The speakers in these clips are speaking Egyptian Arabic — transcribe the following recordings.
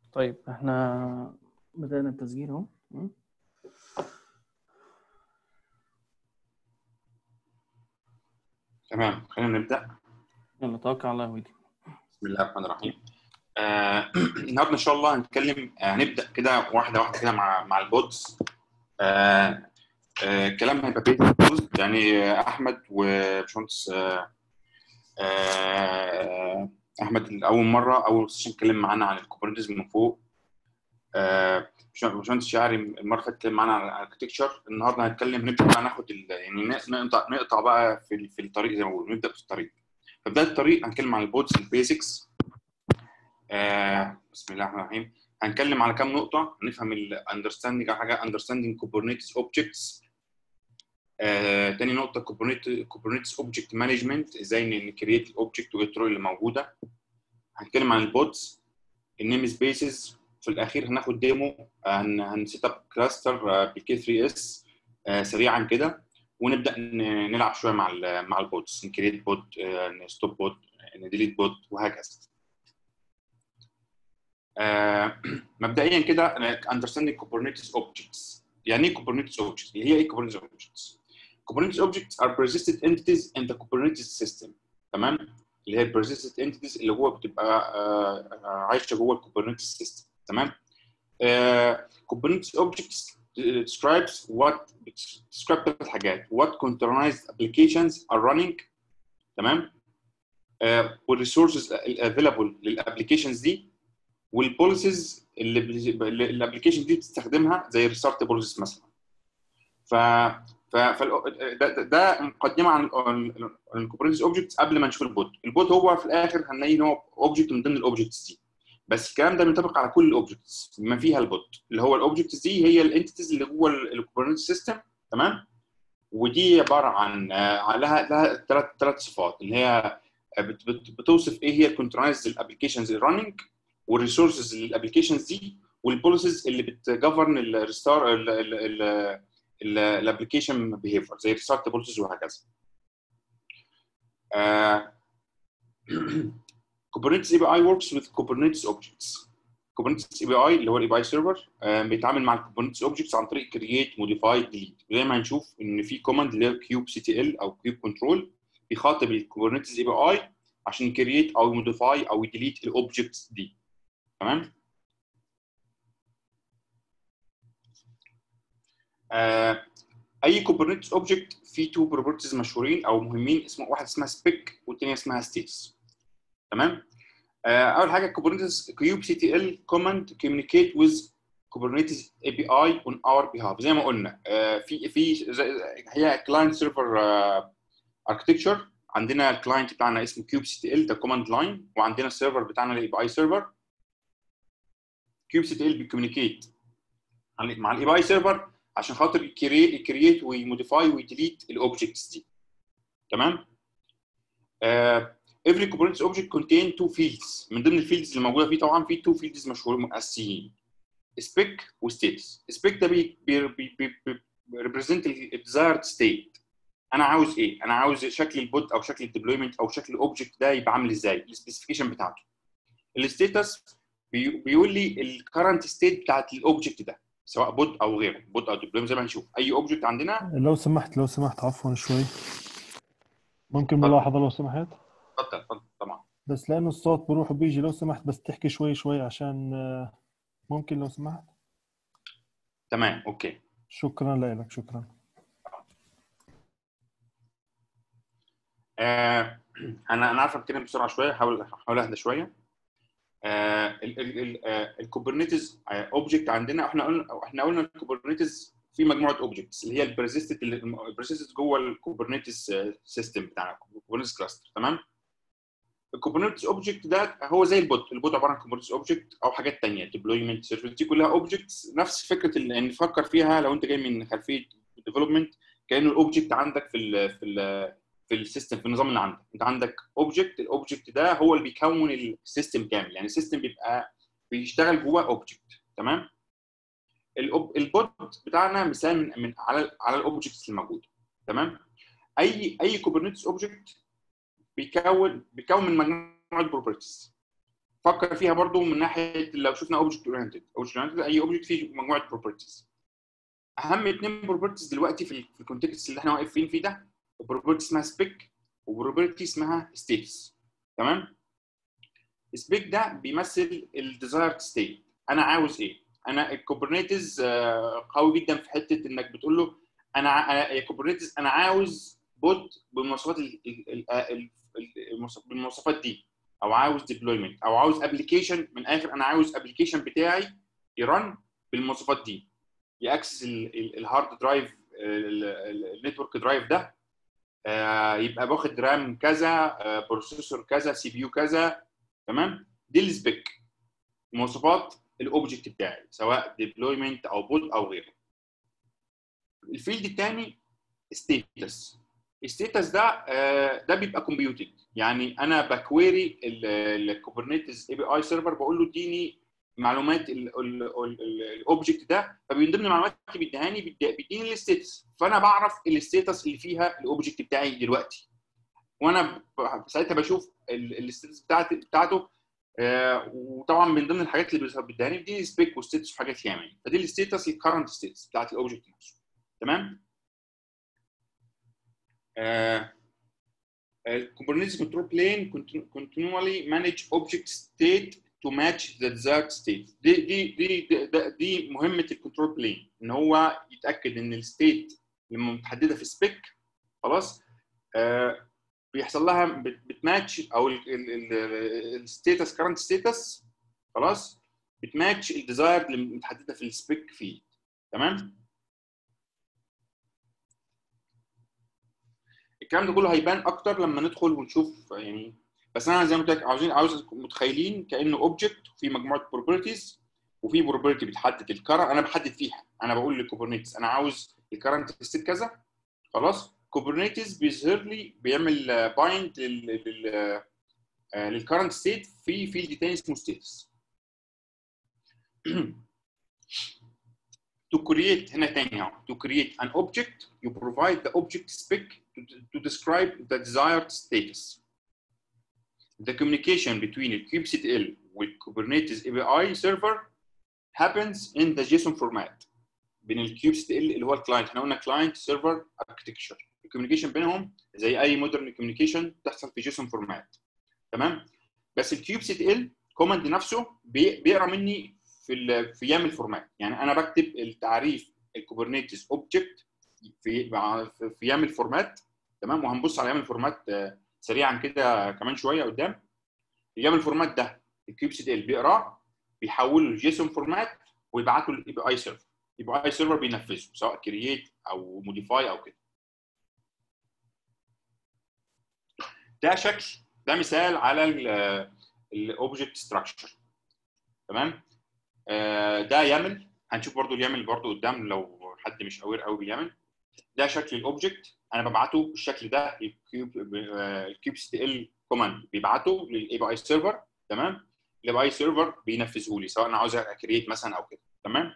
طيب احنا بدأنا التسجيل اهو م? تمام خلينا نبدا يلا توكل على الله ويدي بسم الله الرحمن الرحيم آه النهارده ان شاء الله هنتكلم آه، هنبدا كده واحده واحده كده مع مع البودز آه آه كلام هيبقى بيت يعني آه، احمد وباشمهندس آه آه احمد اول مره اول سيشن اتكلم معانا عن الكوبرنيتيز من فوق آه باشمهندس شاعري المره اللي فاتت اتكلم معانا عن الاركتكتشر النهارده هنتكلم نبدا بقى ناخد ال- يعني نقطع نقطع بقى في في الطريق زي ما بقول نبدا في الطريق فبدايه الطريق هنتكلم عن البودز البيزكس آه بسم الله الرحمن الرحيم هنتكلم على كام نقطة نفهم الاندرستاندنج على حاجة اندرستاندنج كوبرنيتس اوبجكتس تاني نقطة كوبرنيتس اوبجكت مانجمنت ازاي نكريت الاوبجكت وايه الطرق اللي موجودة هنتكلم عن البودز النيم سبيسز في الاخير هناخد ديمو هن هنسيت اب كلاستر بالكي 3 اس سريعا كده ونبدا ن- نلعب شويه مع ال مع البودز نكريت بود نستوب بود نديليت بود وهكذا آه، مبدئيا كده understanding Kubernetes objects يعني ايه Kubernetes objects؟ هي ايه Kubernetes objects؟ Kubernetes objects are persistent entities in the Kubernetes system تمام؟ اللي هي persistent entities اللي هو بتبقى آه، آه، عايشه جوه الكوبرنيتس سيستم تمام؟ آه، Kubernetes objects describes what describe ثلاث حاجات what containerized applications are running تمام؟ آه، والresources available للابلكيشنز دي والبوليسز اللي الابلكيشن دي بتستخدمها زي الريستارت بوليسز مثلا ف ف فال- ده, ده- ده مقدمه عن الكوبرنيتس اوبجكتس قبل ما نشوف البوت البوت هو في الاخر هنلاقي ان هو اوبجكت من ضمن الاوبجكتس دي بس الكلام ده بينطبق على كل الاوبجكتس بما فيها البوت اللي هو الاوبجكتس دي هي الانتيتيز اللي جوه الكوبرنيتس سيستم تمام ودي عباره عن آه، لها لها ثلاث ثلاث صفات اللي هي بت- بت- بتوصف ايه هي الكونترايز الابلكيشنز الرننج والريسورسز للابلكيشنز دي والبوليسز اللي بتجفرن الريستار الابلكيشن بيهيفير زي الريستارت بوليسز وهكذا. Kubernetes API works with Kubernetes objects. Kubernetes API اللي هو الاي بي اي سيرفر بيتعامل مع الكوبرنيتس اوبجكتس عن طريق كرييت موديفاي ديليت زي ما هنشوف ان في كوماند اللي هي كيوب سي تي ال او كيوب كنترول بيخاطب الكوبرنيتس اي بي اي عشان يكريت او موديفاي او يديليت الاوبجكتس دي تمام آه، اي كوبرنيتس اوبجكت فيه تو بروبرتيز مشهورين او مهمين اسمه واحد اسمها سبيك والثانيه اسمها ستيتس تمام آه، اول حاجه كوبرنيتس كيوب سي تي ال كوماند كوميونيكيت ويز كوبرنيتس اي بي اي اون اور بيهاف زي ما قلنا آه، في في زي- هي كلاينت سيرفر اركتكتشر عندنا الكلاينت بتاعنا اسمه كيوب سي تي ال ده كوماند لاين وعندنا السيرفر بتاعنا الاي بي اي سيرفر كيوب سي تي ال بيكوميونيكيت مع الاي بي اي سيرفر عشان خاطر يكريت ويموديفاي ويديليت الاوبجكتس دي تمام آه every Kubernetes object contain two fields من ضمن الفيلدز اللي موجوده فيه طبعا في two fields مشهورين اساسيين spec وstatus spec ده بي بي بي بي بي represent ال desired state انا عاوز ايه انا عاوز شكل البود او شكل الديبلويمنت او شكل الاوبجكت ده يبقى عامل ازاي السبيسيفيكيشن بتاعته الستاتس بيقول لي الكرنت ستيت بتاعت الاوبجكت ده سواء بود او غيره بود او ديبلويمنت زي ما هنشوف اي اوبجكت عندنا لو سمحت لو سمحت عفوا شوي ممكن اتفضل. ملاحظة لو سمحت اتفضل اتفضل طبعا بس لأنه الصوت بروح وبيجي لو سمحت بس تحكي شوي شوي عشان آه، ممكن لو سمحت تمام اوكي شكرا لك شكرا آه انا انا عارف اتكلم بسرعه شويه هحاول هحاول اهدى شويه آه الكوبرنيتس اوبجكت عندنا احنا قلنا احنا قلنا الكوبرنيتس في مجموعه اوبجكتس اللي هي البرسيستنت البرسيستنت جوه الكوبرنيتس سيستم بتاعنا الكوبرنيتس كلاستر تمام الكوبرنيتس اوبجكت ده هو زي البوت البوت عباره عن كوبرنيتس اوبجكت او حاجات ثانيه ديبلويمنت سيرفيس دي كلها اوبجكتس نفس فكره ال- ان نفكر فيها لو انت جاي من خلفيه ديفلوبمنت كانه الاوبجكت عندك في ال في ال في السيستم في النظام اللي عندك انت عندك اوبجكت الاوبجكت ده هو اللي بيكون السيستم كامل يعني السيستم بيبقى بيشتغل جواه اوبجكت تمام الأوب- البوت بتاعنا مثال من, من على على الاوبجكتس الموجوده تمام اي اي كوبرنيتس اوبجكت بيكون بيكون من مجموعه بروبرتيز فكر فيها برضو من ناحيه لو شفنا اوبجكت اورينتد اوبجكت اورينتد اي اوبجكت فيه مجموعه بروبرتيز اهم اثنين بروبرتيز دلوقتي في ال- في الكونتكست اللي احنا واقفين فيه ده بروبرتي اسمها سبيك وبروبرتي اسمها ستيتس تمام سبيك ده بيمثل الديزايرد ستيت انا عاوز ايه انا الكوبرنيتس قوي جدا في حته انك بتقول له انا ع- أنا- يا كوبرنيتس انا عاوز بوت بالمواصفات ال- ال- ال- ال- المواصف- بالمواصفات دي او عاوز ديبلويمنت او عاوز ابلكيشن من الاخر انا عاوز ابلكيشن بتاعي يرن بالمواصفات دي ياكسس الهارد درايف النتورك درايف ده آه، يبقى باخد رام كذا بروسيسور كذا سي بي يو كذا تمام دي السبيك مواصفات الاوبجكت بتاعي سواء ديبلويمنت او بوت او غيره الفيلد الثاني ستيتس الستيتس ده آه، ده بيبقى كومبيوتد يعني انا بكويري الكوبرنيتس اي بي اي سيرفر بقول له اديني معلومات الاوبجكت ده فمن ضمن المعلومات اللي بيديهاني بيدي- بيديني الستيتس فانا بعرف الستيتس اللي فيها الاوبجكت بتاعي دلوقتي وانا ب- ساعتها بشوف الستيتس بتاعت بتاعته آه، وطبعا من ضمن الحاجات اللي بيظهر- بيديهاني دي سبيك وستيتس وحاجات ياما يعني. فدي الستيتس الكرنت ستيتس بتاعت الاوبجكت نفسه تمام Kubernetes control plane continu- continually manage object state to match the desired state دي دي دي دي, دي, دي مهمه الكنترول بلين ان هو يتاكد ان الستيت لما متحدده في سبيك خلاص آه بيحصل لها بت- بتماتش او الستيتس كرنت ستيتس خلاص بتماتش الديزاير اللي متحدده في السبيك فيه تمام الكلام ده كله هيبان اكتر لما ندخل ونشوف يعني بس انا زي ما قلت لك عاوزين عاوز متخيلين كانه اوبجكت في مجموعه بروبرتيز وفي بروبرتي بتحدد الكرنت انا بحدد فيها انا بقول للكوبرنيتس انا عاوز الكرنت ستيت كذا خلاص كوبرنيتس بيظهر لي بيعمل بايند للكرنت ستيت في فيلد تاني اسمه ستيتس to create هنا تاني اهو to create an object you provide the object spec to, to describe the desired status the communication between the kubectl with Kubernetes API server happens in the JSON format بين الكيوبستل اللي هو الكلاينت احنا قلنا كلاينت سيرفر اركتكشر الكوميونيكيشن بينهم زي اي مودرن كوميونيكيشن بتحصل في جيسون فورمات تمام بس الكيوب سي تي ال كوماند نفسه بي- بيقرا مني في ال- في يامل فورمات يعني انا بكتب التعريف الكوبرنيتس اوبجكت في مع- في في يامل فورمات تمام وهنبص على يامل فورمات آه، سريعا كده كمان شويه قدام اليامل فورمات ده الكيوب سي تي ال بيقراه بيحوله لجيسون فورمات ويبعته للاي بي اي سيرفر يبقى اي سيرفر بينفذه سواء كرييت او موديفاي او كده ده شكل ده مثال على الاوبجكت ستراكشر تمام آه، ده يامل هنشوف برضو اليامل برضو قدام لو حد مش اوير قوي باليامل ده شكل الاوبجكت انا ببعته بالشكل ده الكيوب الكيوب سي تي ال كوماند بيبعته للاي بي اي سيرفر تمام الاي بي اي سيرفر بينفذه لي سواء انا عاوز اكريت مثلا او كده تمام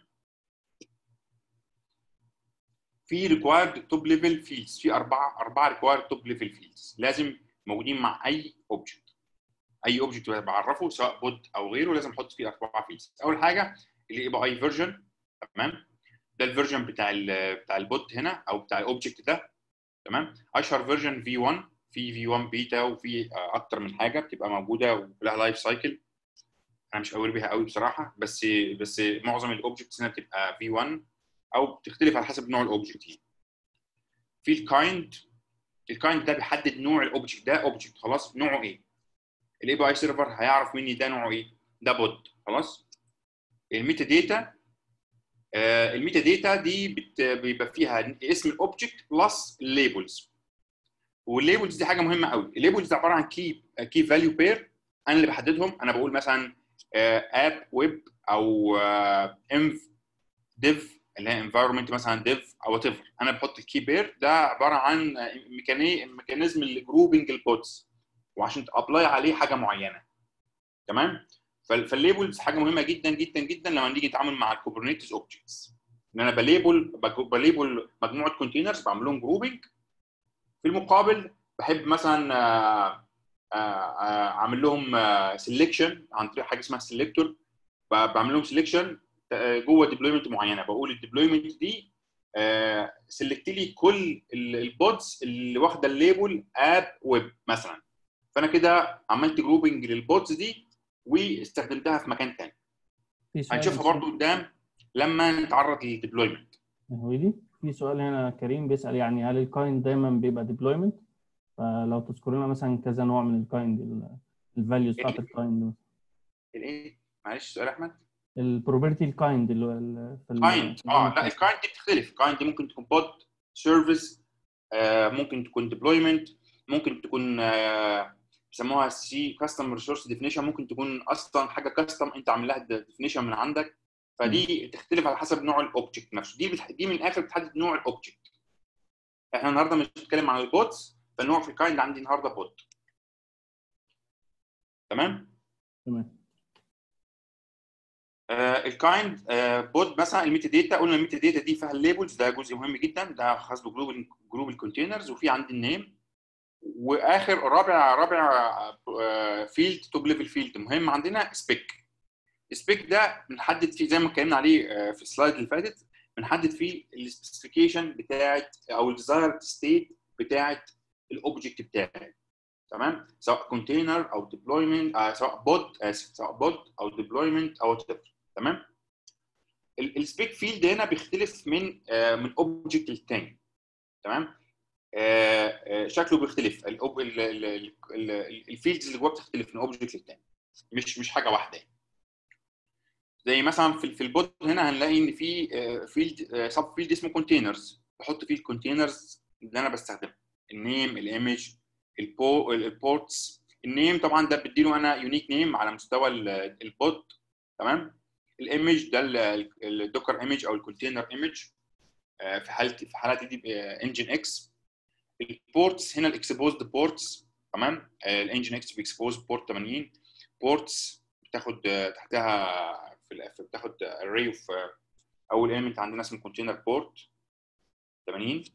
في ريكوايرد توب ليفل فيلدز في اربعه اربعه ريكوايرد توب ليفل فيلدز لازم موجودين مع اي اوبجكت اي اوبجكت بعرفه سواء بود او غيره لازم احط فيه اربعه فيلدز اول حاجه الاي بي اي فيرجن تمام ده الفيرجن بتاع ال بتاع البوت هنا او بتاع الاوبجكت ده تمام اشهر فيرجن في 1 في في 1 بيتا وفي آه، اكتر من حاجه بتبقى موجوده ولها لايف سايكل انا مش قوي بيها قوي بصراحه بس بس معظم الاوبجكتس هنا بتبقى في 1 او بتختلف على حسب نوع الاوبجكت يعني. في الكايند الكايند ده بيحدد نوع الاوبجكت ده اوبجكت خلاص نوعه ايه الاي بي اي سيرفر هيعرف مني ده نوعه ايه ده بود خلاص الميتا داتا آه الميتا داتا دي بت- بيبقى فيها اسم الاوبجكت بلس الليبلز والليبلز دي حاجه مهمه قوي الليبلز دي عباره عن كي كي فاليو بير انا اللي بحددهم انا بقول مثلا اب ويب او انف ديف اللي هي انفايرمنت مثلا ديف او وات ايفر انا بحط الكي بير ده عباره عن ميكاني ميكانيزم لجروبنج البودز وعشان تابلاي عليه حاجه معينه تمام فال- فالليبلز حاجه مهمه جدا جدا جدا لما نيجي نتعامل مع الكوبرنيتس اوبجكتس ان انا بليبل بك- بليبل مجموعه كونتينرز بعمل لهم جروبنج في المقابل بحب مثلا آه، آه، آه، عامل لهم سelection عن طريق حاجه اسمها سيلكتور بعمل لهم سelection جوه ديبلويمنت معينه بقول الديبلويمنت دي سلكت لي كل البودز اللي واخده الليبل اب ويب مثلا فانا كده عملت جروبنج للبودز دي واستخدمتها في مكان تاني في سؤال هنشوفها برضو قدام لما نتعرض للديبلويمنت هويدي في سؤال هنا كريم بيسأل يعني هل الكايند دايما بيبقى ديبلويمنت فلو تذكر لنا مثلا كذا نوع من الكايند الفاليوز بتاعت الكايند الايه معلش سؤال احمد البروبرتي الكايند اللي هو ال- في ال- كايند في اه لا الكايند. الكايند دي بتختلف الكايند دي ممكن تكون بود سيرفيس ممكن تكون ديبلويمنت ممكن تكون آه، بيسموها سي كاستم ريسورس ديفينيشن ممكن تكون اصلا حاجه كاستم انت عامل لها ديفينيشن من عندك فدي تختلف على حسب نوع الاوبجكت نفسه دي بتح... دي من الاخر بتحدد نوع الاوبجكت احنا النهارده مش بنتكلم عن البوتس فالنوع في الكايند عندي النهارده بوت تمام تمام آه الكايند آه بود مثلا الميتا داتا قلنا الميتا داتا دي فيها الليبلز ده جزء مهم جدا ده خاص بجروب جروب الكونتينرز وفي عندي النيم واخر رابع رابع فيلد توب ليفل فيلد مهم عندنا سبيك السبيك ده بنحدد فيه زي ما اتكلمنا عليه آه، في السلايد اللي فاتت بنحدد فيه السبيسيفيكيشن بتاعت او الديزايرد ستيت بتاعت الاوبجكت بتاعي تمام سواء كونتينر او ديبلويمنت آه سواء بود اسف سواء بود او ديبلويمنت او whatever تمام السبيك فيلد هنا بيختلف من آه من اوبجكت للتاني تمام آه آه شكله بيختلف الفيلدز اللي جواه بتختلف من اوبجكت للتاني مش مش حاجه واحده يعني. زي مثلا في في البود هنا هنلاقي ان في فيلد سب فيلد اسمه كونتينرز بحط فيه الكونتينرز اللي انا بستخدمها النيم الايمج البو البورتس النيم طبعا ده بديله انا يونيك نيم على مستوى البود تمام الايمج ده الدوكر ايمج او الكونتينر ايمج في حالتي في حالتي دي انجن اكس البورتس هنا الاكسبوزد بورتس تمام الانجن اكس بيكسبوز بورت 80 بورتس بتاخد تحتها في ال- في- بتاخد array اوف اول element عندنا اسمه container port 80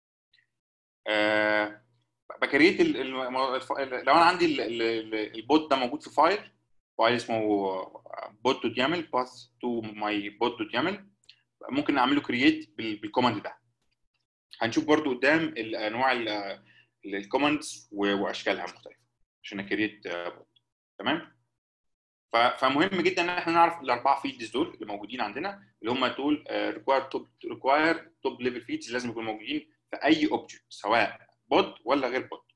آه بكريت ال- ال- الف- لو انا عندي ال- ال- ال- البوت ده موجود في فايل فايل اسمه بوت دوت يامل باث تو ماي بوت دوت يامل ممكن اعمل له كرييت بالكوماند ده هنشوف برضو قدام الانواع الكوماندز واشكالها مختلفه عشان اكريت بوت تمام ف- فمهم جدا ان احنا نعرف الاربعه فيلدز دول اللي موجودين عندنا اللي هم دول ريكواير توب ريكواير توب ليفل فيلدز لازم يكونوا موجودين في اي اوبجكت سواء بود ولا غير بود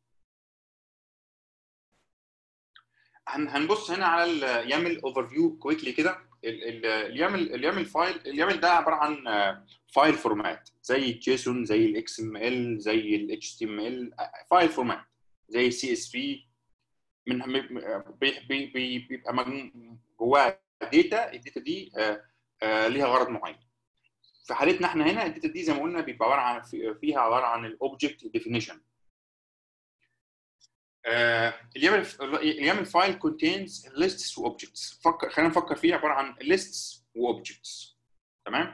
هن- هنبص هنا على اليامل اوفر فيو كويكلي كده ال- ال- اليامل اليامل فايل اليامل ده عباره عن فايل فورمات زي الجيسون زي الاكس ام ال زي الاتش تي ام ال فايل فورمات زي السي اس في من بي- بي- بي- بيبقى مجموع- جواه داتا الداتا دي آه، آه، ليها غرض معين في حالتنا احنا هنا الداتا دي زي ما قلنا بيبقى عباره عن في- فيها عباره عن الاوبجكت ديفينيشن اليامل اليامل فايل contains lists و objects فكر خلينا نفكر فيه عباره عن lists و objects تمام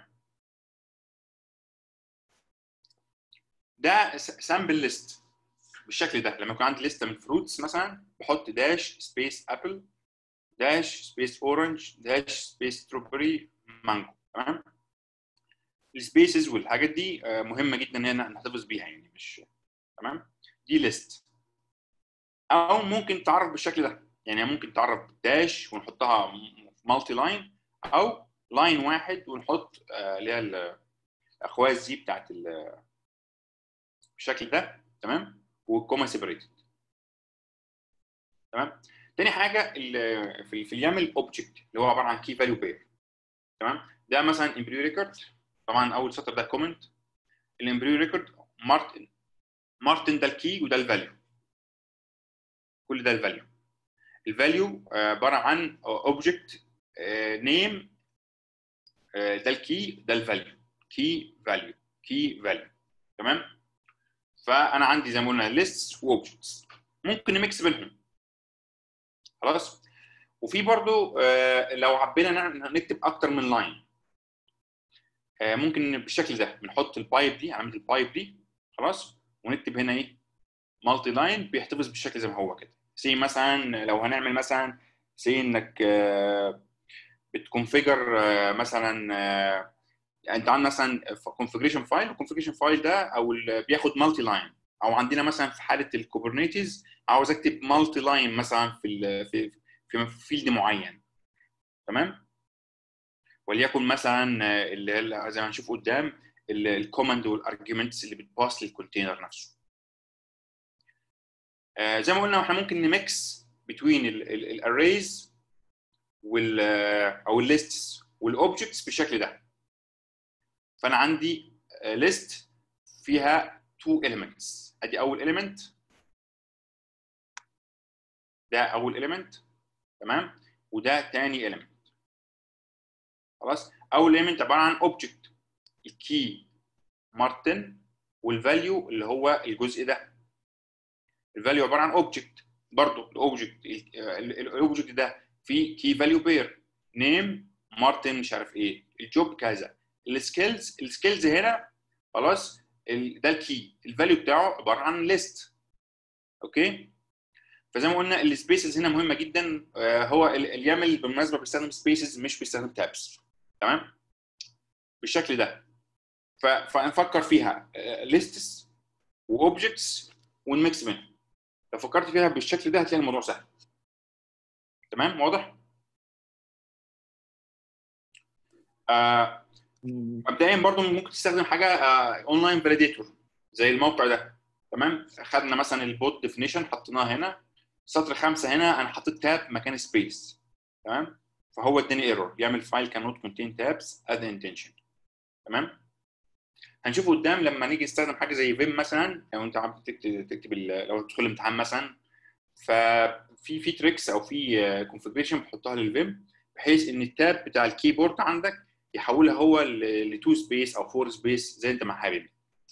ده سامبل ليست بالشكل ده لما يكون عندي لسته من فروتس مثلا بحط داش سبيس ابل داش سبيس اورنج داش سبيس ستروبري مانجو تمام السبيسز والحاجات دي آه، مهمه جدا ان احنا نحتفظ بيها يعني مش تمام دي ليست او ممكن تعرف بالشكل ده يعني ممكن تعرف داش ونحطها مالتي لاين او لاين واحد ونحط آه، اللي هي ال- الاخواز دي بتاعت ال- بالشكل ده تمام والكوما سيبريتد تمام تاني حاجه ال- في في اليامل اوبجكت اللي هو عباره عن كي فاليو بير تمام ده مثلا امبريو ريكورد طبعا اول سطر ده كومنت الامبريو ريكورد مارتن مارتن ده الكي وده الفاليو كل ده الفاليو الفاليو عباره عن اوبجكت نيم ده الكي ده الفاليو كي فاليو كي فاليو تمام فانا عندي زي ما قلنا ليست واوبجكتس ممكن نميكس بينهم خلاص وفي برضو آه، لو حبينا نعمل- نكتب اكتر من لاين ممكن بالشكل ده بنحط البايب دي علامه البايب دي خلاص ونكتب هنا ايه مالتي لاين بيحتفظ بالشكل زي ما هو كده سي مثلا لو هنعمل مثلا سي انك آه، بتكونفيجر آه، مثلا آه، انت عندك مثلا كونفيجريشن فايل الكونفيجريشن فايل ده او ال- بياخد مالتي لاين او عندنا مثلا في حاله الكوبرنيتيز عاوز اكتب مالتي لاين مثلا في ال- في في فيلد معين تمام وليكن مثلا آه، اللي هي زي ما هنشوف قدام الكوماند والارجيومنتس اللي بتباص للكونتينر نفسه آه، زي ما قلنا احنا ممكن نميكس بين الاريز وال او الليستس والاوبجكتس بالشكل ده فانا عندي ليست فيها تو elements ادي اول element ده اول element تمام وده تاني element خلاص اول element عباره عن object الكي مارتن والفاليو اللي هو الجزء ده الفاليو عباره عن اوبجكت برضه الاوبجكت الاوبجكت ده فيه كي فاليو بير نيم مارتن مش عارف ايه الجوب كذا السكيلز السكيلز هنا خلاص ال- ده الكي الفاليو بتاعه عباره عن ليست اوكي فزي ما قلنا السبيسز هنا مهمه جدا آه، هو ال- اليامل بالمناسبه بيستخدم سبيسز مش بيستخدم تابس تمام بالشكل ده ف- فنفكر فيها ليستس واوبجكتس ونميكس بينهم لو فكرت فيها بالشكل ده هتلاقي الموضوع سهل تمام واضح آه مبدئيا برضو ممكن تستخدم حاجه اونلاين فاليديتور زي الموقع ده تمام خدنا مثلا البوت ديفينيشن حطيناه هنا سطر خمسه هنا انا حطيت تاب مكان سبيس تمام فهو اداني ايرور يعمل فايل كان نوت كونتين تابس اد انتنشن تمام هنشوف قدام لما نيجي نستخدم حاجه زي فيم مثلا لو انت عم تكتب تكتب ال- لو تدخل الامتحان مثلا ففي في تريكس او في كونفجريشن بتحطها للفيم بحيث ان التاب بتاع الكيبورد عندك يحولها هو لتو سبيس او فور سبيس زي انت ما حابب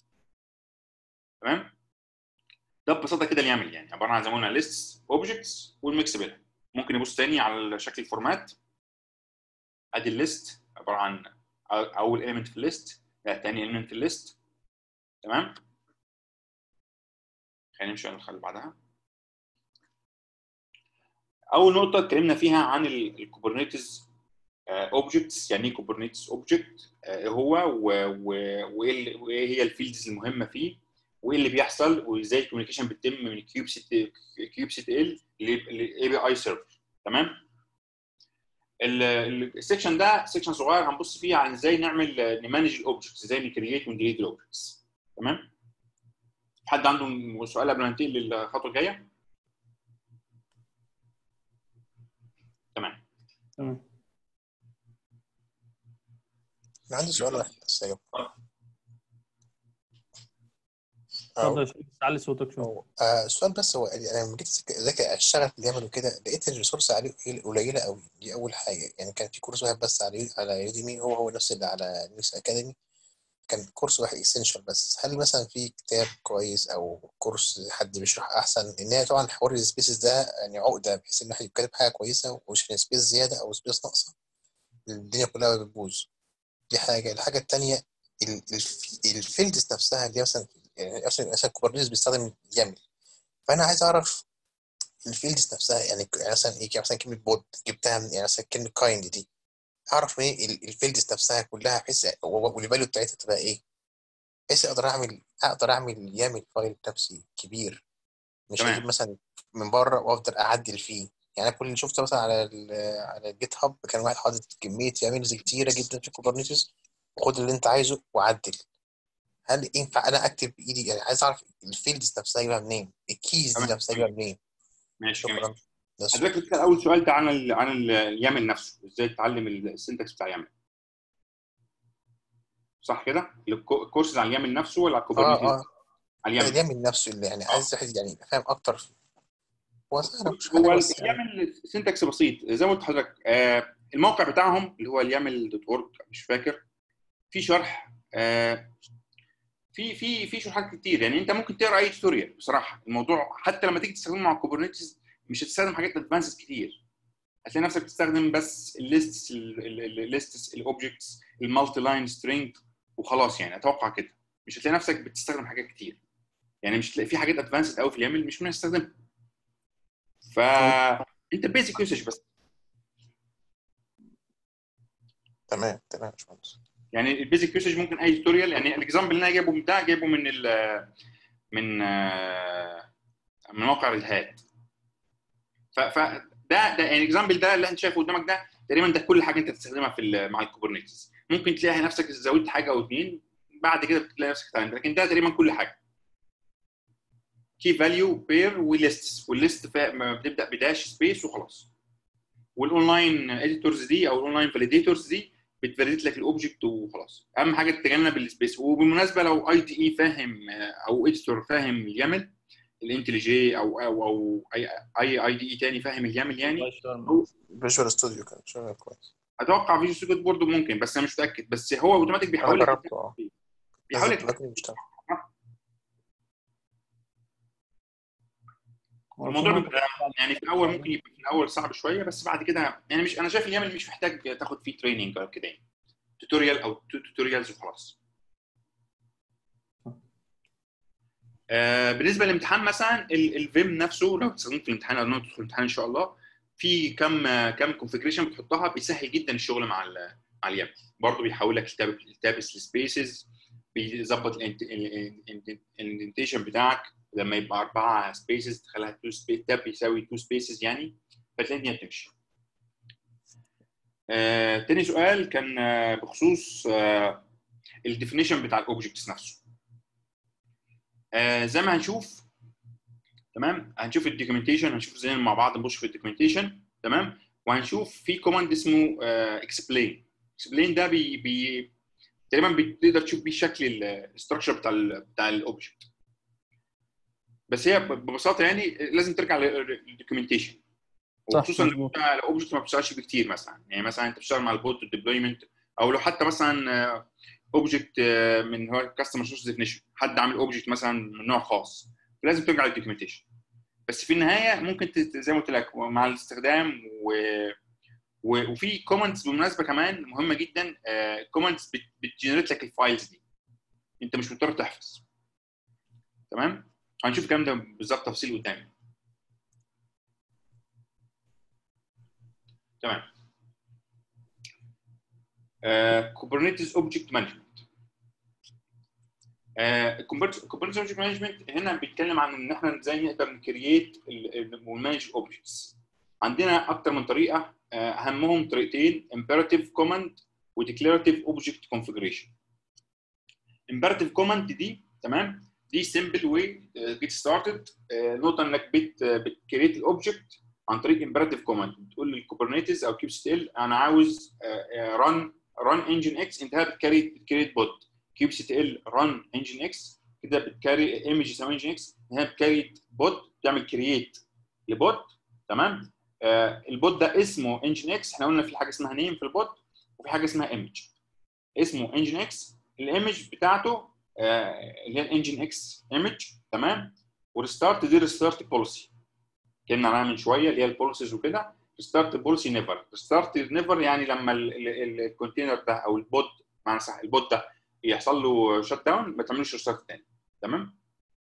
تمام ده ببساطه كده اللي يعمل يعني عباره عن زي ما قلنا ليست اوبجكتس والميكس بينهم ممكن يبص تاني على شكل الفورمات ادي الليست عباره عن اول element في الليست ده تاني element في الليست تمام خلينا نمشي على اللي بعدها اول نقطه اتكلمنا فيها عن الكوبرنيتس اوبجكتس يعني ايه كوبرنيتس اوبجكت هو و- و- وايه ال- وايه هي الفيلدز المهمه فيه وايه اللي بيحصل وازاي الكوميونيكيشن بتتم من كيوب سي كيوب سي تي ال لاي بي اي سيرفر تمام ال- ال- السكشن ده سكشن صغير هنبص فيه عن ازاي نعمل نمانج الاوبجكتس ازاي نكريت ونديليت الاوبجكتس تمام حد عنده سؤال قبل ما ننتقل للخطوه الجايه تمام تمام انا عندي سؤال واحد بس يا اتفضل يا شريف تعلي صوتك شويه هو آه السؤال بس هو يعني انا لما جيت اذاكر اشتغل في اليمن وكده لقيت الريسورس عليه قليل- قليله قوي دي اول حاجه يعني كان في كورس واحد بس على على يوديمي هو هو نفس اللي على نيكس اكاديمي كان كورس واحد اسينشال بس هل مثلا في كتاب كويس او كورس حد بيشرح احسن ان هي طبعا حوار السبيسز ده يعني عقده بحيث ان الواحد يتكلم حاجه كويسه ومش سبيس زياده او سبيس ناقصه الدنيا كلها بتبوظ دي حاجه الحاجه الثانيه الفيلدز نفسها اللي هي مثلا يعني مثلا مثلا كوبرنيتس بيستخدم يامل فانا عايز اعرف الفيلدز نفسها يعني يعني مثلا ايه يعني مثلا كلمه بود جبتها من يعني مثلا كلمه كايند دي اعرف من ايه الفيلدز نفسها كلها بحيث والفاليو بتاعتها تبقى ايه بحيث اقدر اعمل اقدر اعمل يامل فايل نفسي كبير مش تمام. اجيب مثلا من بره وافضل اعدل فيه يعني انا كل اللي شفته مثلا على ال على الجيت هاب كان واحد حاطط كميه ياملز كتيره جدا في كوبرنيتس وخد اللي انت عايزه وعدل هل ينفع انا اكتب بايدي يعني عايز اعرف الفيلدز نفسها اجيبها منين الكيز دي تمام. نفسها اجيبها منين ماشي جميل شكرا ده السؤال. حضرتك بتسال اول سؤال ده عن ال عن ال- اليامل نفسه ازاي تتعلم السنتكس بتاع يامل صح كده الكو- الكورسز على اليامل نفسه ولا على اه الكوبرنيتيز اه على اليامل اليمن نفسه اللي يعني عايز واحد يعني يبقى فاهم اكتر فيه. هو سهل مش هو حاجه بس يعني اليامل سنتكس بسيط زي ما قلت لحضرتك آه، الموقع بتاعهم اللي هو اليامل دوت اورج مش فاكر في شرح آه، في في في شروحات كتير يعني انت ممكن تقرا اي توتوريال بصراحه الموضوع حتى لما تيجي تستخدمه مع كوبرنيتيز مش هتستخدم حاجات ادفانسز كتير هتلاقي نفسك بتستخدم بس الليستس الليستس الاوبجكتس المالتي لاين سترينج وخلاص يعني اتوقع كده مش هتلاقي نفسك بتستخدم حاجات كتير يعني مش هتلاقي في حاجات ادفانسد قوي في اليامل مش بنستخدمها فانت بيزك يوسج بس تمام تمام يا باشمهندس يعني البيزك يوسج ممكن اي توتوريال يعني الاكزامبل اللي انا جايبه من ده جايبه من ال من آه، من موقع الهات ف ف ده ده يعني الاكزامبل ده اللي انت شايفه قدامك ده تقريبا ده كل حاجه انت تستخدمها في ال- مع الكوبرنيتس ممكن تلاقي نفسك زودت حاجه او اتنين بعد كده بتلاقي نفسك اتعلمت لكن ده تقريبا كل حاجه كي فاليو بير وليست والليست ما بتبدا بداش سبيس وخلاص والاونلاين اديتورز دي او الاونلاين فاليديتورز دي بتفاليديت لك الاوبجكت وخلاص اهم حاجه تتجنب السبيس وبالمناسبه لو اي دي اي فاهم آه، او اديتور فاهم اليامل الانتليجي او او او اي اي اي دي اي تاني فاهم اليامل يعني فيجوال ستوديو كان شغال كويس اتوقع فيجوال ستوديو برضه ممكن بس انا مش متاكد بس هو اوتوماتيك بيحاول انا لك جربته اه بيحاول لك لكن بيشتغل الموضوع بيبقى يعني في الاول ممكن يبقى في الاول صعب شويه بس بعد كده يعني مش انا شايف اليامل مش محتاج تاخد فيه تريننج او كده يعني توتوريال او تو توتوريالز وخلاص آه بالنسبه للامتحان مثلا الفيم نفسه لو استخدمت في الامتحان او تدخل الامتحان ان شاء الله في كم كم كونفجريشن بتحطها بيسهل جدا الشغل مع ال مع اليامل برضه بيحول لك التاب التابس لسبيسز بيظبط الاندنتيشن بتاعك لما يبقى اربعه سبيسز تخليها تو سبيس تاب يساوي تو سبيسز يعني فتلاقي الدنيا بتمشي. آه، تاني سؤال كان آه، بخصوص آه، الديفينيشن بتاع الاوبجكتس نفسه. آه، زي ما هنشوف تمام هنشوف الدوكيومنتيشن هنشوف ازاي مع بعض نبص في الدوكيومنتيشن تمام وهنشوف في كوماند اسمه اكسبلين اكسبلين ده بي بي تقريبا بتقدر تشوف بيه شكل الاستراكشر بتاع ال بتاع الاوبجكت بس هي ببساطه يعني لازم ترجع للدوكيومنتيشن صح، وخصوصا لو مظبوط. انت الاوبجكت ما بتشتغلش بكتير مثلا يعني مثلا انت بتشتغل مع البوت الديبلويمنت او لو حتى مثلا اوبجكت من هو كاستمر سورس ديفينيشن حد عامل اوبجكت مثلا من نوع خاص لازم ترجع للدوكيومنتيشن بس في النهايه ممكن تت- زي ما قلت لك مع الاستخدام و و- وفي كومنتس بالمناسبه كمان مهمه جدا كومنتس بتجنريت لك الفايلز دي انت مش مضطر تحفظ تمام هنشوف الكلام ده بالظبط تفصيل قدام تمام كوبرنيتس اوبجكت مانجمنت كوبرنيتس اوبجكت مانجمنت هنا بيتكلم عن ان احنا ازاي نقدر نكرييت ونمانج اوبجكتس عندنا اكتر من طريقه آه، اهمهم طريقتين imperative command و declarative object configuration imperative command دي تمام دي simple way uh, get started uh, نقطه انك بت بتكريت الاوبجكت عن طريق imperative command بتقول للكوبرنيتس او كيوب ستيل انا عاوز رن رن انجن اكس انت بتكريت بتكريت بوت كيوب ستيل رن انجن اكس كده بتكاري ايمج يساوي انجن اكس هنا بتكريت بوت بتعمل كرييت لبوت تمام آه البوت ده اسمه انجن اكس احنا قلنا في حاجه اسمها نيم في البوت وفي حاجه اسمها ايمج اسمه انجن اكس الايمج بتاعته آه اللي هي الانجن اكس ايمج تمام والستارت دي ريستارت بوليسي كنا عنها من شويه اللي هي البوليسيز وكده ريستارت بوليسي نيفر ريستارت نيفر يعني لما الكونتينر ده او البوت معنى صح البوت ده يحصل له شت داون ما تعملوش ريستارت تاني تمام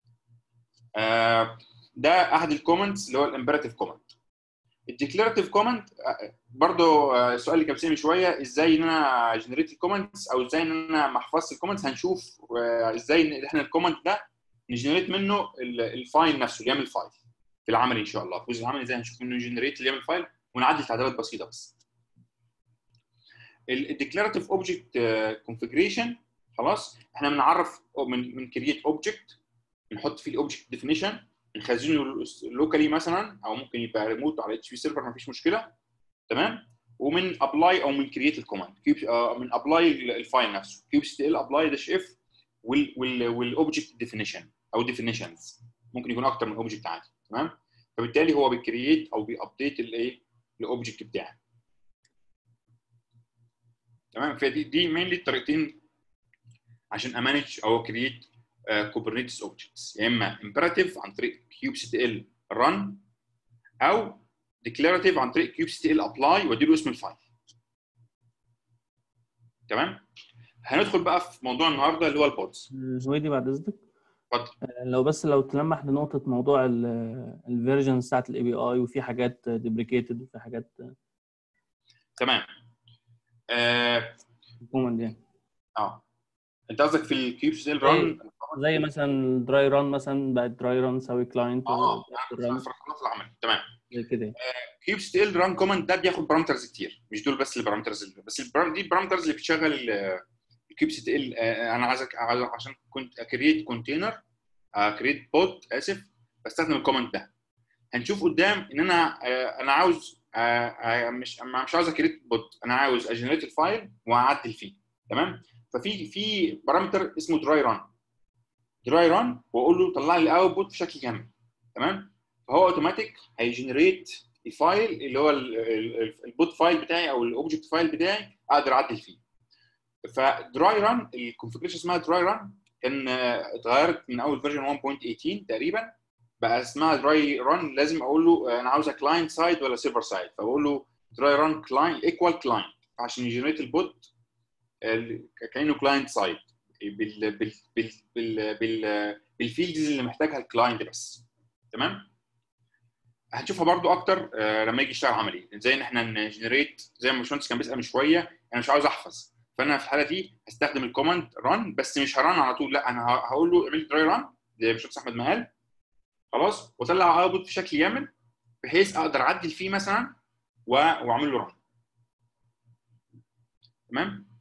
آه ده احد الكومنتس اللي هو الامبيراتيف كومنت الديكلاراتيف كومنت برضو آه، السؤال اللي كان بيسالني من شويه ازاي ان انا جنريت الكومنتس او ازاي ان انا ما احفظش الكومنتس هنشوف آه، ازاي ان احنا الكومنت ده نجنريت منه ال- الفايل نفسه اللي يعمل فايل في العمل ان شاء الله في الجزء العملي ازاي هنشوف منه جنريت اللي يعمل فايل ونعدل تعديلات بسيطه بس الديكلاراتيف اوبجكت كونفجريشن خلاص احنا بنعرف من من كرييت اوبجكت بنحط فيه الاوبجكت ديفينيشن نخزنه لوكالي مثلا او ممكن يبقى ريموت على اتش بي سيرفر مفيش مشكله تمام ومن ابلاي او من كرييت الكوماند من ابلاي الفايل نفسه كيوب ستي ال ابلاي داش اف والاوبجكت ديفينيشن او ديفينيشنز ممكن يكون اكتر من اوبجكت عادي تمام فبالتالي هو بيكرييت او بيابديت الايه الاوبجكت بتاعه تمام فدي دي مينلي الطريقتين عشان امانج او كرييت كوبرنيتس اوبجكتس يا اما امبيراتيف عن طريق كيوب سي تي ال رن او ديكلاراتيف عن طريق كيوب سي تي ال ابلاي واديله اسم الفايل تمام هندخل بقى في موضوع النهارده اللي هو البودز زويدي بعد اذنك اتفضل لو بس لو تلمح لنقطة موضوع الفيرجن بتاعت الاي بي اي وفي حاجات ديبريكيتد وفي حاجات تمام آه كومن يعني اه انت قصدك في الكيوب سيل ران زي مثلا دراي ران مثلا بقت دراي ران ساوي كلاينت اه في الخلاص العمل تمام زي كده كيوب ستيل ران كوماند ده بياخد بارامترز كتير مش دول بس البارامترز بس البرام دي البارامترز اللي بتشغل الكيوب ستيل انا عايزك عايز- عشان كنت اكريت كونتينر اكريت بوت اسف بستخدم الكوماند ده هنشوف قدام ان انا آه، انا عاوز آه، آه، مش مش عاوز اكريت بوت انا عاوز اجنريت الفايل واعدل فيه تمام ففي في بارامتر اسمه دراي ران دراي ران واقول له طلع لي الاوتبوت بشكل كامل تمام فهو اوتوماتيك هيجنريت الفايل اللي هو ال- ال- البوت فايل بتاعي او الاوبجكت فايل بتاعي اقدر اعدل فيه فدراي ران الكونفجريشن اسمها دراي ران كان آه، اتغيرت من اول فيرجن 1.18 تقريبا بقى اسمها دراي ران لازم اقول له آه، انا عاوزها كلاينت سايد ولا سيرفر سايد فبقول له دراي ران كلاينت ايكوال كلاينت عشان يجنريت البوت آه، كانه كلاينت سايد بال بال بال بال بال بالفيلدز اللي محتاجها الكلاينت بس تمام هنشوفها برضو اكتر آه، لما يجي يشتغل عملي ازاي ان احنا نجنريت زي ما الباشمهندس كان بيسال من شويه انا مش عاوز احفظ فانا في الحاله دي هستخدم الكوماند ران بس مش هران على طول لا انا ه- هقول له اعمل دراي ران زي ما الباشمهندس احمد ما قال خلاص واطلع اوتبوت في شكل يامل بحيث اقدر اعدل فيه مثلا و- واعمل له ران تمام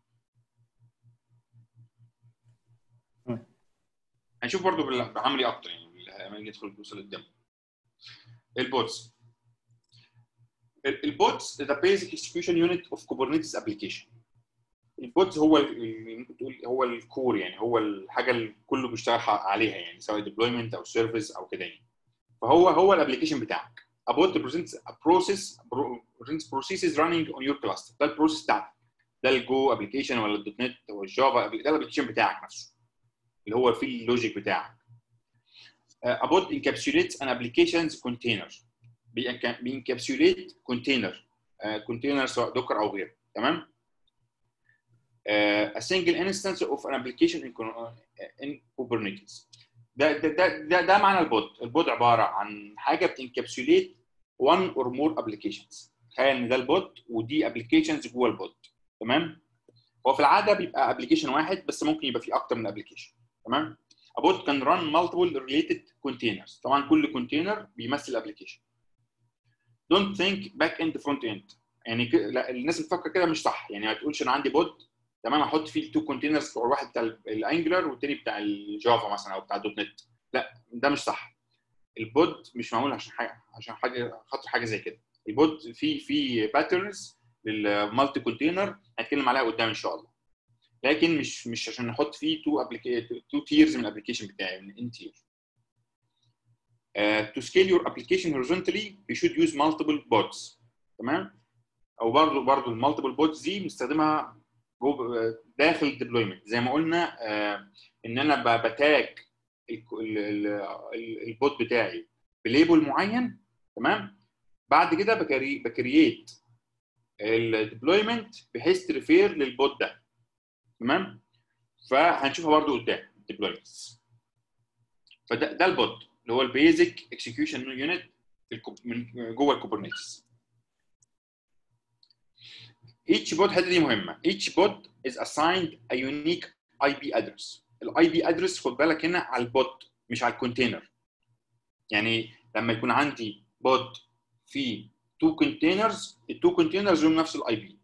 تمام. هنشوف برضو بال- بعملي اكتر يعني لما نيجي ندخل نوصل قدام البوتس ال- البوتس the basic execution unit of Kubernetes application البوتس هو ال- ال- ممكن تقول هو الكور يعني هو الحاجه اللي كله بيشتغل ح- عليها يعني سواء ديبلويمنت او سيرفيس او كده يعني فهو هو الابلكيشن بتاعك a bot represents a process represents processes running on your cluster ده البروسيس بتاعتك ده الجو ابلكيشن ولا الدوت نت او الجافا ده الابلكيشن بتاعك نفسه اللي هو فيه اللوجيك بتاعك uh, a bot encapsulates an application's container بينك- بينكابسوليت كونتينر كونتينر سواء دوكر او غيره تمام uh, a single instance of an application in, Kubernetes- in Kubernetes ده ده ده ده, ده معنى البوت البوت عباره عن حاجه بتنكابسوليت one or more applications تخيل ان ده البوت ودي ابلكيشنز جوه البوت تمام هو في العاده بيبقى ابلكيشن واحد بس ممكن يبقى فيه اكتر من ابلكيشن تمام A bot can run multiple related containers طبعا كل كونتينر بيمثل ابلكيشن don't think back end front end يعني ك... لا الناس بتفكر كده مش صح يعني ما تقولش انا عندي بوت تمام احط فيه التو كونتينرز بتوع واحد بتاع الانجلر والتاني بتاع الجافا مثلا او بتاع الدوت نت لا ده مش صح البوت مش معمول عشان حاجه عشان حاجه خاطر حاجه زي كده البوت فيه فيه باترنز للمالتي كونتينر هنتكلم عليها قدام ان شاء الله لكن مش مش عشان نحط فيه تو ابليكي تو تيرز من الابلكيشن بتاعي من ان تير to scale your application horizontally you should use multiple bots تمام او برضه برضه المالتيبل بوتس دي بنستخدمها جوه داخل الديبلويمنت زي ما قلنا آه، ان انا ب- بتاج ال- ال- ال- البوت بتاعي بليبل معين تمام بعد كده بكري بكرييت الديبلويمنت بحيث تريفير للبوت ده تمام فهنشوفها برضو قدام الديبلويمنتس فده ده البوت اللي هو البيزك اكسكيوشن يونت من جوه الكوبرنيتس each bot الحته دي مهمه each bot is assigned a unique IP address الاي بي ادرس خد بالك هنا على البوت مش على الكونتينر يعني لما يكون عندي بوت فيه تو كونتينرز التو كونتينرز لهم نفس الاي بي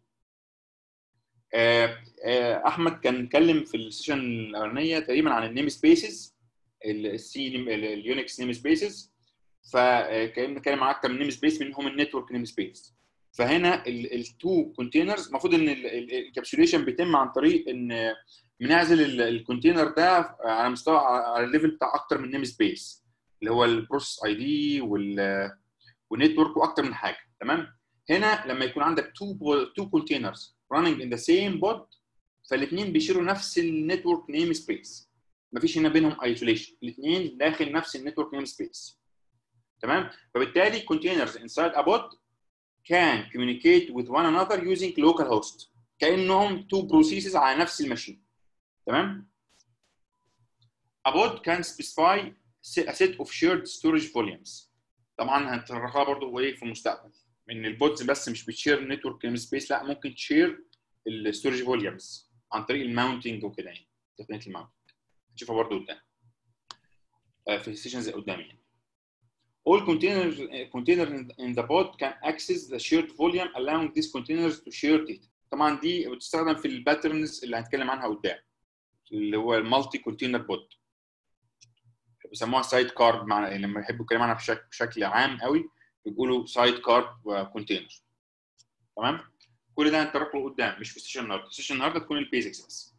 احمد كان اتكلم في السيشن الاولانيه تقريبا عن النيم سبيسز السي اليونكس نيم سبيسز فكان بنتكلم عن اكتر من نيم سبيس منهم النتورك نيم سبيس فهنا التو كونتينرز المفروض ان الكابسوليشن بيتم عن طريق ان بنعزل الكونتينر ده على مستوى على الليفل بتاع اكتر من نيم سبيس اللي هو البروسيس اي دي وال والنتورك واكتر من حاجه تمام هنا لما يكون عندك تو تو كونتينرز running in the same pod فالاثنين بيشيروا نفس النتورك نيم سبيس مفيش هنا بينهم ايزوليشن الاثنين داخل نفس النتورك نيم سبيس تمام فبالتالي containers inside a pod can communicate with one another using local host كانهم تو بروسيسز على نفس الماشين تمام a pod can specify a set of shared storage volumes طبعا هنتطرقها برضه هو ايه في المستقبل ان البودز بس مش بتشير نتورك نيم سبيس لا ممكن تشير الستورج فوليومز عن طريق الماونتنج وكده يعني تقنيه الماونتنج هنشوفها برضه قدام آه، في السيشنز قدام يعني All containers container in the pod can access the shared volume allowing these containers to share data. طبعا دي بتستخدم في الباترنز اللي هنتكلم عنها قدام اللي هو المالتي كونتينر بود بيسموها سايد كارد مع لما يحبوا يتكلموا عنها بشكل بشكل عام قوي بيقولوا سايد كارد كونتينر تمام كل ده هنتطرق له قدام مش في سيشن النهارده سيشن النهارده تكون البيزكس بس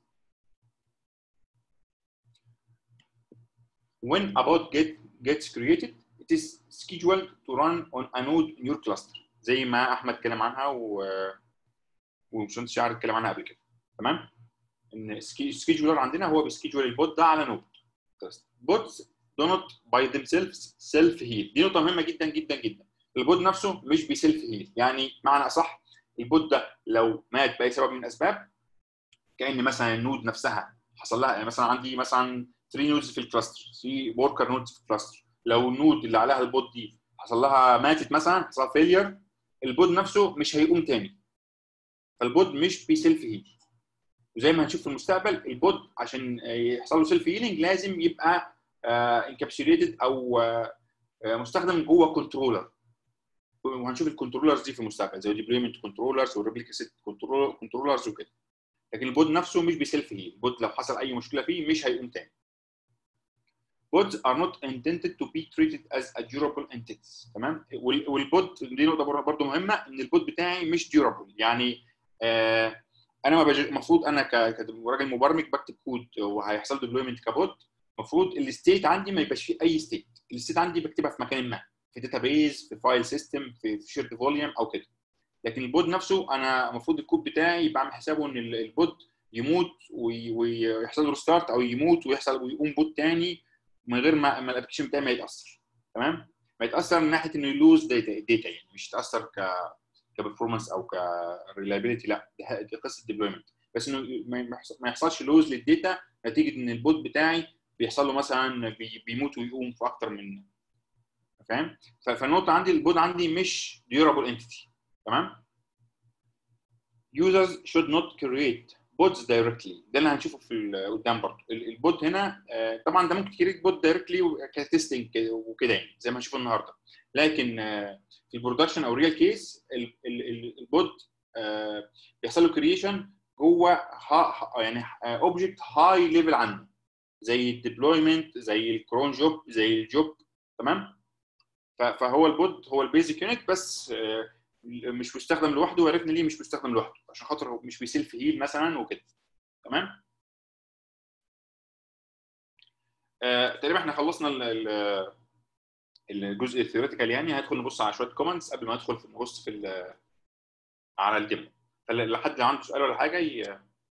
when a bot get gets created it is scheduled to run on a node in your cluster زي ما احمد اتكلم عنها و ومشونت شعر اتكلم عنها قبل كده تمام ان السكيدجولر عندنا هو بيسكيدجول البوت ده على نود بوتس do not by themselves self heal دي نقطه مهمه جدا جدا جدا البوت نفسه مش بيسيلف هيل يعني معنى اصح البوت ده لو مات باي سبب من الاسباب كان مثلا النود نفسها حصل لها يعني مثلا عندي مثلا 3 نودز في الكلاستر في وركر نودز في الكلاستر لو النود اللي عليها البوت دي حصل لها ماتت مثلا حصل لها فيلير البوت نفسه مش هيقوم تاني فالبوت مش بيسيلف هيل وزي ما هنشوف في المستقبل البوت عشان يحصل له سيلف هيلينج لازم يبقى انكابسوليتد او آه، مستخدم جوه كنترولر وهنشوف الكنترولرز دي في المستقبل زي الديبلويمنت كنترولرز والريبليكا سيت كنترولرز وكده لكن البود نفسه مش بيسيلف هيل البود لو حصل اي مشكله فيه مش هيقوم تاني Bots are not intended to be treated as a durable entities تمام وال- والبود دي نقطه بر- برضو مهمه ان البود بتاعي مش durable يعني آه انا ما بج- المفروض انا ك- كراجل مبرمج بكتب كود وهيحصل ديبلويمنت كبود المفروض الستيت عندي ما يبقاش فيه اي ستيت الستيت عندي بكتبها في مكان ما في داتابيز في فايل سيستم في شيرد فوليوم او كده لكن البود نفسه انا المفروض الكود بتاعي يبقى عامل حسابه ان ال- البود يموت وي- ويحصل له ستارت او يموت ويحصل ويقوم بود تاني من غير ما ما الابلكيشن بتاعي ما يتاثر تمام ما يتاثر من ناحيه انه يلوز داتا داتا يعني مش يتاثر ك كبرفورمانس او كريلابيلتي لا دي ح- دي قصه ديبلويمنت بس انه ما ما يحصل- ما يحصلش لوز للداتا نتيجه ان البود بتاعي بيحصل له مثلا بي- بيموت ويقوم في اكتر من فاهم ف- فالنقطه عندي البود عندي مش durable entity تمام users should not create bots directly ده اللي هنشوفه في ال- قدام برضه ال- البوت هنا آه، طبعا ده ممكن تكريت بوت دايركتلي كتستنج وكده يعني زي ما هنشوفه النهارده لكن آه، في البرودكشن او ريال كيس البوت آه، بيحصل له كرييشن جوه ها- ها- يعني اوبجكت هاي ليفل عنه زي الديبلويمنت زي الكرون جوب زي الجوب تمام ف- فهو البود هو البيزك يونت بس آه، مش بيستخدم لوحده وعرفنا ليه مش بيستخدم لوحده عشان خاطر هو مش بيسيلف هيل مثلا وكده تمام آه، تقريبا احنا خلصنا ال- ال- الجزء الثيوريتيكال يعني هندخل نبص على شويه كومنتس قبل ما ندخل في نبص في ال- على الديمو فلحد اللي عنده سؤال ولا حاجه ي...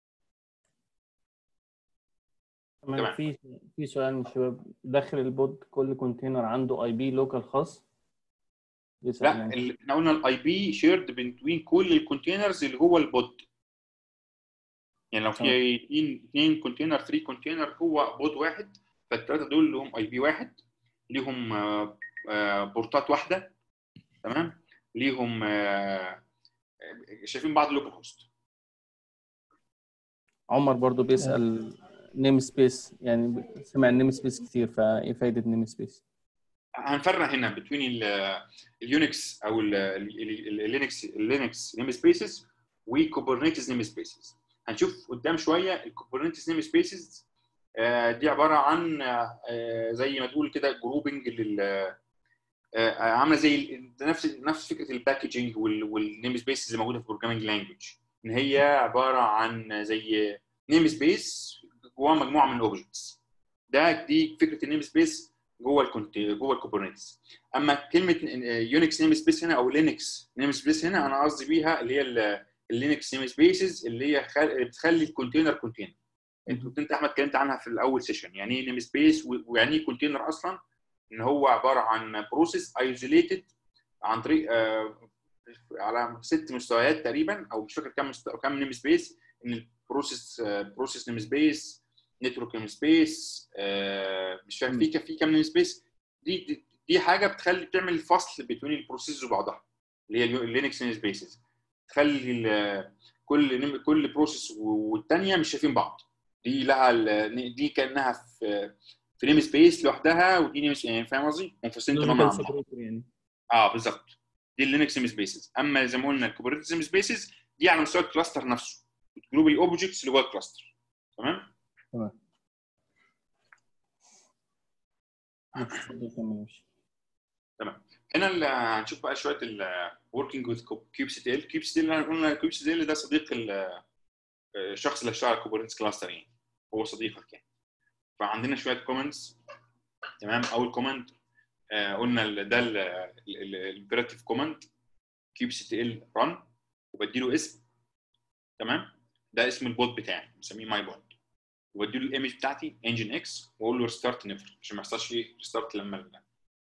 تمام تمام. في في سؤال من الشباب داخل البود كل كونتينر عنده اي بي لوكال خاص بيسأل لا يعني. ال- احنا قلنا الاي بي شيرد بين كل الكونتينرز اللي جوه البود يعني لو تمام. في اثنين اثنين كونتينر 3 كونتينر جوه بود واحد فالثلاثه دول لهم اي بي واحد ليهم آه، آه، بورتات واحده تمام ليهم آه، آه، شايفين بعض لوكال هوست عمر برضو بيسأل نيم سبيس يعني سمع النيم سبيس كتير فايه فايدة نيم سبيس؟ هنفرق هنا بين اليونكس او اللينكس اللينكس نيم سبيسز وكوبرنيتس نيم سبيسز هنشوف قدام شويه الكوبرنيتس نيم سبيسز دي عباره عن آه، زي ما تقول كده جروبنج لل آه، عامله زي ال- نفس نفس فكره الباكجنج والنيم سبيسز اللي موجوده في البروجرامينج لانجوج ان هي عباره عن زي نيم سبيس جواه مجموعه من الاوبجكتس ده دي فكره النيم سبيس جوه الكونت جوه الكوبرنيتس اما كلمه يونكس نيم سبيس هنا او لينكس نيم سبيس هنا انا قصدي بيها اللي هي اللينكس نيم سبيسز اللي هي خل... اللي بتخلي الكونتينر كونتينر انت كنت انت احمد اتكلمت عنها في الاول سيشن يعني ايه نيم سبيس ويعني ايه كونتينر اصلا ان هو عباره عن بروسيس ايزوليتد عن طريق آه، على ست مستويات تقريبا او مش فاكر كام مستوى كام نيم سبيس ان البروسيس بروسيس نيم سبيس نتورك نيم سبيس مش فاهم في ك- في كام نيم سبيس دي, دي دي حاجه بتخلي بتعمل الفصل بين البروسيسز وبعضها اللي هي اللينكس نيم سبيسز تخلي ال- كل نم- كل بروسيس والثانيه مش شايفين بعض دي لها ال- دي كانها في في نيم سبيس لوحدها ودي نيم يعني فاهم قصدي؟ منفصلين تماما عن بعض يعني اه بالظبط دي اللينكس نيم سبيسز اما زي ما قلنا الكوبرنيتيف نيم سبيسز دي على مستوى الكلاستر نفسه جروب الاوبجكتس اللي جوه الكلاستر تمام اتفضل كمل ماشي هنا ال- هنشوف بقى شويه ال working with كيوب سي تي ال كيوب سي تي ال قلنا كيوب سي تي ال ده صديق ال- الشخص اللي اشتغل كوبرنيتس كلاستر يعني هو صديقك يعني فعندنا شويه كومنتس تمام اول كومنت قلنا ال- ده الامبيراتيف كوماند كيوب سي تي ال ران وبديله اسم تمام ده اسم البوت بتاعي بسميه ماي بوت وبديله الايمج بتاعتي انجن اكس واقول له ريستارت نيفر عشان ما يحصلش ايه ريستارت لما ال-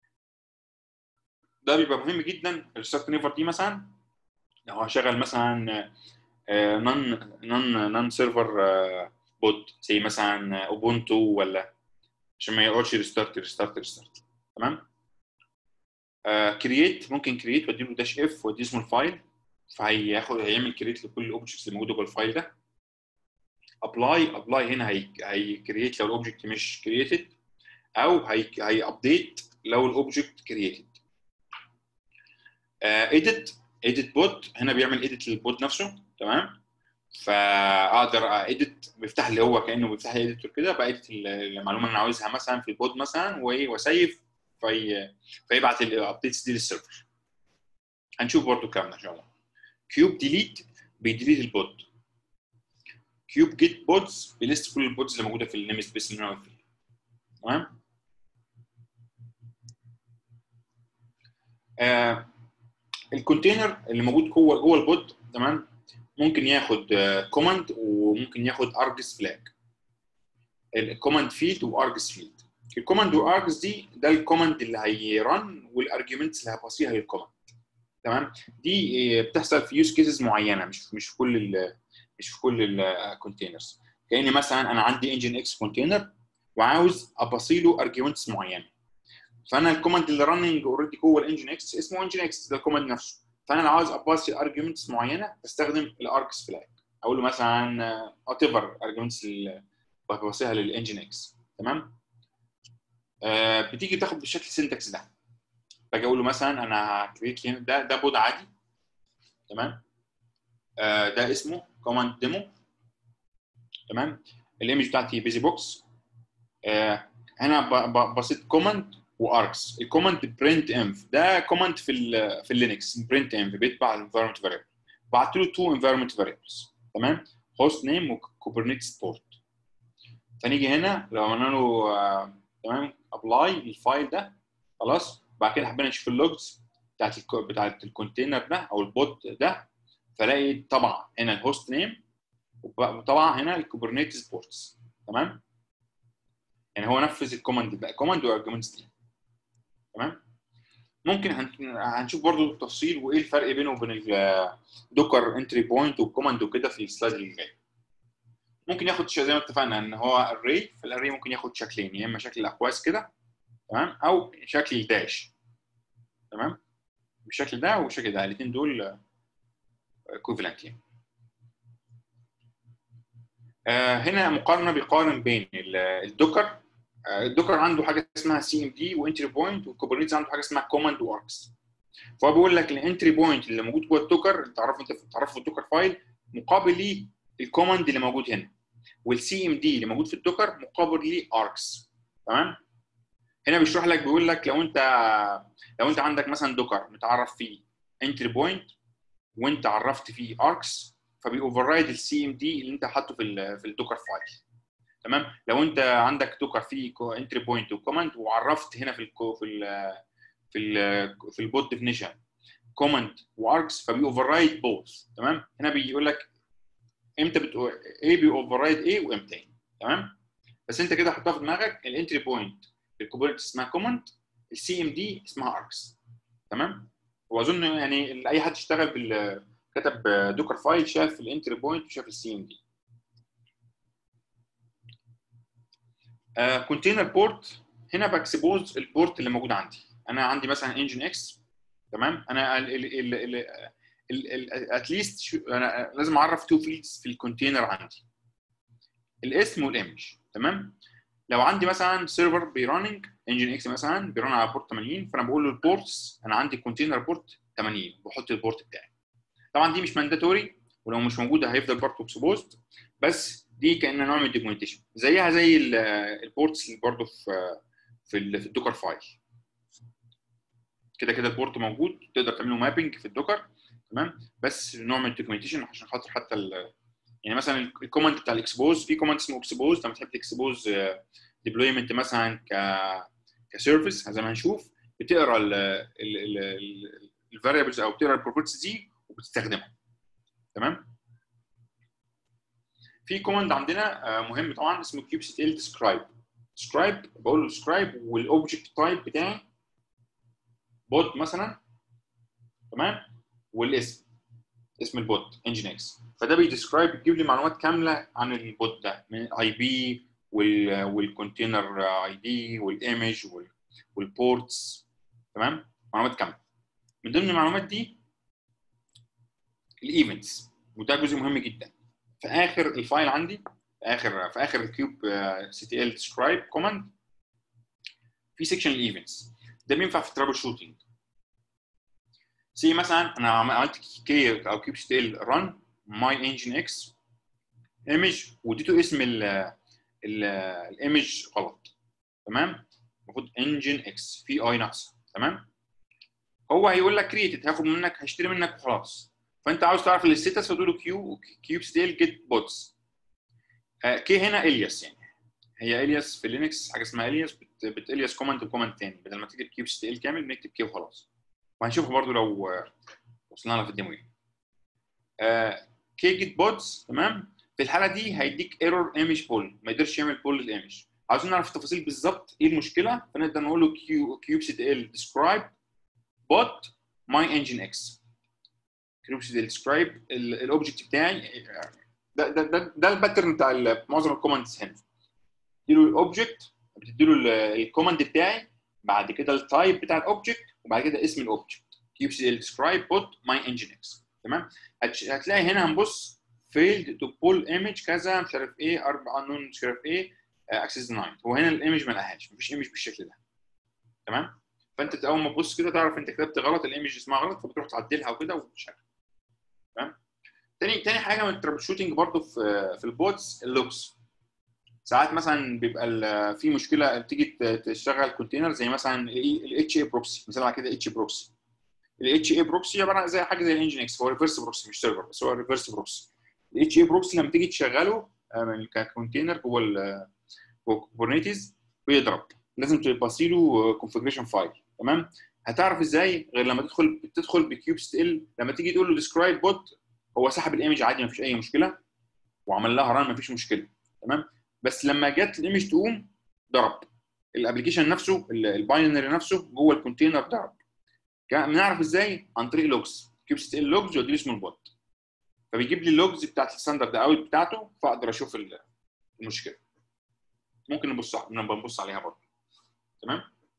ده بيبقى مهم جدا الريستارت نيفر دي مثلا لو هشغل مثلا نون نون نون سيرفر بوت زي مثلا اوبونتو ولا عشان ما يقعدش ريستارت ريستارت ريستارت تمام كرييت ممكن كرييت واديله داش اف وادي اسمه الفايل فهياخد هيعمل كرييت لكل الاوبجكتس اللي موجوده جوه الفايل ده ابلاي ابلاي هنا هي هيكرييت لو الاوبجكت مش كرييتد او هي هي ابديت لو الاوبجكت كرييتد اديت اديت بوت هنا بيعمل اديت للبوت نفسه تمام فاقدر اديت بيفتح لي هو كانه بيفتح لي اديتور كده بقيت المعلومه اللي انا عاوزها مثلا في البوت مثلا وايه واسيف في فيبعت الابديتس دي للسيرفر هنشوف برضو الكلام ده ان شاء الله كيوب ديليت بيديليت البوت كيوب جيت بوتس بيليست كل البوتس اللي موجوده في النيم سبيس اللي انا واقف فيه تمام آه الكونتينر اللي موجود جوه جوه البوت تمام ممكن ياخد كوماند وممكن ياخد ارجس فلاج الكوماند فيلد وارجس فيلد الكوماند وارجس دي ده الكوماند اللي هيرن والارجيومنتس اللي هبصيها للكوماند تمام دي بتحصل في يوز كيسز معينه مش مش في كل ال مش في كل الكونتينرز كاني مثلا انا عندي انجن اكس كونتينر وعاوز ابصيله ارجيومنتس معينه فانا الكوماند اللي راننج اوريدي جوه الانجن اكس اسمه انجن اكس ده الكوماند نفسه فانا لو عاوز اباصي ارجيومنتس معينه بستخدم الاركس فلاج اقول له مثلا وات ايفر ارجيومنتس اللي ببصيها للانجن اكس تمام آه بتيجي تاخد بالشكل السنتكس ده باجي اقول له مثلا انا هكريت ده ده بود عادي تمام آه ده اسمه كوماند ديمو تمام الايمج بتاعتي بيزي بوكس آه هنا بسيط كوماند واركس الكوماند برنت انف ده كوماند في ال في اللينكس برنت انف بيتبع الانفايرمنت فاريبل بعت له تو انفايرمنت فاريبلز تمام هوست نيم وكوبرنيتس بورت فنيجي هنا لو قلنا له آه تمام ابلاي للفايل ده خلاص بعد كده حبينا نشوف اللوجز بتاعت الكو... بتاعت الكونتينر ده او البوت ده فلاقي طبعا هنا الهوست نيم وطبعا هنا الكوبرنيتس بورتس تمام يعني هو نفذ الكوماند ده كوماند والارجيومنتس دي تمام ممكن هنشوف برضو التفصيل وايه الفرق بينه وبين الدوكر انتري بوينت والكوماند وكده في السلايد اللي جاي ممكن ياخد زي ما اتفقنا ان هو اري فالاري ممكن ياخد شكلين يا اما شكل الاقواس كده تمام او شكل الداش تمام بالشكل ده والشكل ده الاثنين دول ايكوفالنت يعني آه هنا مقارنه بيقارن بين الدوكر الدوكر عنده حاجه اسمها سي ام دي وانتري بوينت والكوبرنيتس عنده حاجه اسمها كوماند واركس فهو بيقول لك الانتري بوينت اللي موجود جوه الدوكر تعرفه انت تعرفه في الدوكر فايل مقابل ليه الكوماند اللي موجود هنا والسي ام دي اللي موجود في الدوكر مقابل ليه اركس تمام هنا بيشرح لك بيقول لك لو انت لو انت عندك مثلا دوكر متعرف فيه انتري بوينت وانت عرفت فيه اركس فبيوفر رايد السي ام دي اللي انت حاطه في في الدوكر فايل تمام لو انت عندك دوكر فيه انتري بوينت وكوماند وعرفت هنا في ال في ال في ال في البوت ديفينيشن كوماند واركس فبيوفر رايد بوث تمام هنا بيقول لك امتى بتقول ايه بيوفر رايد ايه وامتى ايه تمام بس انت كده حطها في دماغك الانتري بوينت الكوبرنت اسمها كوماند السي ام دي اسمها اركس تمام واظن يعني اي حد اشتغل بال كتب دوكر فايل شاف الانتري بوينت وشاف السي ام دي كونتينر بورت هنا بكسبوز البورت اللي موجود عندي انا عندي مثلا انجن اكس تمام انا اتليست انا لازم اعرف تو فيلدز في الكونتينر عندي الاسم والايمج تمام لو عندي مثلا سيرفر بيراننج انجن اكس مثلا بيران على بورت 80 فانا بقول له البورتس انا عندي كونتينر بورت 80 بحط البورت بتاعي طبعا دي مش مانداتوري ولو مش موجوده هيفضل برضه اكسبوزد بس دي كانها نوع من الدوكيومنتيشن زيها زي البورتس اللي برضه في في ال- في الدوكر فايل كده كده البورت موجود تقدر تعمله مابنج في الدوكر تمام بس نوع من الدوكيومنتيشن عشان خاطر حتى ال يعني مثلا الكومنت بتاع الاكسبوز في كومنت اسمه اكسبوز لما تحب تكسبوز ديبلويمنت مثلا ك كسيرفيس زي ما هنشوف بتقرا الفاريبلز او بتقرا البروبرتيز دي وبتستخدمها تمام في كوماند عندنا آه، مهم طبعا اسمه كيوب سي ال ديسكرايب ديسكرايب بقول له ديسكرايب والاوبجكت تايب بتاعي بوت مثلا تمام والاسم اسم البوت انجن اكس فده بيديسكرايب بيجيب لي معلومات كامله عن البوت ده من اي بي والكونتينر اي دي والايمج والبورتس تمام معلومات كامله من ضمن المعلومات دي الايفنتس وده جزء مهم جدا في اخر الفايل عندي في اخر في اخر الكيوب سي تي ال ديسكرايب كوماند في سيكشن الايفنتس ده بينفع في الترابل شوتنج سي مثلا انا عم- عملت كي او كيوب سي تي ال ران ماي انجن اكس ايمج واديته اسم الايمج غلط تمام المفروض انجن اكس في اي ناقصه تمام هو هيقول لك كريتد هاخد منك هشتري منك وخلاص فانت عاوز تعرف الستاتس فتقول له كيو كيوب ستيل جيت بوتس كي هنا الياس يعني هي الياس في لينكس حاجه اسمها الياس بت, بت الياس كوماند بكوماند تاني بدل ما تكتب كيوب ستيل كامل بنكتب كي وخلاص وهنشوفه برضو لو آه، وصلنا لها في الديمو يعني كي جيت بوتس تمام في الحاله دي هيديك ايرور ايمج بول ما يقدرش يعمل بول للايمج عاوزين نعرف التفاصيل بالظبط ايه المشكله فنقدر نقول له كيو كيوب سي ال ديسكرايب بوت ماي انجن اكس كيوب سي ال ديسكرايب الاوبجكت بتاعي ده ده ده, ده الباترن بتاع ال- معظم الكوماندز هنا تديله الاوبجكت بتديله الكوماند بتاعي بعد كده التايب بتاع الاوبجكت وبعد كده اسم الاوبجكت كيوب سي ال ديسكرايب بوت ماي انجن اكس تمام هتش- هتلاقي هنا هنبص فيلد تو بول ايمج كذا مش عارف ايه اربع انون مش عارف ايه اكسس دينايد هو هنا الايمج ما لقاهاش مفيش ايمج بالشكل ده تمام فانت اول ما تبص كده تعرف انت كتبت غلط الايمج اسمها غلط فبتروح تعدلها وكده وتشغل تمام تاني تاني حاجه من الترابل شوتنج برضه في في البوتس اللوكس ساعات مثلا بيبقى ال- في مشكله تيجي ت- تشتغل كونتينر زي مثلا الاتش اي بروكسي مثال على كده اتش بروكسي الاتش اي بروكسي عباره عن زي حاجه زي الانجن اكس هو ريفرس بروكسي مش سيرفر بس هو ريفرس بروكسي الاتش اي بروكسي لما تيجي تشغله آه، من ككونتينر جوه ال- جوه كوبرنيتيز بيضرب لازم تبصي له كونفجريشن فايل تمام هتعرف ازاي غير لما تدخل تدخل بكيوب ستيل لما تيجي تقول له ديسكرايب بوت هو سحب الايمج عادي مفيش اي مشكله وعمل لها ران مفيش مشكله تمام بس لما جت الايمج تقوم ضرب الابلكيشن نفسه ال- الباينري نفسه جوه الكونتينر ضرب كان- بنعرف ازاي عن طريق لوجز كيوب ستيل لوجز واديله اسمه البوت فبيجيب لي اللوجز بتاعت الستاندرد اوت بتاعته فاقدر اشوف ال- المشكله ممكن نبص نبقى نبص عليها برضه تمام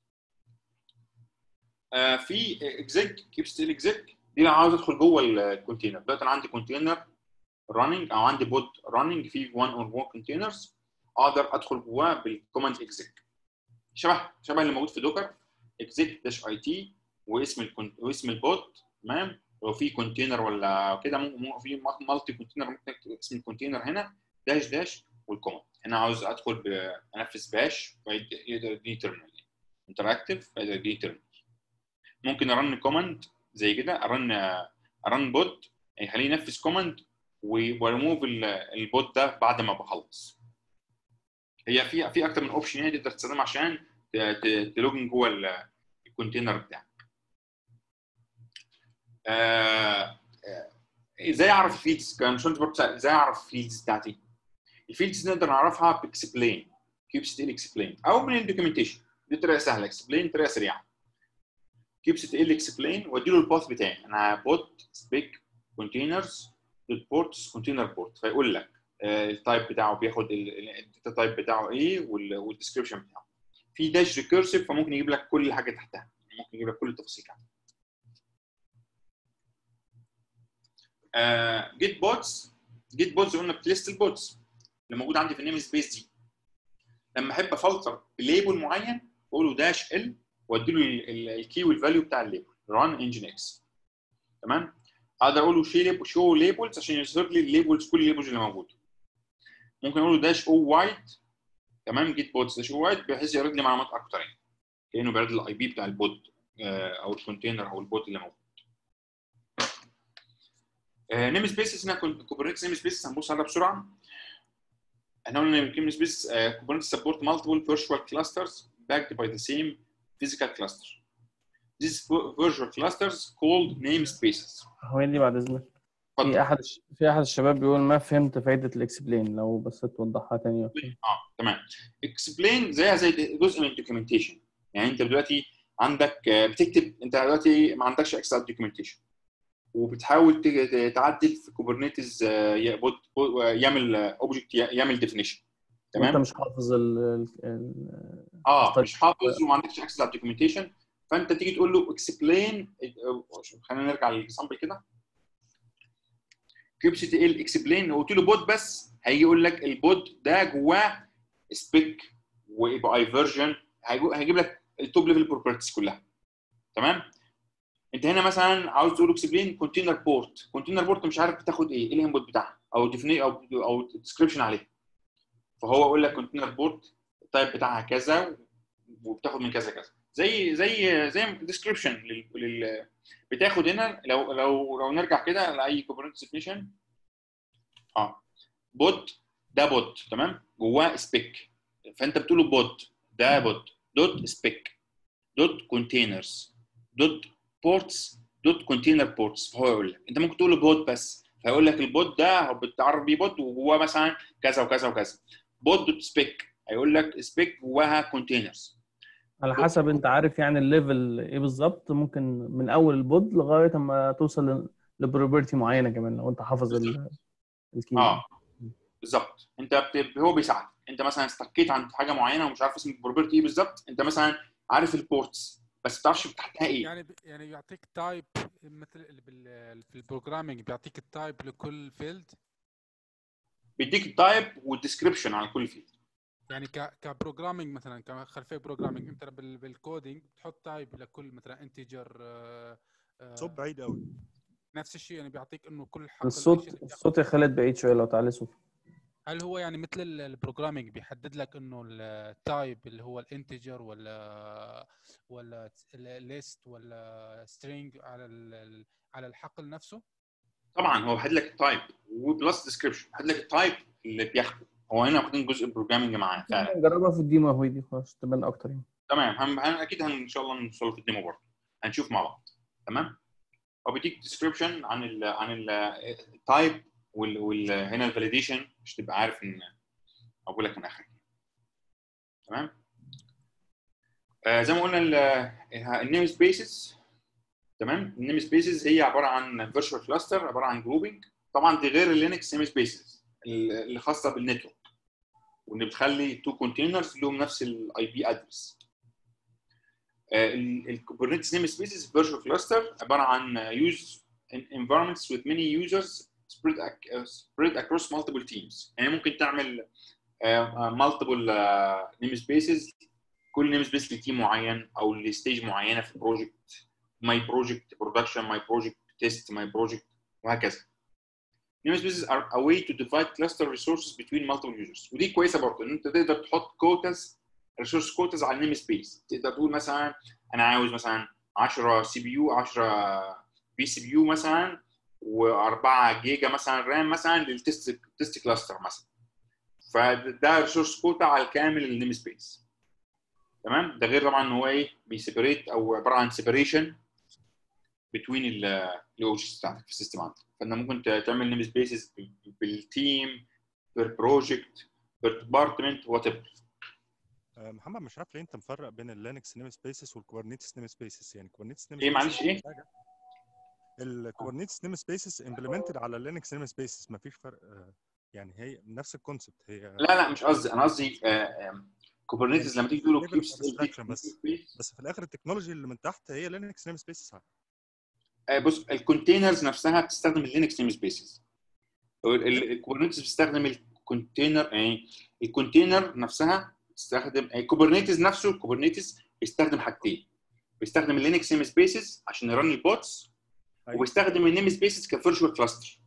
آه في اكزيك كيب ستيل اكزيك دي لو عاوز ادخل جوه الكونتينر دلوقتي انا عندي كونتينر راننج او عندي بوت راننج في 1 اور مور كونتينرز اقدر ادخل جواه بالكوماند اكزيك شبه شبه اللي موجود في دوكر اكزيك داش اي تي واسم الكون... واسم البوت تمام لو في كونتينر ولا كده ممكن في مالتي كونتينر ممكن اكتب اسم الكونتينر هنا داش داش والكوماند هنا عاوز ادخل انفذ باش يقدر يديني تيرمينال انتراكتيف يقدر يديني تيرمينال ممكن ارن كوماند زي كده ارن ارن بوت يخليه ينفذ كوماند وريموف البوت ده بعد ما بخلص هي في في اكتر من اوبشن يعني تقدر تستخدمها عشان تلوجن جوه الكونتينر بتاعك آه، آه، ازاي اعرف الفيلدز كان مش ازاي اعرف الفيلدز بتاعتي الفيلدز نقدر نعرفها باكسبلين كيوب ستيل اكسبلين او من الدوكيومنتيشن دي طريقه سهله اكسبلين طريقه سريعه كيوب ستيل اكسبلين وادي له الباث بتاعي انا بوت سبيك كونتينرز دوت بورتس كونتينر بورت فيقول لك التايب بتاعه بياخد الداتا تايب بتاعه ايه والديسكربشن بتاعه في داش ريكيرسيف فممكن يجيب لك كل حاجه تحتها ممكن يجيب لك كل التفاصيل تحتها جيت بوتس جيت بوتس قلنا بتليست البوتس اللي موجود عندي في النيم سبيس دي لما احب افلتر ليبل معين بقول له داش ال وادي له الكي والفاليو بتاع الليبل ران انجن اكس تمام اقدر اقول له شي شو ليبلز عشان يظهر لي الليبلز كل الليبلز اللي موجوده ممكن اقول له داش او وايد تمام جيت بوتس داش او وايد بحيث يعرض لي معلومات اكتر يعني كانه بيعرض لي الاي بي بتاع البوت او الكونتينر او البوت اللي موجود نيم سبيسز هنا كنت كوبرنيتس نيم سبيسز هنبص عليها بسرعه احنا قلنا ان نيم سبيس كوبرنيتس سبورت مالتيبل فيرتشوال كلاسترز backed by the same physical cluster. These virtual clusters called namespaces. هو دي بعد اذنك اتفضل. في احد في احد الشباب بيقول ما فهمت فايده الاكسبلين لو بس توضحها تاني اه تمام explain زيها زي جزء من الدوكيومنتيشن يعني انت دلوقتي عندك آه، بتكتب انت دلوقتي ما عندكش اكسس على الدوكيومنتيشن وبتحاول ت- تعدل في كوبرنيتس يعمل اوبجكت يعمل ديفينيشن انت تمام مش حافظ ال ال- ال- اه طيب. مش حافظ وما عندكش اكسس على الدوكيومنتيشن فانت تيجي تقول له اكسبلين خلينا نرجع للاكزامبل كده كيوب سي تي ال اكسبلين قلت له بوت بس هيجي يقول لك البوت ده جواه سبيك واي فيرجن هيجيب لك التوب ليفل بروبرتيز كلها تمام انت هنا مثلا عاوز تقول اكسبلين كونتينر بورت كونتينر بورت مش عارف بتاخد ايه ايه الانبوت بتاعها او ديفيني او او ديسكربشن عليه فهو يقول لك كونتينر بورت التايب بتاعها كذا وبتاخد من كذا كذا زي زي زي ديسكربشن لل, لل بتاخد هنا لو لو لو نرجع كده لاي كوبرنيتس ديفينيشن اه بوت ده بوت تمام جواه سبيك فانت بتقول له بوت ده بوت دوت سبيك دوت كونتينرز دوت بورتس دوت كونتينر بورتس فهو يقول لك انت ممكن تقول له بوت بس فيقول لك البوت ده هو بتعرف بيه بوت وجواه مثلا كذا وكذا وكذا بوت دوت سبيك هيقول لك سبيك جواها كونتينرز على حسب انت عارف يعني الليفل ايه بالظبط ممكن من اول البود لغايه اما توصل لبروبرتي معينه كمان لو انت حافظ ال- الكي اه بالظبط انت بت... هو بيساعدك انت مثلا استكيت عند حاجه معينه ومش عارف اسم البروبرتي ايه بالظبط انت مثلا عارف البورتس بس ما بتعرفش تحتها ايه يعني ب- يعني بيعطيك تايب مثل بال- في البروجرامينج بيعطيك التايب لكل فيلد بيديك التايب والديسكربشن على كل فيلد يعني ك كبروجرامينج مثلا كخلفيه بروجرامينج انت بال- بالكودينج بتحط تايب لكل مثلا انتجر صوت بعيد قوي نفس الشيء يعني بيعطيك انه كل حق الصوت الشيء اللي بتاخده. الصوت يا خالد بعيد شويه لو تعلي صوت هل هو يعني مثل ال- البروجرامينج بيحدد لك انه التايب اللي هو الانتجر ولا ولا ليست ولا سترينج على ال- على الحقل نفسه؟ طبعا هو حد لك التايب وبلس ديسكربشن حد لك التايب اللي بياخده هو هنا واخدين جزء البروجرامنج معاه فعلا نجربها في الديمو اهو دي خلاص تبان اكتر يعني تمام هم... هم... اكيد هن... ان شاء الله نوصل في الديمو برضه هنشوف مع بعض تمام هو بيديك ديسكربشن عن ال عن التايب وال... وال... هنا الفاليديشن مش تبقى عارف ان اقول لك من اخر تمام آه زي ما قلنا النيم سبيسز تمام النيم سبيسز هي عباره عن فيرتشوال كلاستر عباره عن جروبنج طبعا دي غير اللينكس نيم سبيسز اللي خاصه بالنتورك واللي بتخلي تو كونتينرز لهم نفس الاي بي ادرس الكوبرنيتس نيم سبيسز فيرتشوال كلاستر عباره عن يوز environments with many users spread ac- uh, spread across multiple teams يعني ممكن تعمل uh, uh, multiple uh, namespaces كل نيم سبيس لتيم معين او لستيج معينه في البروجكت ماي بروجكت برودكشن ماي بروجكت تيست ماي بروجكت وهكذا namespaces are a way to divide cluster resources between multiple users ودي كويسه برضه ان انت تقدر تحط كوتاز ريسورس كوتاز على النيم سبيس تقدر تقول مثلا انا عاوز مثلا 10 سي بي يو 10 بي سي بي يو مثلا و4 جيجا مثلا رام مثلا للتست تيست كلاستر مثلا فده ريسورس كوتا على كامل النيم سبيس تمام ده غير طبعا ان هو ايه بيسيبريت او عباره عن سيبريشن بتوين الاوجيز بتاعتك في السيستم عندك فانت ممكن ت- تعمل نيم سبيسز بالتيم بير بروجكت بير ديبارتمنت وات ايفر آه، محمد مش عارف ليه انت مفرق بين اللينكس نيم سبيسز والكوبرنيتس نيم سبيسز يعني كوبرنيتس نيم ايه معلش ايه الكوبرنيتس نيم سبيسز امبلمنتد على اللينكس نيم سبيسز مفيش فرق آه، يعني هي نفس الكونسبت هي لا لا مش قصدي انا قصدي كوبرنيتس لما تيجي تقول له Level كيوب of abstraction بس. بس في الاخر التكنولوجي اللي من تحت هي لينكس نيم سبيس بص الكونتينرز نفسها بتستخدم اللينكس نيم سبيسز الكوبرنيتس بتستخدم الكونتينر يعني الكونتينر نفسها بتستخدم كوبرنيتس نفسه الكوبرنيتس بيستخدم حاجتين بيستخدم اللينكس نيم سبيسز عشان يرن البوتس أيوة. وبيستخدم النيم سبيسز كفيرشوال كلاستر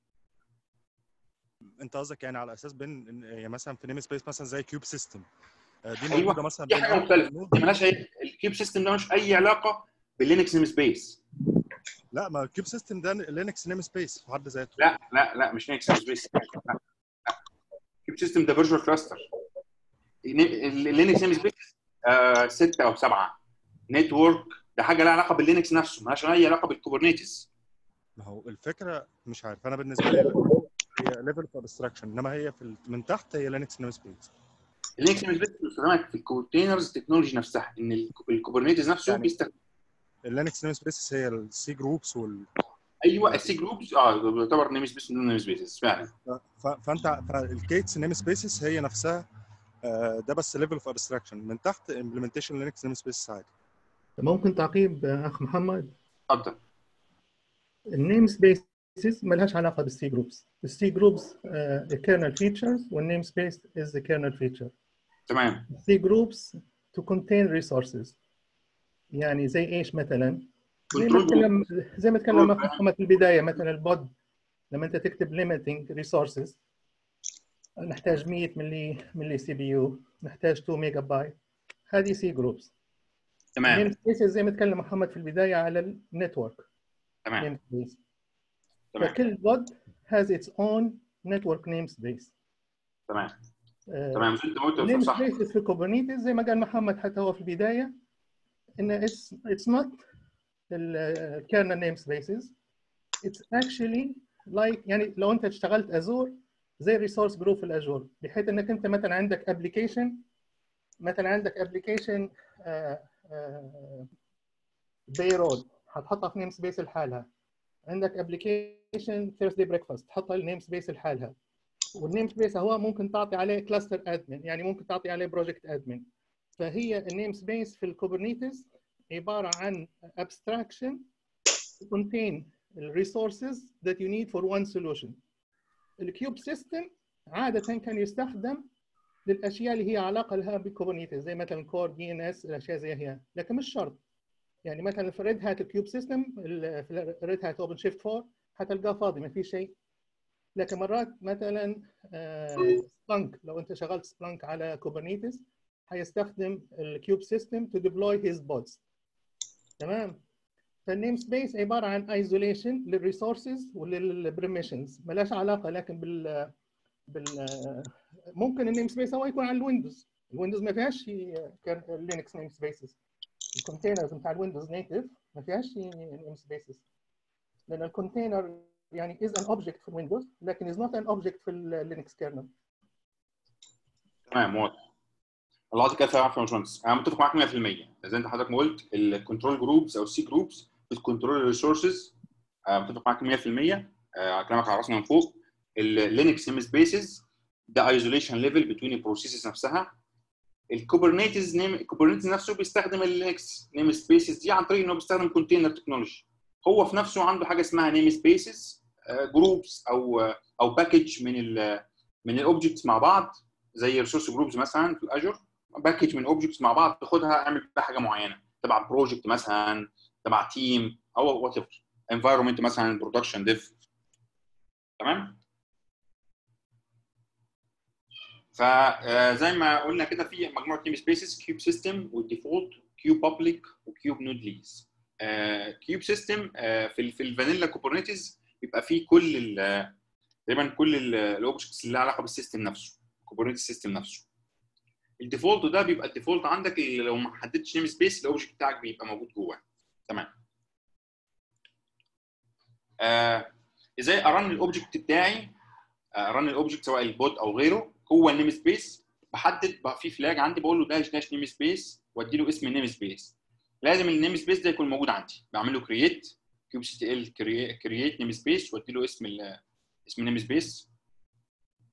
انت قصدك يعني على اساس بين إن- يعني مثلا في نيم سبيس مثلا زي كيوب سيستم دي أيوة. موجوده مثلا دي بين حاجه أول مختلفه نود دي مالهاش اي الكيوب سيستم ده مش اي علاقه باللينكس نيم سبيس لا ما الكيوب سيستم ده لينكس نيم سبيس في حد ذاته لا لا لا مش لينكس نيم سبيس كيوب سيستم ده فيرجوال كلاستر اللينكس نيم سبيس ستة او سبعة نتورك ده حاجه لها علاقه باللينكس نفسه مالهاش اي علاقه بالكوبرنيتس ما هو الفكره مش عارف انا بالنسبه لي هي ليفل اوف ابستراكشن انما هي في ال- من تحت هي لينكس نيم سبيس اللينكس نيم سبيس بيستخدمك في الكونتينرز تكنولوجي نفسها ان الك- الكوبرنيتس نفسه يعني- بيستخدم اللينكس نيم سبيس هي السي جروبس وال ايوه السي جروبس اه بيعتبر نيم سبيس من نيم سبيس فعلا ف- فانت فالكيتس نيم سبيسز هي نفسها آه، ده بس ليفل اوف ابستراكشن من تحت امبلمنتيشن لينكس نيم سبيس عادي ممكن تعقيب آه، اخ محمد اتفضل النيم سبيسز ما لهاش علاقه بالسي جروبس السي جروبس الكيرنل فيتشرز والنيم سبيس از ذا كيرنل فيتشر تمام السي جروبس to contain resources يعني زي ايش مثلا زي ما Control group. تكلم زي ما تكلم Control اخ محمد في البدايه مثلا البود لما انت تكتب limiting resources نحتاج 100 ملي ملي سي بي يو نحتاج 2 ميجا بايت هذه سي جروبس تمام نيم سبيسز زي ما تكلم محمد في البدايه على النتورك تمام نيم سبيس تمام فكل بود has its own network namespace تمام آه، تمام زي انت قلت النيم صح سبيسز في كوبرنيتس زي ما قال محمد حتى هو في البدايه ان it's it's not الكيرنل نيم سبيسز it's actually like يعني لو انت اشتغلت ازور زي ريسورس جروب في الاجور بحيث انك انت مثلا عندك ابلكيشن مثلا عندك ابلكيشن بيرول هتحطها في نيم سبيس لحالها عندك ابلكيشن ثيرسداي بريكفاست تحطها النيم سبيس لحالها والنيم سبيس هو ممكن تعطي عليه كلاستر ادمن يعني ممكن تعطي عليه بروجكت ادمن فهي النيم سبيس في الكوبرنيتس عباره عن abstraction to contain the resources that you need for one solution. الكيوب سيستم عاده كان يستخدم للاشياء اللي هي علاقه لها بالكوبرنيتس زي مثلا كور دي ان اس الاشياء زي هي لكن مش شرط يعني مثلا في ريد هات الكيوب سيستم في ريد هات اوبن شيفت 4 هتلقاه فاضي ما في شيء لكن مرات مثلا سبلانك لو انت شغلت سبلانك على كوبرنيتس هيستخدم الكيوب سيستم تو ديبلوي هيز بودز تمام فالنيم سبيس عباره عن ايزوليشن للريسورسز وللبرميشنز ملاش علاقه لكن بال بال ممكن النيم سبيس هو يكون على الويندوز الويندوز ما فيهاش لينكس نيم سبيسز الكونتينرز بتاع الويندوز نيتف ما فيهاش نيم سبيسز لان الكونتينر يعني is an object في الويندوز لكن is not an object في اللينكس كيرنل تمام واضح الله يعطيك الف عافيه يا باشمهندس انا متفق معاك 100% زي انت حضرتك ما قلت الكنترول جروبس او السي جروبس بتكنترول الريسورسز متفق معاك 100% آه، كلامك على راسنا من فوق اللينكس نيم سبيسز ده ايزوليشن ليفل بتوين البروسيسز نفسها الكوبرنيتس نيم الكوبرنيتس نفسه بيستخدم اللينكس نيم سبيسز دي عن طريق انه بيستخدم كونتينر تكنولوجي هو في نفسه عنده حاجه اسمها نيم سبيسز جروبس او او باكج من ال من الاوبجكتس مع بعض زي ريسورس جروبز مثلا في الاجر باكج من اوبجكتس مع بعض تاخدها اعمل بيها حاجه معينه تبع بروجكت مثلا تبع تيم او وات ايفر انفايرمنت مثلا برودكشن ديف تمام فزي ما قلنا كده في مجموعه نيم سبيسز كيوب سيستم والديفولت كيوب بابليك وكيوب نود ليز كيوب سيستم في ال- في الفانيلا كوبرنيتيز بيبقى فيه كل ال- تقريبا كل الاوبجكتس اللي لها علاقه بالسيستم نفسه كوبرنيتيز سيستم نفسه الديفولت ده بيبقى الديفولت عندك اللي لو ما حددتش نيم سبيس الاوبجكت بتاعك بيبقى موجود جواه تمام آه ازاي ارن الاوبجكت بتاعي ارن الاوبجكت سواء البوت او غيره جوه النيم سبيس بحدد بقى في فلاج عندي بقول له داش داش نيم سبيس وادي له اسم النيم سبيس لازم النيم سبيس ده يكون موجود عندي بعمل له كرييت كيوب سي تي ال كرييت نيم سبيس وادي له اسم ال اسم النيم سبيس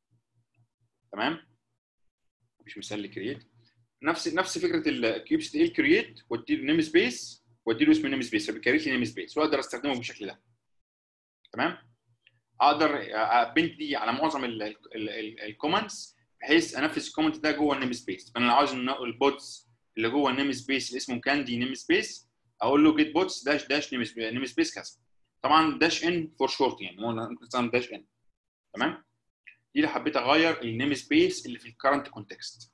تمام مفيش مثال لكرييت نفس نفس فكره الكيوب سي ال كرييت وادي له نيم سبيس وادي له اسم نيم سبيس فبيكريت لي نيم سبيس واقدر استخدمه بالشكل ده تمام اقدر ابنت دي على معظم الكومنتس بحيث انفذ الكومنت ده جوه النيم سبيس فانا لو عاوز ان البوتس اللي جوه النيم سبيس اللي اسمه كاندي نيم سبيس اقول له جيت بوتس داش داش نيم سبيس كذا طبعا داش ان فور شورت يعني هو ممكن تستخدم داش ان تمام دي لو حبيت اغير النيم سبيس اللي في الكرنت كونتكست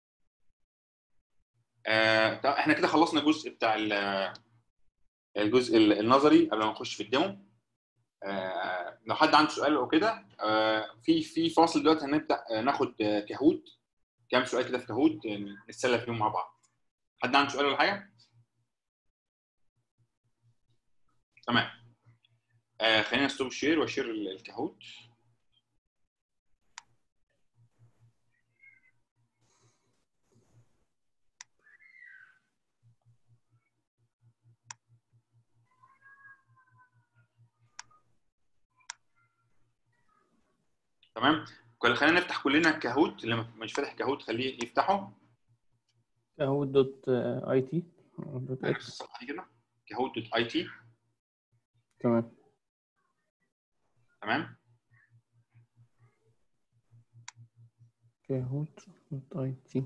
آه طب احنا كده خلصنا الجزء بتاع ال- الجزء النظري قبل ما نخش في الديمو آه لو حد عنده سؤال او كده آه في في فاصل دلوقتي هنبدا آه، ناخد آه، كهوت كام سؤال كده في كهوت آه، نتسلى فيهم مع بعض حد عنده سؤال ولا حاجه تمام آه خلينا ستوب شير واشير ال- الكهوت تمام كل- خلينا نفتح كلنا كهوت اللي مش فاتح كهوت خليه يفتحه كهود دوت اي تي دوت نفس اكس الصفحه دي كده كهوت دوت اي تي تمام تمام كهود دوت اي تي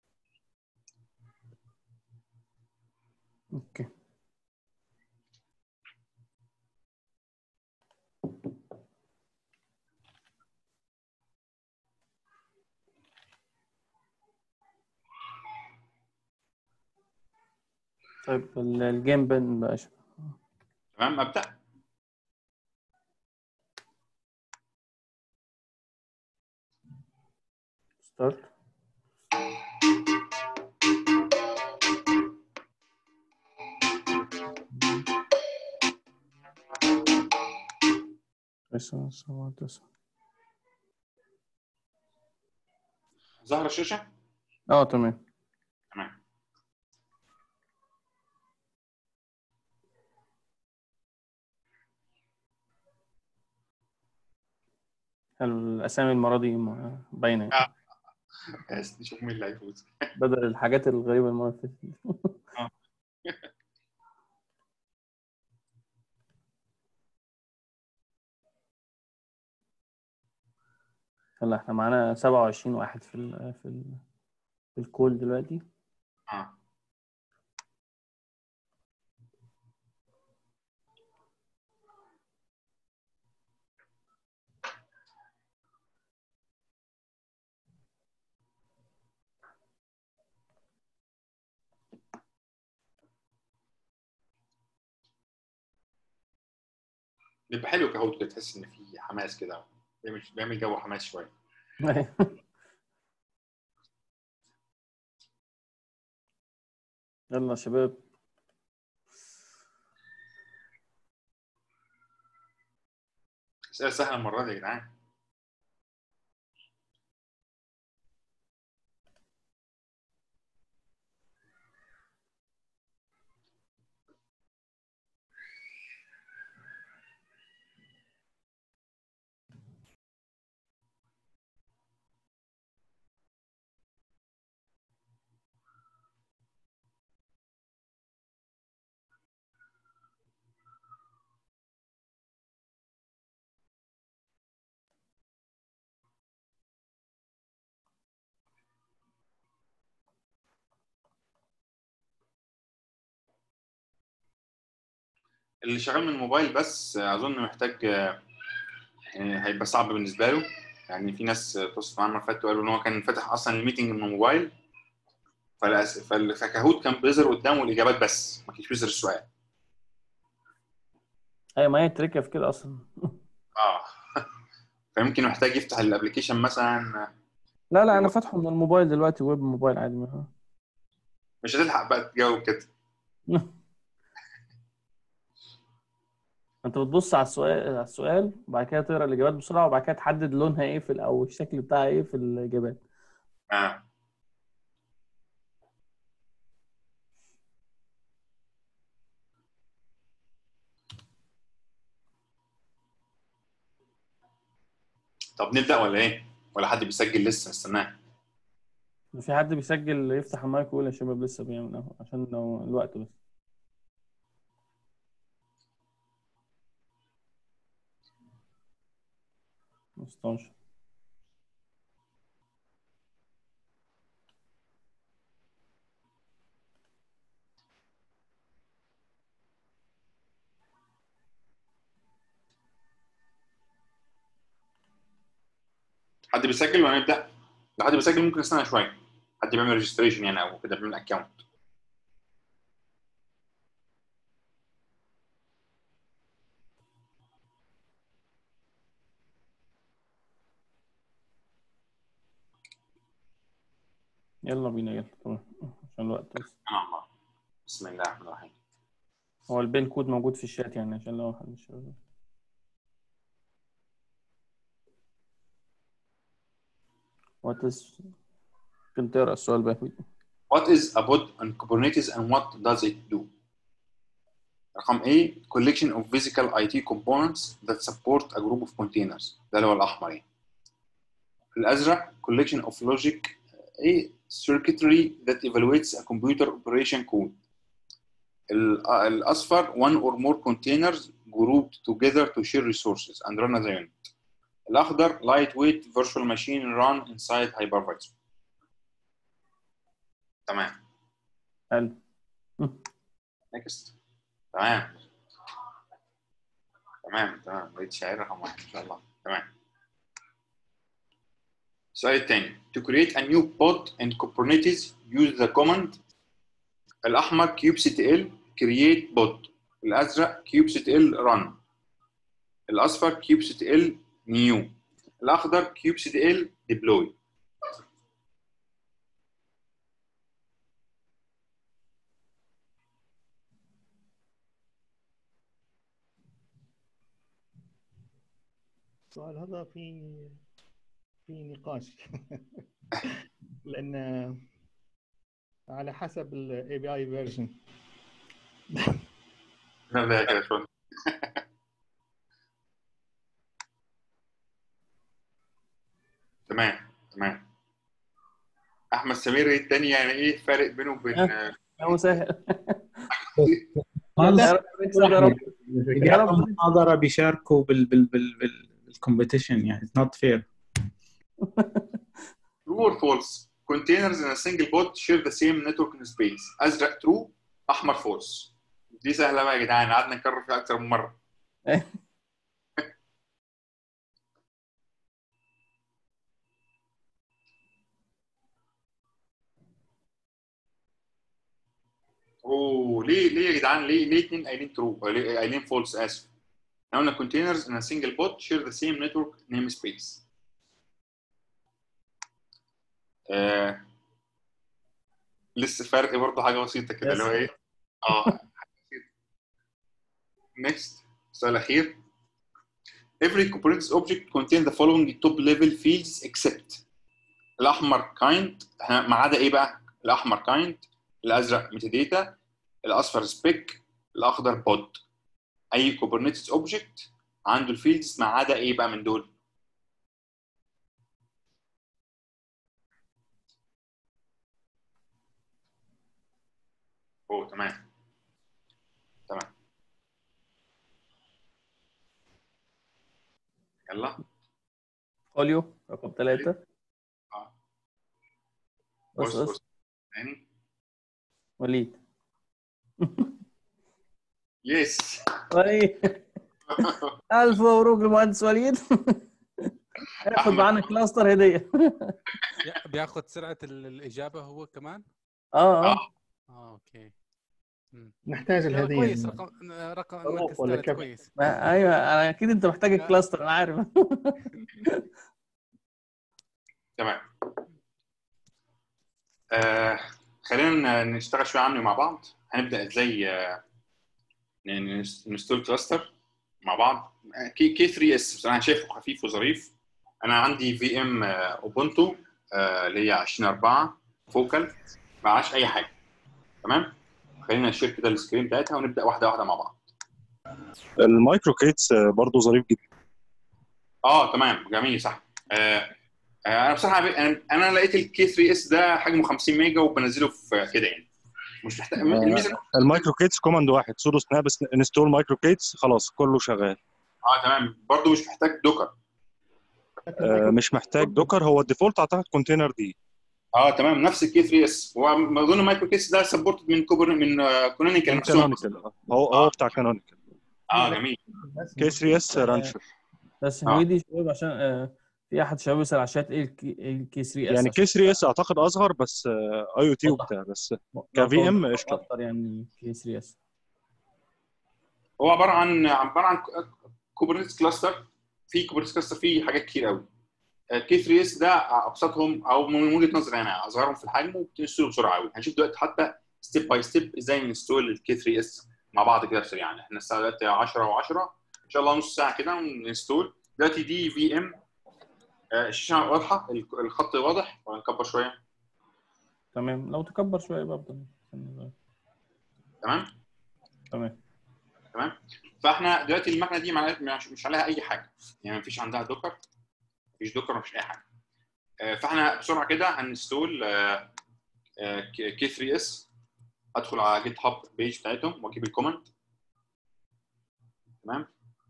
اوكي طيب ال- الجيم بن بقى تمام ابدا ستارت تسعة سبعة تسعة ظهر الشاشه اه تمام تمام حلو الأسامي المرة دي م- باينة يعني. آه. بس نشوف مين اللي هيفوز بدل الحاجات الغريبة المرة اللي فاتت آه. يلا احنا معانا 27 واحد في ال في ال في الكول دلوقتي اه بيبقى حلو كهوت كده تحس ان في حماس كده بيعمل بيعمل جو حماس شويه يلا يا شباب اسئله سهله المره دي يا جدعان اللي شغال من الموبايل بس اظن محتاج يعني هيبقى صعب بالنسبه له يعني في ناس اتصلوا معانا المره اللي فاتت وقالوا ان هو كان فاتح اصلا الميتنج من الموبايل فالأس... فال- فكهوت كان بيظهر قدامه الاجابات بس ما كانش بيظهر السؤال ايوه ما هي التركه في كده اصلا اه فيمكن محتاج يفتح الابلكيشن مثلا لا لا انا فاتحه من الموبايل دلوقتي ويب موبايل عادي ما- مش هتلحق بقى تجاوب كده انت بتبص على السؤال على السؤال وبعد كده تقرا الاجابات بسرعه وبعد كده تحدد لونها ايه في ال- او الشكل بتاعها ايه في الاجابات اه طب نبدا ولا ايه؟ ولا حد بيسجل لسه استناه في حد بيسجل يفتح المايك ويقول يا شباب لسه بيعمل اهو عشان لو الوقت بس خمستاشر حد بيسجل ولا نبدا؟ لو حد بيسجل ممكن نستنى شويه حد بيعمل ريجستريشن يعني او كده بيعمل اكونت يلا بينا يلا تمام عشان الوقت بس آه. بسم الله الرحمن الرحيم هو البين كود موجود في الشات يعني عشان لو حد مش وات از ممكن تقرا السؤال بقى What is a pod on Kubernetes and what does it do? رقم A collection of physical IT components that support a group of containers ده اللي هو الأحمر يعني. الأزرق collection of logic A circuitry that evaluates a computer operation code. ال- الأصفر one or more containers grouped together to share resources and run as a unit. الأخضر lightweight virtual machine run inside hypervisor. تمام. حلو نكست تمام تمام تمام بقيت شاعر رقم واحد ان شاء الله تمام السؤال الثاني to create a new pod in Kubernetes use the command الأحمر kubectl create pod الأزرق kubectl run الأصفر kubectl new الأخضر kubectl deploy السؤال هذا في في نقاش لان على حسب الاي بي اي فيرجن لا كده شوية تمام تمام احمد سمير ايه التاني يعني ايه الفرق بينه وبين هو سهل هذا يا رب نكسب يا رب اللي يعطوا محاضره بيشاركوا بال بال بال بال بالكومبetition يعني it's not fair true or false containers in a single pod share the same networking space ازرق true احمر false دي سهله بقى يا جدعان قعدنا نكرر فيها اكتر من مره اوه ليه ليه يا جدعان ليه ليه اتنين قايلين ترو قايلين فولس اسف احنا قلنا containers in a single pod share the same network namespace آه. لسه فرق برضه حاجه بسيطه كده اللي هو ايه اه next السؤال الاخير every Kubernetes object contain the following top level fields except الاحمر kind إحنا ما عدا ايه بقى الاحمر kind الازرق metadata الاصفر spec الاخضر pod اي Kubernetes object عنده الفيلدز ما عدا ايه بقى من دول اوه تمام تمام يلا اوليو رقم ثلاثة اه بص بص بص بص تاني وليد يس وليد ألف مبروك للمهندس وليد هياخد أحمد. معانا كلاستر هدية يا- بياخذ سرعه ال- الاجابه هو كمان اه اه اه اه اوكي نحتاج لا، الهديه كويس رقم رقم خلاص المركز ولا الثالث كم؟ كويس ما- ايوه انا اكيد انت محتاج الكلاستر انا عارف تمام آه خلينا نشتغل شويه عملي مع بعض هنبدا ازاي آه نستول كلاستر مع بعض كي كي 3 اس بصراحه انا شايفه خفيف وظريف انا عندي في ام اوبونتو اللي هي 20 4 فوكال معهاش اي حاجه تمام خلينا نشير كده السكرين بتاعتها ونبدا واحده واحده مع بعض المايكرو كريتس برضه ظريف جدا اه تمام جميل صح آه آه، انا بصراحه انا انا لقيت الكي 3 اس ده حجمه 50 ميجا وبنزله في كده يعني مش محتاج الميزه المايكرو كيتس كوماند واحد سودو سناب انستول مايكرو كيتس خلاص كله شغال اه تمام برضه مش محتاج دوكر آه، مش محتاج دوكر هو الديفولت اعتقد كونتينر دي اه تمام نفس الكي 3 اس هو اظن مايكرو كيس ده سبورتد من كوبر من كونونيكال نفسهم كانونيكال هو هو بتاع كانونيكال اه جميل كي 3 اس رانشر بس آه. هويدي شباب عشان آه، في احد شباب يسال على الشات ايه الكي إيه الكي 3 اس يعني كي 3 اس اعتقد اصغر بس اي او تي وبتاع بس كفي ام قشطه اكتر يعني كي 3 اس هو عباره عن عباره عن كوبرنيتس كلاستر في كوبرنيتس كلاستر فيه حاجات كتير قوي كي 3 اس ده ابسطهم او من وجهه نظري انا اصغرهم في الحجم وبتنستول بسرعه قوي هنشوف دلوقتي حتى ستيب باي ستيب ازاي ننستول الكي 3 اس مع بعض كده بسرعه احنا الساعه دلوقتي 10 و10 ان شاء الله نص ساعه كده وننستول دلوقتي دي في ام الشاشه واضحه الخط واضح ولا نكبر شويه تمام لو تكبر شويه بقى أفضل. تمام تمام تمام فاحنا دلوقتي المكنه دي معناها مش, مش عليها اي حاجه يعني مفيش عندها دوكر مفيش دوكر مفيش اي حاجه آه، فاحنا بسرعه كده هنستول كي 3 اس ادخل على جيت هاب بيج بتاعتهم واجيب الكومنت تمام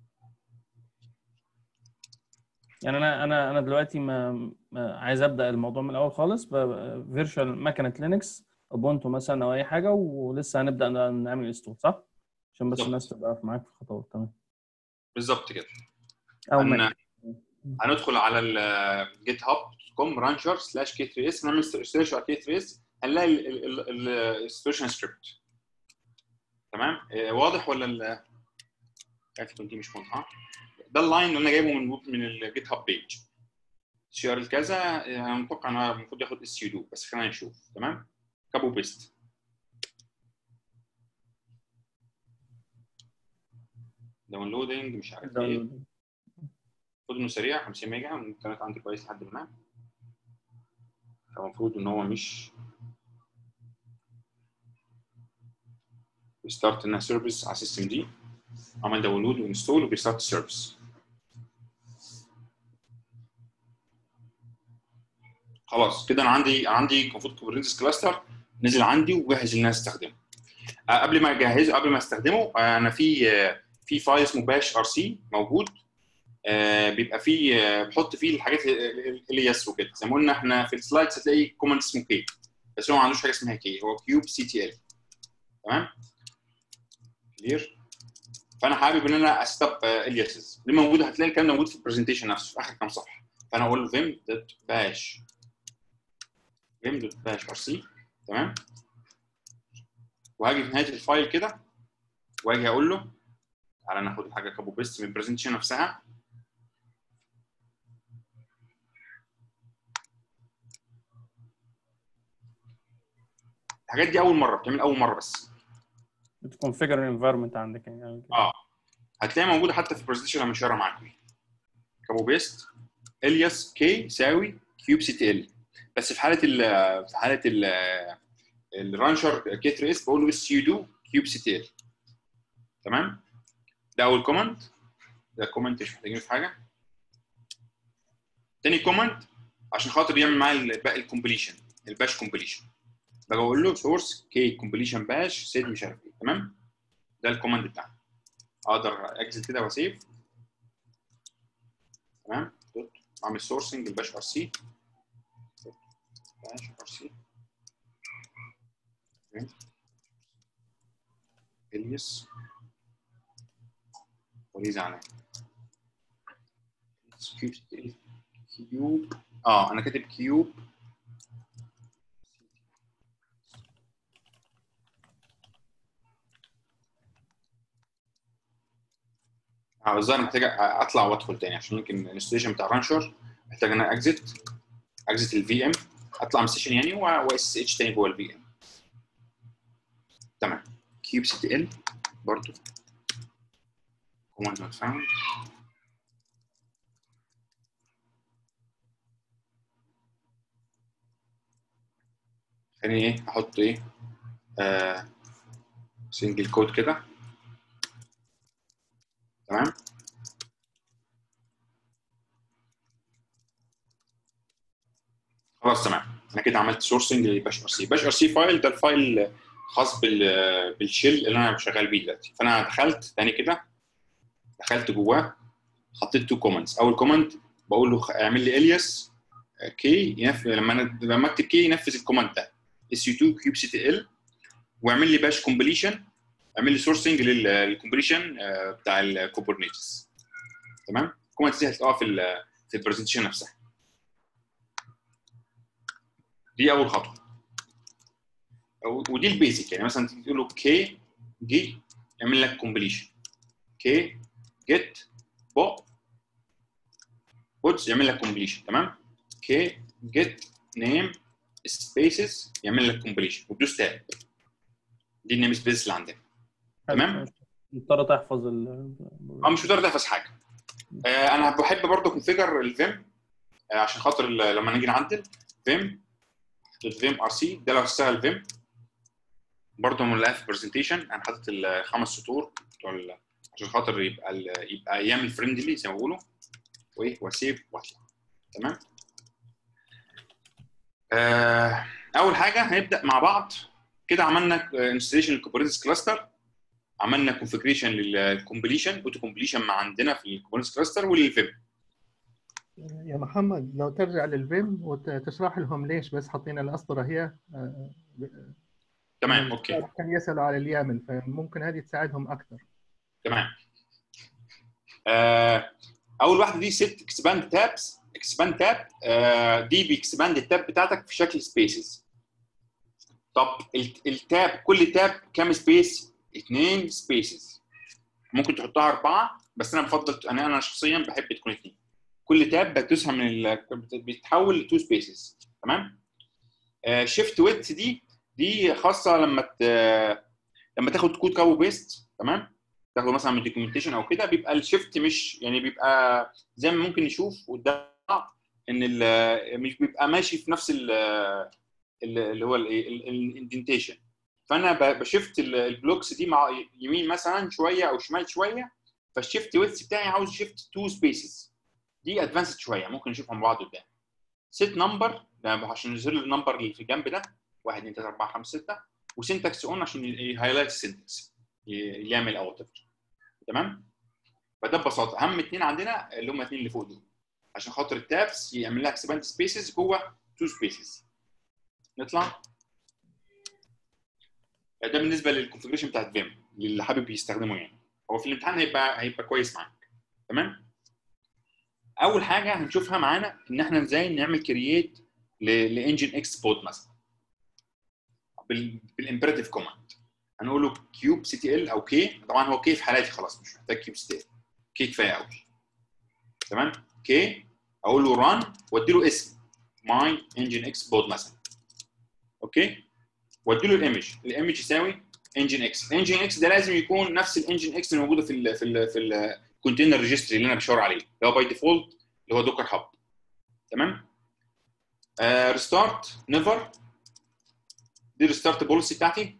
يعني انا انا انا دلوقتي ما ما عايز ابدا الموضوع من الاول خالص فيرتشوال مكنه لينكس اوبونتو مثلا او اي حاجه ولسه هنبدا نعمل انستول صح؟ عشان بس بالظبط. الناس تبقى معاك في الخطوات تمام بالظبط كده او هن... ماك هندخل على الجيت هاب كوم رانشر سلاش كي 3 اس نعمل سيرش على كي 3 اس هنلاقي السيرشن سكريبت تمام آه، واضح ولا ال كانت دي مش واضحه ده اللاين اللي انا جايبه من من الجيت هاب بيج شير الكذا آه، انا متوقع ان هو المفروض ياخد اس يو دو بس خلينا نشوف تمام كابو بيست داونلودنج مش عارف ايه المفروض انه سريع 50 ميجا الانترنت عندي كويس لحد ما فالمفروض ان هو مش بيستارت انها سيرفيس على السيستم دي عمل داونلود وانستول وبيستارت السيرفيس خلاص كده انا عندي عندي المفروض كوبرنيتس كلاستر نزل عندي وجاهز ان انا استخدمه آه، قبل ما اجهزه قبل ما استخدمه آه، انا في آه، في فايل اسمه باش ار سي موجود آه، بيبقى فيه آه، بحط فيه الحاجات اللي يس وكده زي ما قلنا احنا في السلايدز هتلاقي كومنت اسمه كي بس هو ما عندوش حاجه اسمها كي هو كيوب سي تي ال تمام كلير فانا حابب ان انا استب الياسز دي موجوده هتلاقي الكلام ده موجود في البرزنتيشن نفسه في اخر كام صفحه فانا اقول له فيم دوت باش فيم دوت باش ار سي تمام وهاجي في نهايه الفايل كده واجي اقول له تعالى ناخد الحاجه كابو بيست من البرزنتيشن نفسها الحاجات دي اول مره بتعمل اول مره بس بتكونفيجر الانفايرمنت عندك يعني كده. اه هتلاقي موجوده حتى في البرزنتيشن لما اشارها معاكم كابو بيست الياس كي يساوي كيوب سي تي ال بس في حاله ال في حاله ال الرانشر كي 3 اس بقول له اس يو دو كيوب سي تي ال تمام ده اول كومنت ده كومنت مش محتاجين في حاجه تاني كومنت عشان خاطر يعمل معايا باقي الكومبليشن الباش كومبليشن باجي اقول له سورس كي كومبليشن باش سيد مش عارف ايه تمام ده الكوماند بتاعنا اقدر اكزت كده واسيف تمام دوت اعمل سورسنج الباش ار سي باش ار سي اليس وليز على كيوب اه انا كاتب كيوب اه الظاهر محتاج اطلع وادخل تاني عشان يمكن الانستليشن بتاع رانشر محتاج ان انا اكزت اكزت الفي ام اطلع من السيشن يعني واس اتش تاني جوه الفي ام تمام كيوب سي تي ال برضه كوماند نوت فاوند خليني ايه احط ايه آه سنجل كود كده تمام خلاص تمام انا كده عملت سورسنج لباش ار سي باش ار سي فايل ده الفايل خاص بال بالشيل اللي انا شغال بيه دلوقتي فانا دخلت تاني كده دخلت جواه حطيت تو كومنتس اول كومنت بقول له خ- اعمل لي الياس كي ينفذ لما انا لما اكتب كي ينفذ الكوماند ده اس يو 2 كيوب سي تي ال واعمل لي باش كومبليشن اعمل لي سورسنج للكومبليشن بتاع الكوبرنيتس تمام الكومنتس دي هتلاقوها في ال في البرزنتيشن نفسها دي اول خطوه أو- ودي البيزك يعني مثلا تيجي تقول له كي جي يعمل لك كومبليشن كي جيت بو بوتس يعمل لك كومبليشن تمام كي جيت نيم سبيسز يعمل لك كومبليشن وتدوس تاب دي النيم سبيس اللي عندنا تمام مضطر تحفظ ال اه مش مضطر تحفظ حاجه آه انا بحب برضه كونفيجر الفيم آه عشان خاطر ال- لما نيجي نعدل فيم الفيم ار سي ده لو هشتغل فيم برضه ملاقيها في برزنتيشن انا حاطط الخمس سطور بتوع ال- عشان خاطر يبقى ال- يبقى يعمل فريندلي زي ما بيقولوا وايه واسيف واطلع تمام آه اول حاجه هنبدا مع بعض كده عملنا انستليشن الكوبرنيتس كلاستر عملنا كونفجريشن للكومبليشن اوتو كومبليشن ما عندنا في الكوبرنيتس كلاستر وللفيب يا محمد لو ترجع للفيم وتشرح لهم ليش بس حاطين الاسطره هي آه، تمام اوكي كان يسالوا على اليامن فممكن هذه تساعدهم اكثر تمام آه اول واحده دي ست اكسباند تابس اكسباند تاب دي بيكسباند التاب بتاعتك في شكل سبيسز طب ال- التاب كل تاب كام سبيس؟ اثنين سبيسز ممكن تحطها اربعه بس انا بفضل انا انا شخصيا بحب تكون اثنين كل تاب بتدوسها من ال... بتتحول لتو سبيسز تمام شيفت ويدث دي دي خاصه لما ت... لما تاخد كود كاو بيست تمام تاخده مثلا من الدوكيومنتيشن او كده بيبقى الشيفت مش يعني بيبقى زي ما ممكن نشوف قدام ان ال- مش بيبقى ماشي في نفس ال- ال- اللي هو الاندنتيشن فانا ب- بشفت ال- البلوكس دي مع يمين مثلا شويه او شمال شويه فالشيفت ويدث بتاعي عاوز شيفت تو سبيسز دي ادفانسد شويه ممكن نشوفهم مع بعض قدام سيت نمبر عشان نظهر لي النمبر اللي في الجنب ده 1 2 3 4 5 6 وسنتكس اون عشان يهايلايت السنتكس يعمل او تمام فده ببساطه اهم اثنين عندنا اللي هم الاثنين اللي فوق دول عشان خاطر التابس يعمل لها اكسباند سبيسز جوه تو سبيسز نطلع ده بالنسبه للكونفجريشن بتاعت فيم اللي حابب يستخدمه يعني هو في الامتحان هيبقى هيبقى كويس معاك تمام اول حاجه هنشوفها معانا ان احنا ازاي نعمل كرييت لانجن اكس بوت مثلا بالامبراتيف كوماند هنقول له كيوب سي تي ال او كي طبعا هو كي في حالاتي خلاص مش محتاج كيوب سي تي ال كي كفايه قوي تمام كي اقول له ران وادي له اسم ماي انجن اكس بوت مثلا اوكي وادي له الايمج الايمج يساوي انجن اكس الانجن اكس ده لازم يكون نفس الانجن اكس اللي موجوده في ال في ال في الكونتينر ريجستري اللي انا بشاور عليه اللي هو باي ديفولت اللي هو دوكر هاب تمام ريستارت نيفر دي الريستارت بوليسي بتاعتي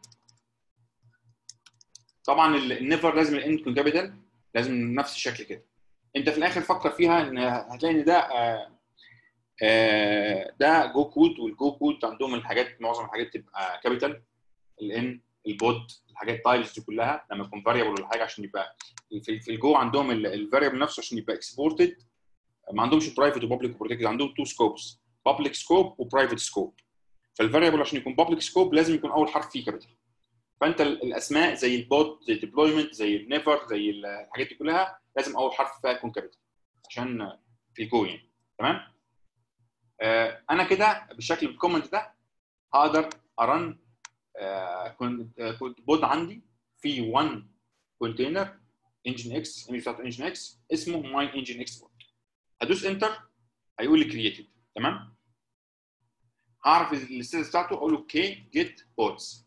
طبعا النيفر لازم الان يكون كابيتال لازم نفس الشكل كده انت في الاخر فكر فيها ان هتلاقي ان ده آه آه ده جو كود والجو كود عندهم الحاجات معظم الحاجات تبقى كابيتال الان البود الحاجات تايلز دي كلها لما يكون فاريبل ولا حاجه عشان يبقى في, في الجو عندهم الفاريبل نفسه عشان يبقى اكسبورتد ما عندهمش برايفت وبابليك وبروتكتد عندهم تو سكوبس بابليك سكوب وبرايفت سكوب فالفاريبل عشان يكون بابليك سكوب لازم يكون اول حرف فيه كابيتال فانت الاسماء زي البوت زي الديبلويمنت زي النيفر زي الحاجات دي كلها لازم اول حرف فيها يكون كابيتال عشان في الجو يعني تمام آه انا كده بالشكل الكومنت ده هقدر ارن آه كنت بود عندي في 1 كونتينر انجن اكس الايمج بتاعت انجن اكس اسمه ماي انجن اكس بوت هدوس انتر هيقول لي كرييتد تمام هعرف الستاتس بتاعته اقول له كي جيت بوتس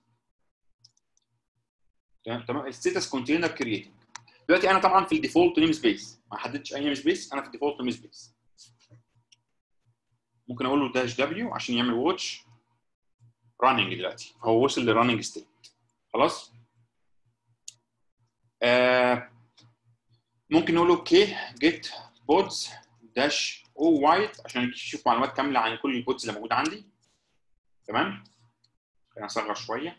تمام تمام الستاتس كونتينر كرييتنج دلوقتي انا طبعا في الديفولت نيم سبيس ما حددتش اي نيم سبيس انا في الديفولت نيم سبيس ممكن اقول له داش دبليو عشان يعمل واتش راننج دلوقتي هو وصل لراننج ستيت خلاص آه ممكن نقول له كي جيت بودز داش او وايد عشان يشوف معلومات كامله عن كل البوتس اللي موجوده عندي تمام خلينا اصغر شويه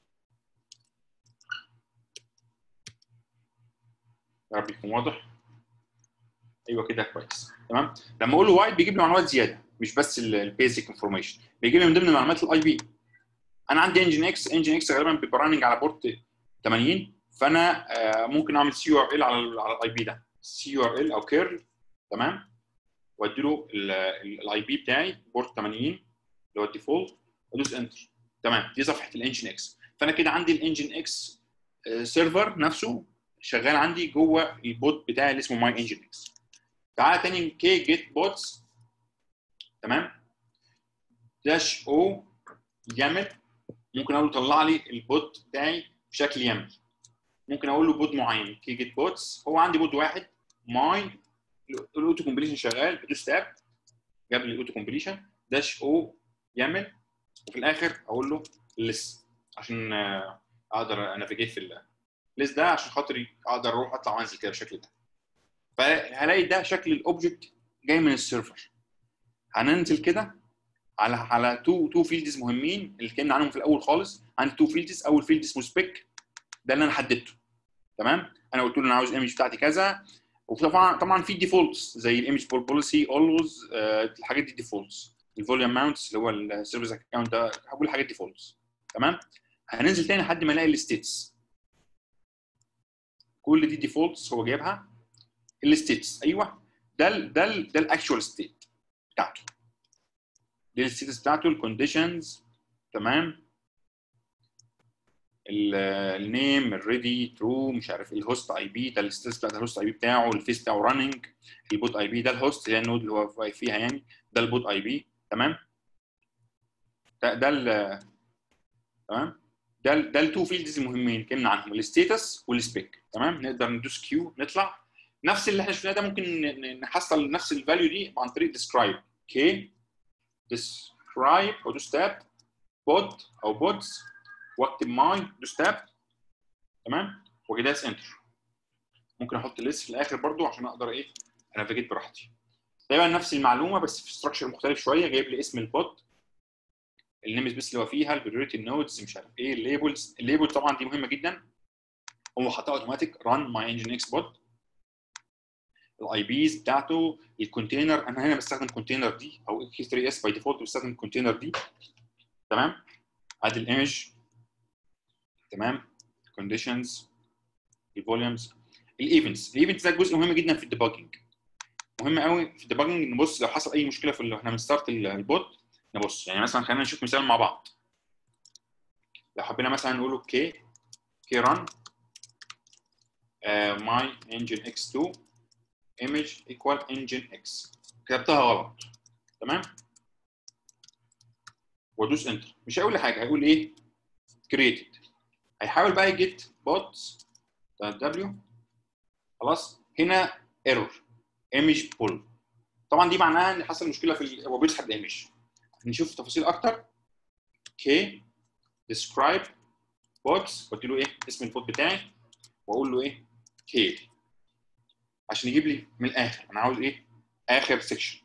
يا رب يكون واضح ايوه كده كويس تمام لما اقول له وايد بيجيب لي معلومات زياده مش بس البيزك انفورميشن بيجيب لي من ضمن معلومات الاي بي انا عندي انجن اكس انجن اكس غالبا بيبقى راننج على بورت 80 فانا آه، ممكن اعمل سي يو ار ال على ال على الاي بي ده سي يو ار ال او كيرل تمام وادي له الاي بي بتاعي بورت 80 اللي هو الديفولت وادوس انتر تمام دي صفحه الانجن اكس فانا كده عندي الانجن اكس سيرفر نفسه شغال عندي جوه البوت بتاعي اللي اسمه ماي انجن اكس تعالى تاني كي جيت بوتس تمام داش او يامل ممكن اقول له طلع لي البوت بتاعي بشكل يامل ممكن اقول له بوت معين كي جيت بوتس هو عندي بوت واحد ماي الاوتو كومبليشن شغال بدوس تاب جاب لي الاوتو كومبليشن داش او يامل وفي الاخر اقول له لس عشان آه، اقدر انافيجيت في الليست ده عشان خاطر اقدر اروح اطلع وانزل كده بالشكل ده فهلاقي ده شكل الاوبجكت جاي من السيرفر هننزل كده على على تو تو فيلدز مهمين اللي اتكلمنا عنهم في الاول خالص عندي تو فيلدز اول فيلد اسمه سبيك ده اللي انا حددته تمام انا قلت له انا عاوز الايمج بتاعتي كذا وطبعا طبعا في ديفولتس زي الايمج بوليسي اولويز الحاجات دي ديفولتس الفوليوم ماونتس اللي هو السيرفيس اكونت ده هقول الحاجات ديفولتس تمام هننزل تاني لحد ما الاقي الستيتس كل دي ديفولتس هو جايبها الستيتس ايوه ده ال ده ال ده الاكشوال ستيت بتاعته دي الستيتس بتاعته الكونديشنز تمام النيم الريدي ترو مش عارف ايه الهوست اي بي ده الستيتس بتاعت الهوست اي بي بتاعه الفيس بتاعه راننج البوت اي بي ده الهوست اللي هي النود اللي هو واقف فيها يعني ده البوت اي بي تمام ده ده ال تمام ده ال ده التو فيلدز المهمين اتكلمنا عنهم الستيتس والسبيك تمام نقدر ندوس كيو نطلع نفس اللي احنا شفناه ده ممكن ن- ن- نحصل نفس الفاليو دي عن طريق ديسكرايب كي ديسكرايب وادوس تاب بوت او بوتس واكتب ماي دوس تاب تمام واجي داس انتر ممكن احط ليست في الاخر برضو عشان اقدر ايه انافيجيت براحتي تقريبا نفس المعلومه بس في ستراكشر مختلف شويه جايب لي اسم البوت النيم سبيس اللي هو فيها البريوريتي نودز مش عارف ايه الليبلز الليبل طبعا دي مهمه جدا هو حاطها اوتوماتيك ران ماي انجن اكس بوت الاي بيز بتاعته الكونتينر انا هنا بستخدم كونتينر دي او كي 3 اس باي ديفولت بستخدم الكونتينر دي تمام ادي الايمج تمام كونديشنز الفوليومز الايفنتس الايفنتس ده جزء مهم جدا في الديباجنج مهم قوي في الديباجنج نبص لو حصل اي مشكله في ال- احنا بنستارت ال- البوت نبص يعني مثلا خلينا نشوف مثال مع بعض لو حبينا مثلا نقول كي كي ران ماي انجن اكس 2 image equal engine x كتبتها غلط تمام وادوس انتر مش هيقول لي حاجه هيقول ايه created هيحاول بقى يجيت بوتس دبليو خلاص هنا ايرور ايمج بول طبعا دي معناها ان حصل مشكله في ال... هو بيسحب الايمج نشوف تفاصيل اكتر كي ديسكرايب بوتس قلت له ايه اسم البوت بتاعي واقول له ايه كي عشان يجيب لي من الاخر انا عاوز ايه اخر سيكشن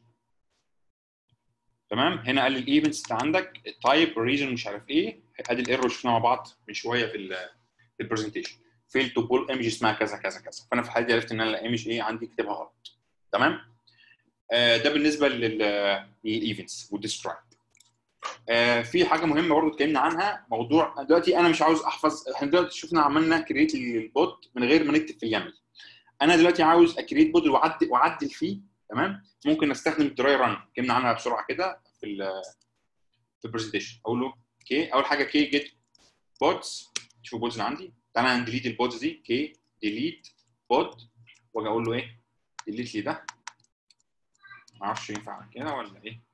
تمام هنا قال لي الايفنتس اللي عندك التايب ريجن مش عارف ايه ادي الايرور شفناه مع بعض من شويه في ال في البرزنتيشن فيل تو بول ايمج اسمها كذا كذا كذا فانا في الحاله دي عرفت ان انا الايمج ايه عندي كاتبها غلط تمام آه ده بالنسبه للايفنتس والديسكرايب آه في حاجه مهمه برضه اتكلمنا عنها موضوع دلوقتي انا مش عاوز احفظ احنا دلوقتي شفنا عملنا كريت للبوت من غير ما نكتب في اليامل انا دلوقتي عاوز اكريت بودل واعدل واعدل فيه تمام ممكن استخدم الدراي ران اتكلمنا عنها بسرعه كده في ال في البرزنتيشن اقول له كي اول حاجه كي جيت بودز شوفوا البودز اللي عندي تعالى نديليت البودز دي كي ديليت بود واجي اقول له ايه ديليت لي ده ما اعرفش ينفع كده ولا ايه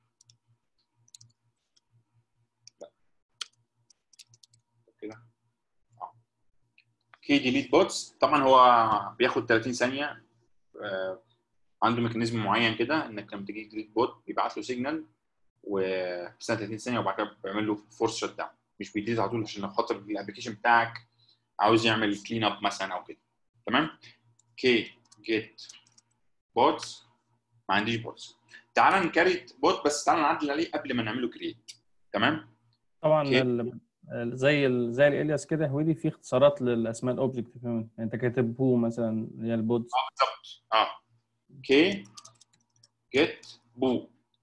لا كده اه كي ديليت بوتس طبعا هو بياخد 30 ثانيه آه عنده ميكانيزم معين كده انك لما تيجي ديليت بوت بيبعت له سيجنال وفي سنه 30 ثانيه وبعد كده بيعمل له فورس شت داون مش بيديليت على طول عشان لو خاطر الابلكيشن بتاعك عاوز يعمل كلين اب مثلا او كده تمام كي جيت بوتس ما عنديش بوتس تعال نكريت بوت بس تعال نعدل عليه قبل ما نعمله كريت تمام طبعا أوكي. ال- ال- زي ال زي الالياس كده هويدي في اختصارات للاسماء الاوبجكت كمان يعني انت كاتب بو مثلا اللي هي البودز بالظبط اه كي جيت بو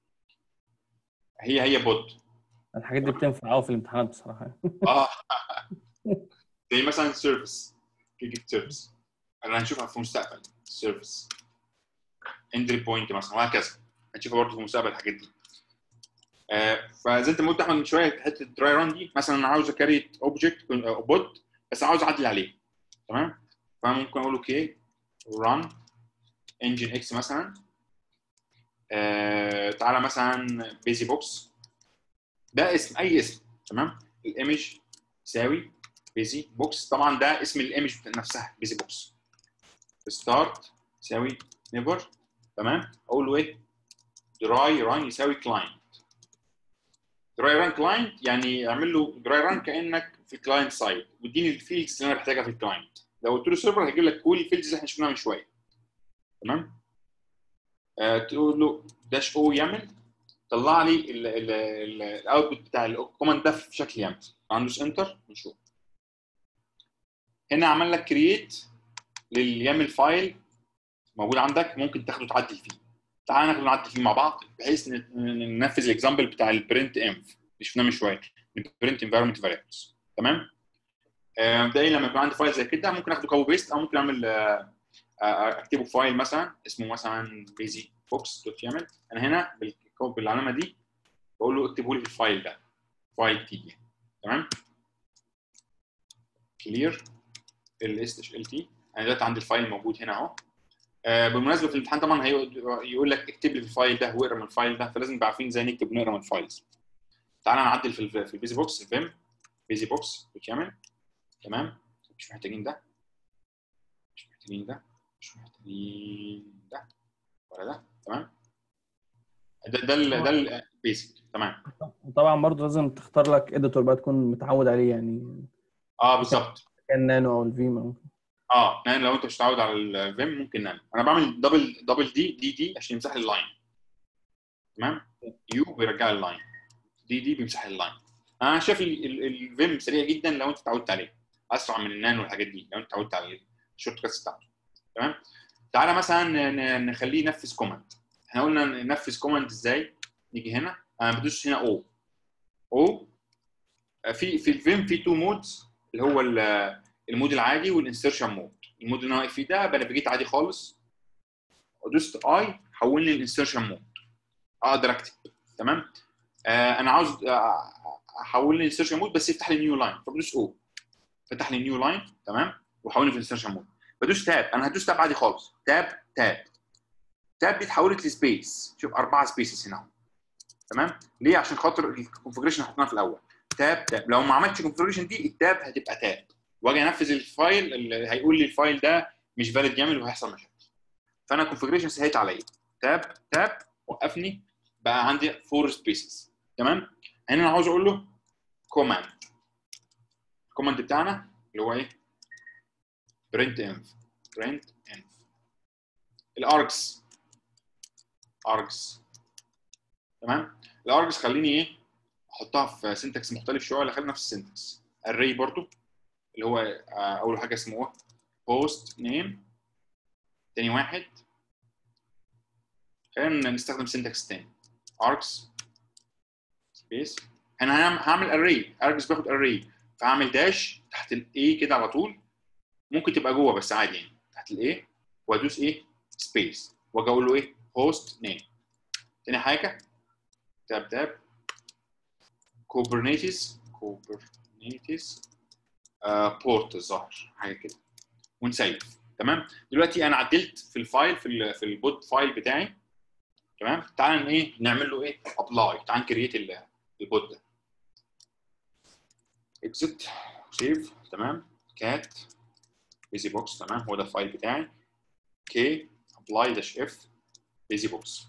هي هي بوت الحاجات دي بتنفع قوي في الامتحانات بصراحه اه زي مثلا سيرفيس كي جيت سيرفيس انا هنشوفها في المستقبل سيرفيس اندري بوينت مثلا وهكذا هنشوفها برضه في المستقبل الحاجات دي آه فزي انت ما قلت احمد من شويه حته الدراي ران دي مثلا انا عاوز اكريت اوبجكت بوت بس عاوز اعدل عليه تمام فممكن اقول له كي ران انجن اكس مثلا آه تعالى مثلا بيزي بوكس ده اسم اي اسم تمام الايمج يساوي بيزي بوكس طبعا ده اسم الايمج نفسها بيزي بوكس ستارت يساوي نيفر تمام اقول له ايه دراي ران يساوي كلاينت دراي ران كلاينت يعني اعمل له دراي ران كانك في كلاينت سايد واديني الفيلدز اللي انا محتاجها في الكلاينت لو قلت له سيرفر هيجيب لك كل الفيلدز اللي احنا شفناها من شويه تمام آه تقول له داش او يعمل طلع لي الاوتبوت بتاع الكوماند ده في شكل يامل هندوس انتر نشوف هنا عمل لك كرييت لليامل فايل موجود عندك ممكن تاخده تعدل فيه تعال ناخده نعدل فيه مع بعض بحيث ن- ننفذ الاكزامبل بتاع البرنت انف اللي شفناه من شويه البرنت انفايرمنت فاريبلز تمام آه، مبدئيا لما يكون عندي فايل زي كده ممكن اخده كوبي بيست او ممكن اعمل آه، آه، اكتبه في فايل مثلا اسمه مثلا بيزي بوكس دوت يامل انا هنا بالكو- بالعلامه دي بقول له اكتبه لي في الفايل ده فايل تي تمام كلير ال اس ال تي انا دلوقتي عندي الفايل موجود هنا اهو آه، بالمناسبه في الامتحان طبعا هيقعد- يقول لك اكتب لي في الفايل ده واقرا من الفايل ده فلازم نبقى عارفين ازاي نكتب ونقرا من الفايلز تعالى نعدل في ال- في البيزي بوكس فيم بيزي بوكس بتعمل تمام مش محتاجين ده مش محتاجين ده مش محتاجين ده ولا ده تمام ده ده ال- ده البيزك تمام وطبعا برضه لازم تختار لك اديتور بقى تكون متعود عليه يعني اه بالظبط كان نانو او الفيما ممكن اه نان لو انت مش متعود على الفيم ممكن نان انا بعمل دبل دبل دي دي دي عشان يمسح لي اللاين تمام يو بيرجع لي اللاين دي دي بيمسح لي اللاين انا شايف ال- ال- الفيم سريع جدا لو انت اتعودت عليه اسرع من النان والحاجات دي لو انت اتعودت على الشورت كاتس بتاعته تمام تعالى مثلا ن- نخليه ينفذ كوماند احنا قلنا ننفذ كوماند ازاي نيجي هنا انا بدوس هنا او او في في الفيم في تو مودز اللي هو ال- المود العادي والانسرشن مود المود اللي انا واقف فيه ده بنافيجيت عادي خالص ودوست اي حولني الانسرشن مود اقدر اكتب تمام آه انا عاوز آه، احول لي انسرشن مود بس يفتح لي نيو لاين فبدوس او فتح لي نيو لاين تمام وحولني في انسرشن مود بدوس تاب انا هدوس تاب عادي خالص تاب تاب تاب دي اتحولت لسبيس شوف اربعه سبيسز هنا أهو. تمام ليه عشان خاطر الكونفجريشن اللي حطيناها في الاول تاب تاب لو ما عملتش كونفجريشن دي التاب هتبقى تاب واجي انفذ الفايل اللي هيقول لي الفايل ده مش فاليد يعمل وهيحصل مشاكل فانا كونفجريشن سهلت عليا تاب تاب وقفني بقى عندي فور سبيسز تمام هنا انا عاوز اقول له كوماند الكوماند بتاعنا اللي هو ايه برنت انف برنت انف الارجز ارجز تمام الارجز خليني ايه احطها في سنتكس مختلف شويه ولا خلينا نفس السنتكس الري برضو اللي هو آه، اول حاجه اسمه بوست نيم تاني واحد خلينا نستخدم سنتكس تاني args سبيس انا هعمل- هعمل array args بياخد array فهعمل داش تحت الاي كده على طول ممكن تبقى جوه بس عادي يعني تحت الاي وادوس ايه سبيس واجي اقول له ايه هوست نيم تاني حاجه تاب تاب كوبرنيتيز كوبرنيتيز بورت الظاهر حاجه كده ونسيف تمام دلوقتي انا عدلت في الفايل في ال في البوت فايل بتاعي تمام تعال ن- ايه نعمل له ايه ابلاي تعال نكريت ال- البوت ده اكزت سيف تمام كات بيزي بوكس تمام هو ده الفايل بتاعي كي ابلاي داش اف بيزي بوكس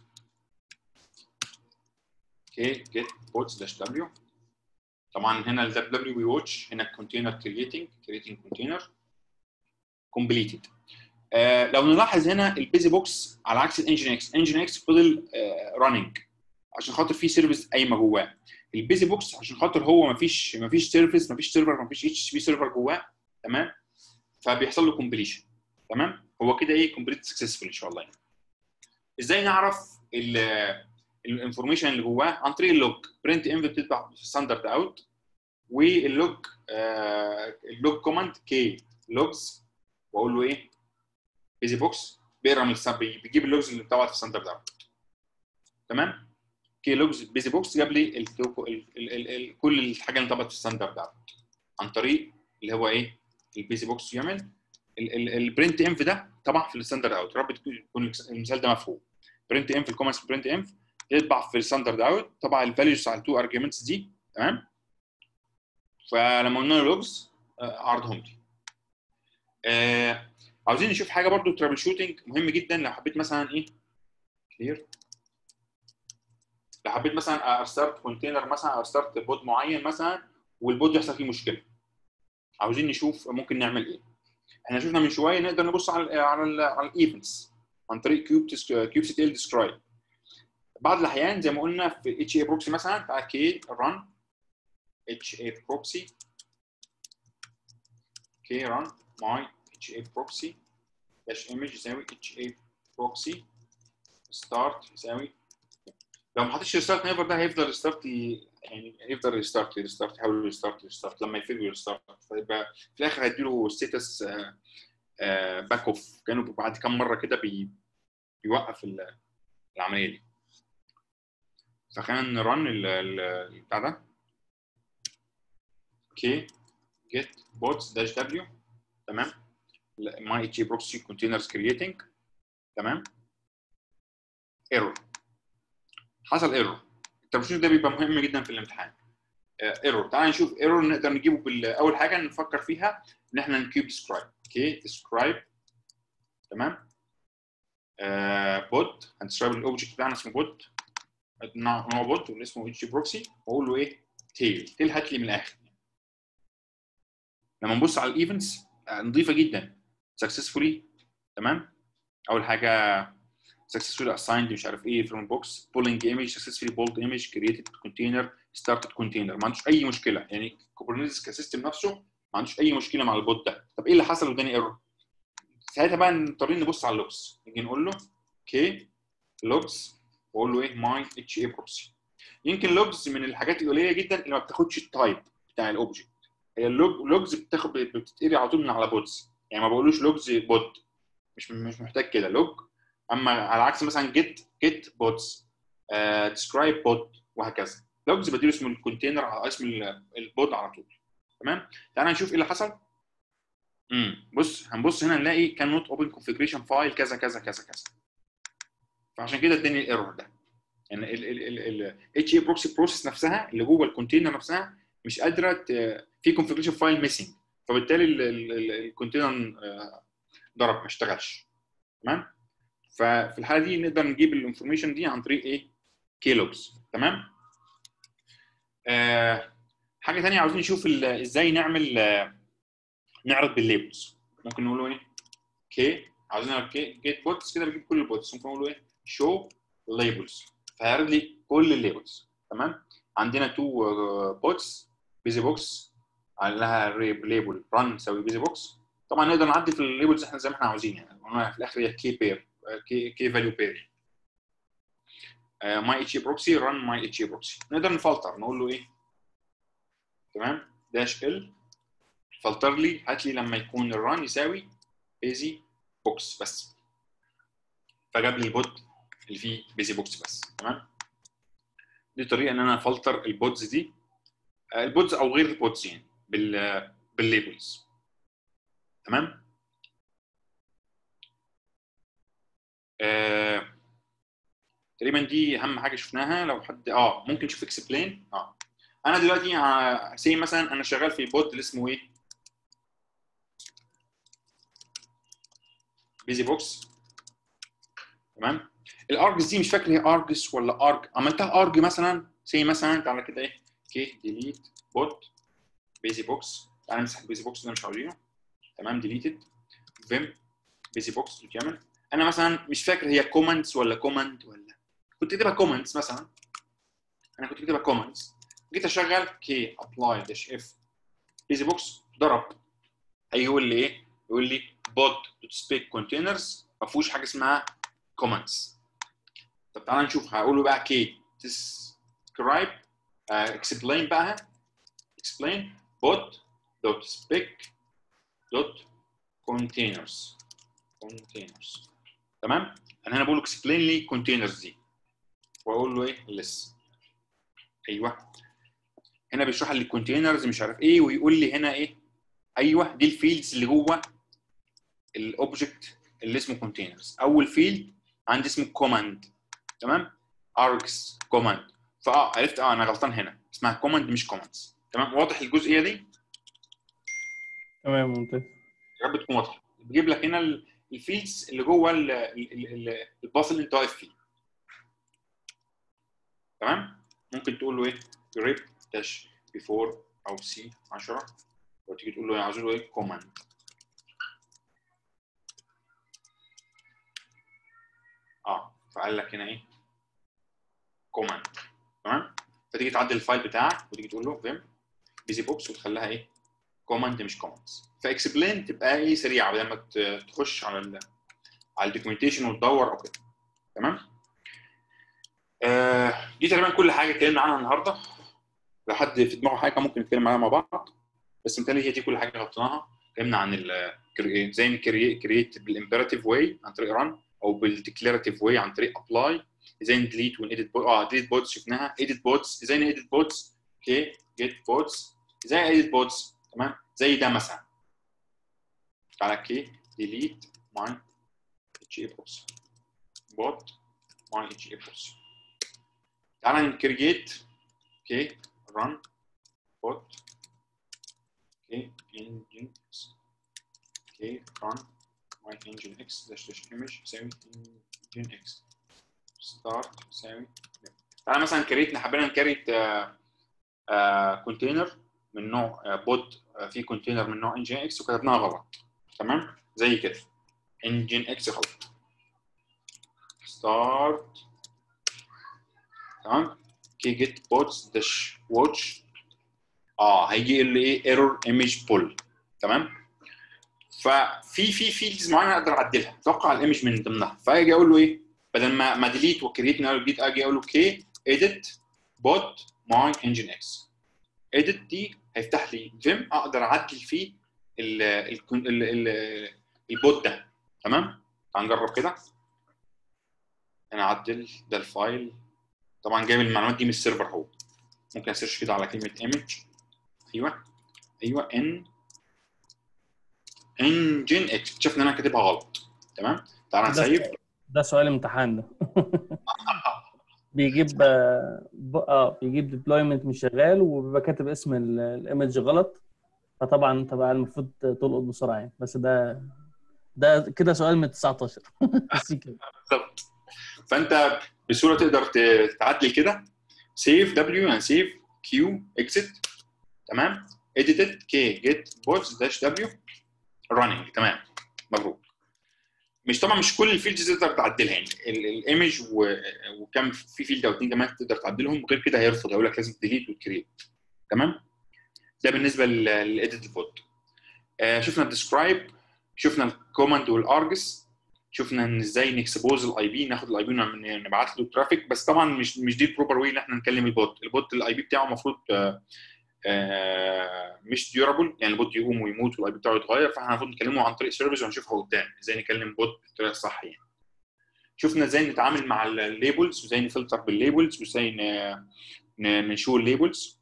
كي جيت بوتس داش دبليو طبعا هنا ال دبليو بي واتش هنا كونتينر كرييتنج كرييتنج كونتينر completed آه لو نلاحظ هنا البيزي بوكس على عكس الانجن اكس انجن اكس فضل راننج عشان خاطر في سيرفيس قايمه جواه البيزي بوكس عشان خاطر هو ما فيش ما فيش سيرفيس ما فيش سيرفر ما فيش اتش بي سيرفر جواه تمام فبيحصل له كومبليشن تمام هو كده ايه كومبليت سكسسفول ان شاء الله يعني. ازاي نعرف الانفورميشن اللي جواه عن طريق اللوج برنت انف بتتبع ستاندرد اوت واللوج آه اللوج كوماند كي لوجز واقول له ايه بيزي بوكس بيقرا من السب بيجيب اللوجز اللي بتاعت في ستاندرد اوت تمام كي لوجز بيزي بوكس جاب لي ال ال ال ال كل الحاجه اللي طبعت في ستاندرد اوت عن طريق اللي هو ايه البيزي بوكس يعمل البرنت انف ده طبعا في الستاندرد اوت يا رب يكون المثال ده مفهوم برنت انف الكومنتس برنت انف يطبع في الستاندرد اوت طبع الفاليوز على التو ارجيومنتس دي تمام فلما قلنا له لوجز عرضهم لي آه عاوزين نشوف حاجه برضو ترابل شوتنج مهم جدا لو حبيت مثلا ايه كلير لو حبيت مثلا ارستارت كونتينر مثلا ارستارت بود معين مثلا والبود يحصل فيه مشكله عاوزين نشوف ممكن نعمل ايه احنا شفنا من شويه نقدر نبص على ال على ال على الايفنتس عن طريق كيوب كيوب سي تي ال ديسكرايب بعض الاحيان زي ما قلنا في اتش اي بروكسي مثلا تعال كي ران اتش اي بروكسي كي ران ماي اتش اي بروكسي داش ايمج يساوي اتش اي بروكسي ستارت يساوي لو ما حطيتش ريستارت نيفر ده هيفضل ريستارت يعني هيفضل ريستارت ريستارت يحاول ريستارت ريستارت لما يفيد ريستارت فيبقى في الاخر هيديله ستيتس باك اوف كانوا بعد كام مره كده بي بيوقف العمليه دي فخلينا نرن البتاع ده اوكي جيت بوتس داش دبليو تمام ماي اتش بروكسي كونتينرز كرييتنج تمام ايرور حصل ايرور الترابشوت ده بيبقى مهم جدا في الامتحان ايرور تعال نشوف ايرور نقدر نجيبه باول حاجه نفكر فيها ان احنا نكيب ديسكرايب اوكي ديسكرايب تمام آه بود هنسكرايب الاوبجكت بتاعنا اسمه بود نوع بود واللي اسمه اتش بروكسي واقول له ايه تيل تيل هات لي من الاخر لما نبص على الايفنتس نظيفه جدا سكسسفولي تمام اول حاجه successfully assigned مش عارف ايه from box pulling image successfully pulled image created container started container ما عندوش اي مشكله يعني كوبرنيتس كسيستم نفسه ما عندوش اي مشكله مع البوت ده طب ايه اللي حصل واداني ايرور ساعتها بقى نضطر نبص على اللوجز نيجي نقول له اوكي لوجز واقول له ايه ماي اتش اي بروكسي يمكن لوجز من الحاجات القليله جدا اللي ما بتاخدش التايب بتاع الاوبجكت هي اللوجز بتاخد بتتقري على طول من على بودز يعني ما بقولوش لوجز بوت مش مش محتاج كده لوج اما على عكس مثلا جيت جيت بودز ديسكرايب بود وهكذا لوجز بديله اسم الكونتينر على اسم البود على طول تمام تعالى نشوف ايه اللي حصل امم بص هنبص هنا نلاقي كان نوت اوبن كونفيجريشن فايل كذا كذا كذا كذا فعشان كده اداني الايرور ده يعني ال اتش اي بروكسي بروسيس نفسها اللي جوه الكونتينر نفسها مش قادره في كونفيجريشن فايل ميسنج فبالتالي الكونتينر ضرب ما اشتغلش تمام ففي الحاله دي نقدر نجيب الانفورميشن دي عن طريق ايه كيلوجز تمام آه حاجه ثانيه عاوزين نشوف ازاي نعمل آه نعرض بالليبلز ممكن نقول له ايه كي عاوزين نعمل كي جيت بوتس كده بجيب كل البوتس ممكن نقول له ايه شو ليبلز فهيعرض لي كل الليبلز تمام عندنا تو بوتس بيزي بوكس لها ليبل ران يساوي بيزي بوكس طبعا نقدر نعدي في الليبلز احنا زي ما احنا عاوزين يعني قلنا في الاخر هي كي بير كي كي فاليو بير ماي اتش بروكسي ران ماي اتش بروكسي نقدر نفلتر نقول له ايه تمام داش ال فلتر لي هات لي لما يكون الران يساوي بيزي بوكس بس فجاب لي البوت اللي فيه بيزي بوكس بس تمام دي طريقه ان انا افلتر البودز دي البودز او غير البودز يعني بال بالليبلز تمام آه، تقريبا دي اهم حاجه شفناها لو حد اه ممكن نشوف اكسبلين اه انا دلوقتي سي مثلا انا شغال في بوت اللي اسمه ايه بيزي بوكس تمام الارجز دي مش فاكر هي ارجس ولا ارج عملتها ارج مثلا سي مثلا تعالى كده ايه اوكي ديليت بوت بيزي بوكس تعالى نمسح البيزي بوكس ده مش عاوزينه تمام ديليتد فيم بيزي بوكس بتعمل انا مثلا مش فاكر هي كومنتس ولا كومنت ولا كنت كاتبها كومنتس مثلا انا كنت كاتبها كومنتس جيت اشغل كي ابلاي داش اف بيزي بوكس ضرب هيقول لي ايه؟ يقول لي بود دوت سبيك كونتينرز ما فيهوش حاجه اسمها كومنتس طب تعالى نشوف هقول له بقى كي describe اكسبلين بقى explain bot dot spec dot containers containers تمام انا هنا بقول explain لي containers دي واقول له ايه less ايوه هنا بيشرح لي الكونتينرز مش عارف ايه ويقول لي هنا ايه ايوه دي الفيلدز اللي جوه الاوبجكت اللي اسمه كونتينرز اول فيلد عندي اسمه كوماند تمام اركس كوماند فاه عرفت اه انا غلطان هنا اسمها كوماند مش كوماندز تمام واضح الجزئيه دي تمام ممتاز يا رب تكون واضحه بيجيب لك هنا ال- الفيلدز اللي جوه ال- ال- ال- ال- الباص اللي انت واقف فيه تمام ممكن تقول له ايه جريب داش بيفور او سي 10 وتيجي تقول له عاوز له ايه كوماند اه فقال لك هنا ايه كوماند تمام فتيجي تعدل الفايل بتاعك وتيجي تقول له فيم بيزي بوكس وتخليها ايه كوماند مش كوماندز فاكسبلين تبقى ايه سريعه بدل ما ت- تخش على ال على الدوكيومنتيشن وتدور او كده تمام آه دي تقريبا كل حاجه اتكلمنا عنها النهارده لو حد في دماغه حاجه ممكن نتكلم عليها مع بعض بس متهيألي هي دي كل حاجه غطيناها اتكلمنا عن ال ازاي نكريت بالامبيراتيف واي عن طريق ران او بالديكلاراتيف واي عن طريق ابلاي ازاي نديليت ونيديت اه ديليت بودز شفناها ايديت بودز ازاي نيديت بودز اوكي جيت بودز ازاي ايديت بودز تمام زي ده مثلا تعالى كي ديليت ماي اتش اي بودز بوت ماي اتش اي بودز تعالى نكريت اوكي run bot اوكي engine x اوكي run my engine x dash dash image يساوي engine x start يساوي تعالى مثلا كريت حبينا نكريت كونتينر من نوع بوت فيه كونتينر من نوع انجين اكس وكتبناها غلط تمام زي كده انجين اكس غلط ستارت تمام كي جيت بوتس داش واتش اه هيجي يقول لي ايه ايرور ايمج بول تمام ففي في فيلدز معينه اقدر اعدلها اتوقع الايمج من ضمنها فاجي اقول له ايه بدل ما ما ديليت وكريت من اول جديد اجي اقول له كي اديت بوت ماي انجن اكس اديت دي هيفتح لي فيم اقدر اعدل فيه ال ال ال ال البوت ده تمام تعال نجرب كده انا اعدل ده الفايل طبعا جايب المعلومات دي من السيرفر هو ممكن اسيرش كده على كلمه ايمج ايوه ايوه ان انجن اكس اكتشفت ان انا كاتبها غلط تمام تعال ده نسيب ده سؤال امتحان ده بيجيب آه، ب- اه بيجيب ديبلويمنت مش شغال وبيبقى كاتب اسم ال- الايمج غلط فطبعا انت بقى المفروض تلقط بسرعه يعني بس ده ده كده سؤال من 19 بس كده بالظبط فانت بسهوله تقدر ت- تعدل كده سيف دبليو يعني سيف كيو اكزit تمام edited كي جيت بوتس داش دبليو راننج تمام مبروك مش طبعا مش كل الفيلدز تقدر تعدلها يعني الايمج وكم في فيلد او اتنين كمان تقدر تعدلهم غير كده هيرفض هيقول لك لازم تديليت وتكريت تمام ده بالنسبه للايديت بوت آه شفنا الديسكرايب شفنا الكوماند والارجس شفنا ان ازاي نكسبوز الاي بي ناخد الاي بي ونبعت له ترافيك بس طبعا مش مش دي البروبر واي ان احنا نكلم البوت البوت الاي بي بتاعه المفروض آه، آه، مش ديورابل يعني البوت يقوم ويموت والاي بي بتاعه يتغير فاحنا المفروض نكلمه عن طريق سيرفيس وهنشوفها قدام ازاي نكلم بوت بالطريقه الصح يعني شفنا ازاي نتعامل مع الليبلز وازاي نفلتر بالليبلز وازاي ن- ن- نشو الليبلز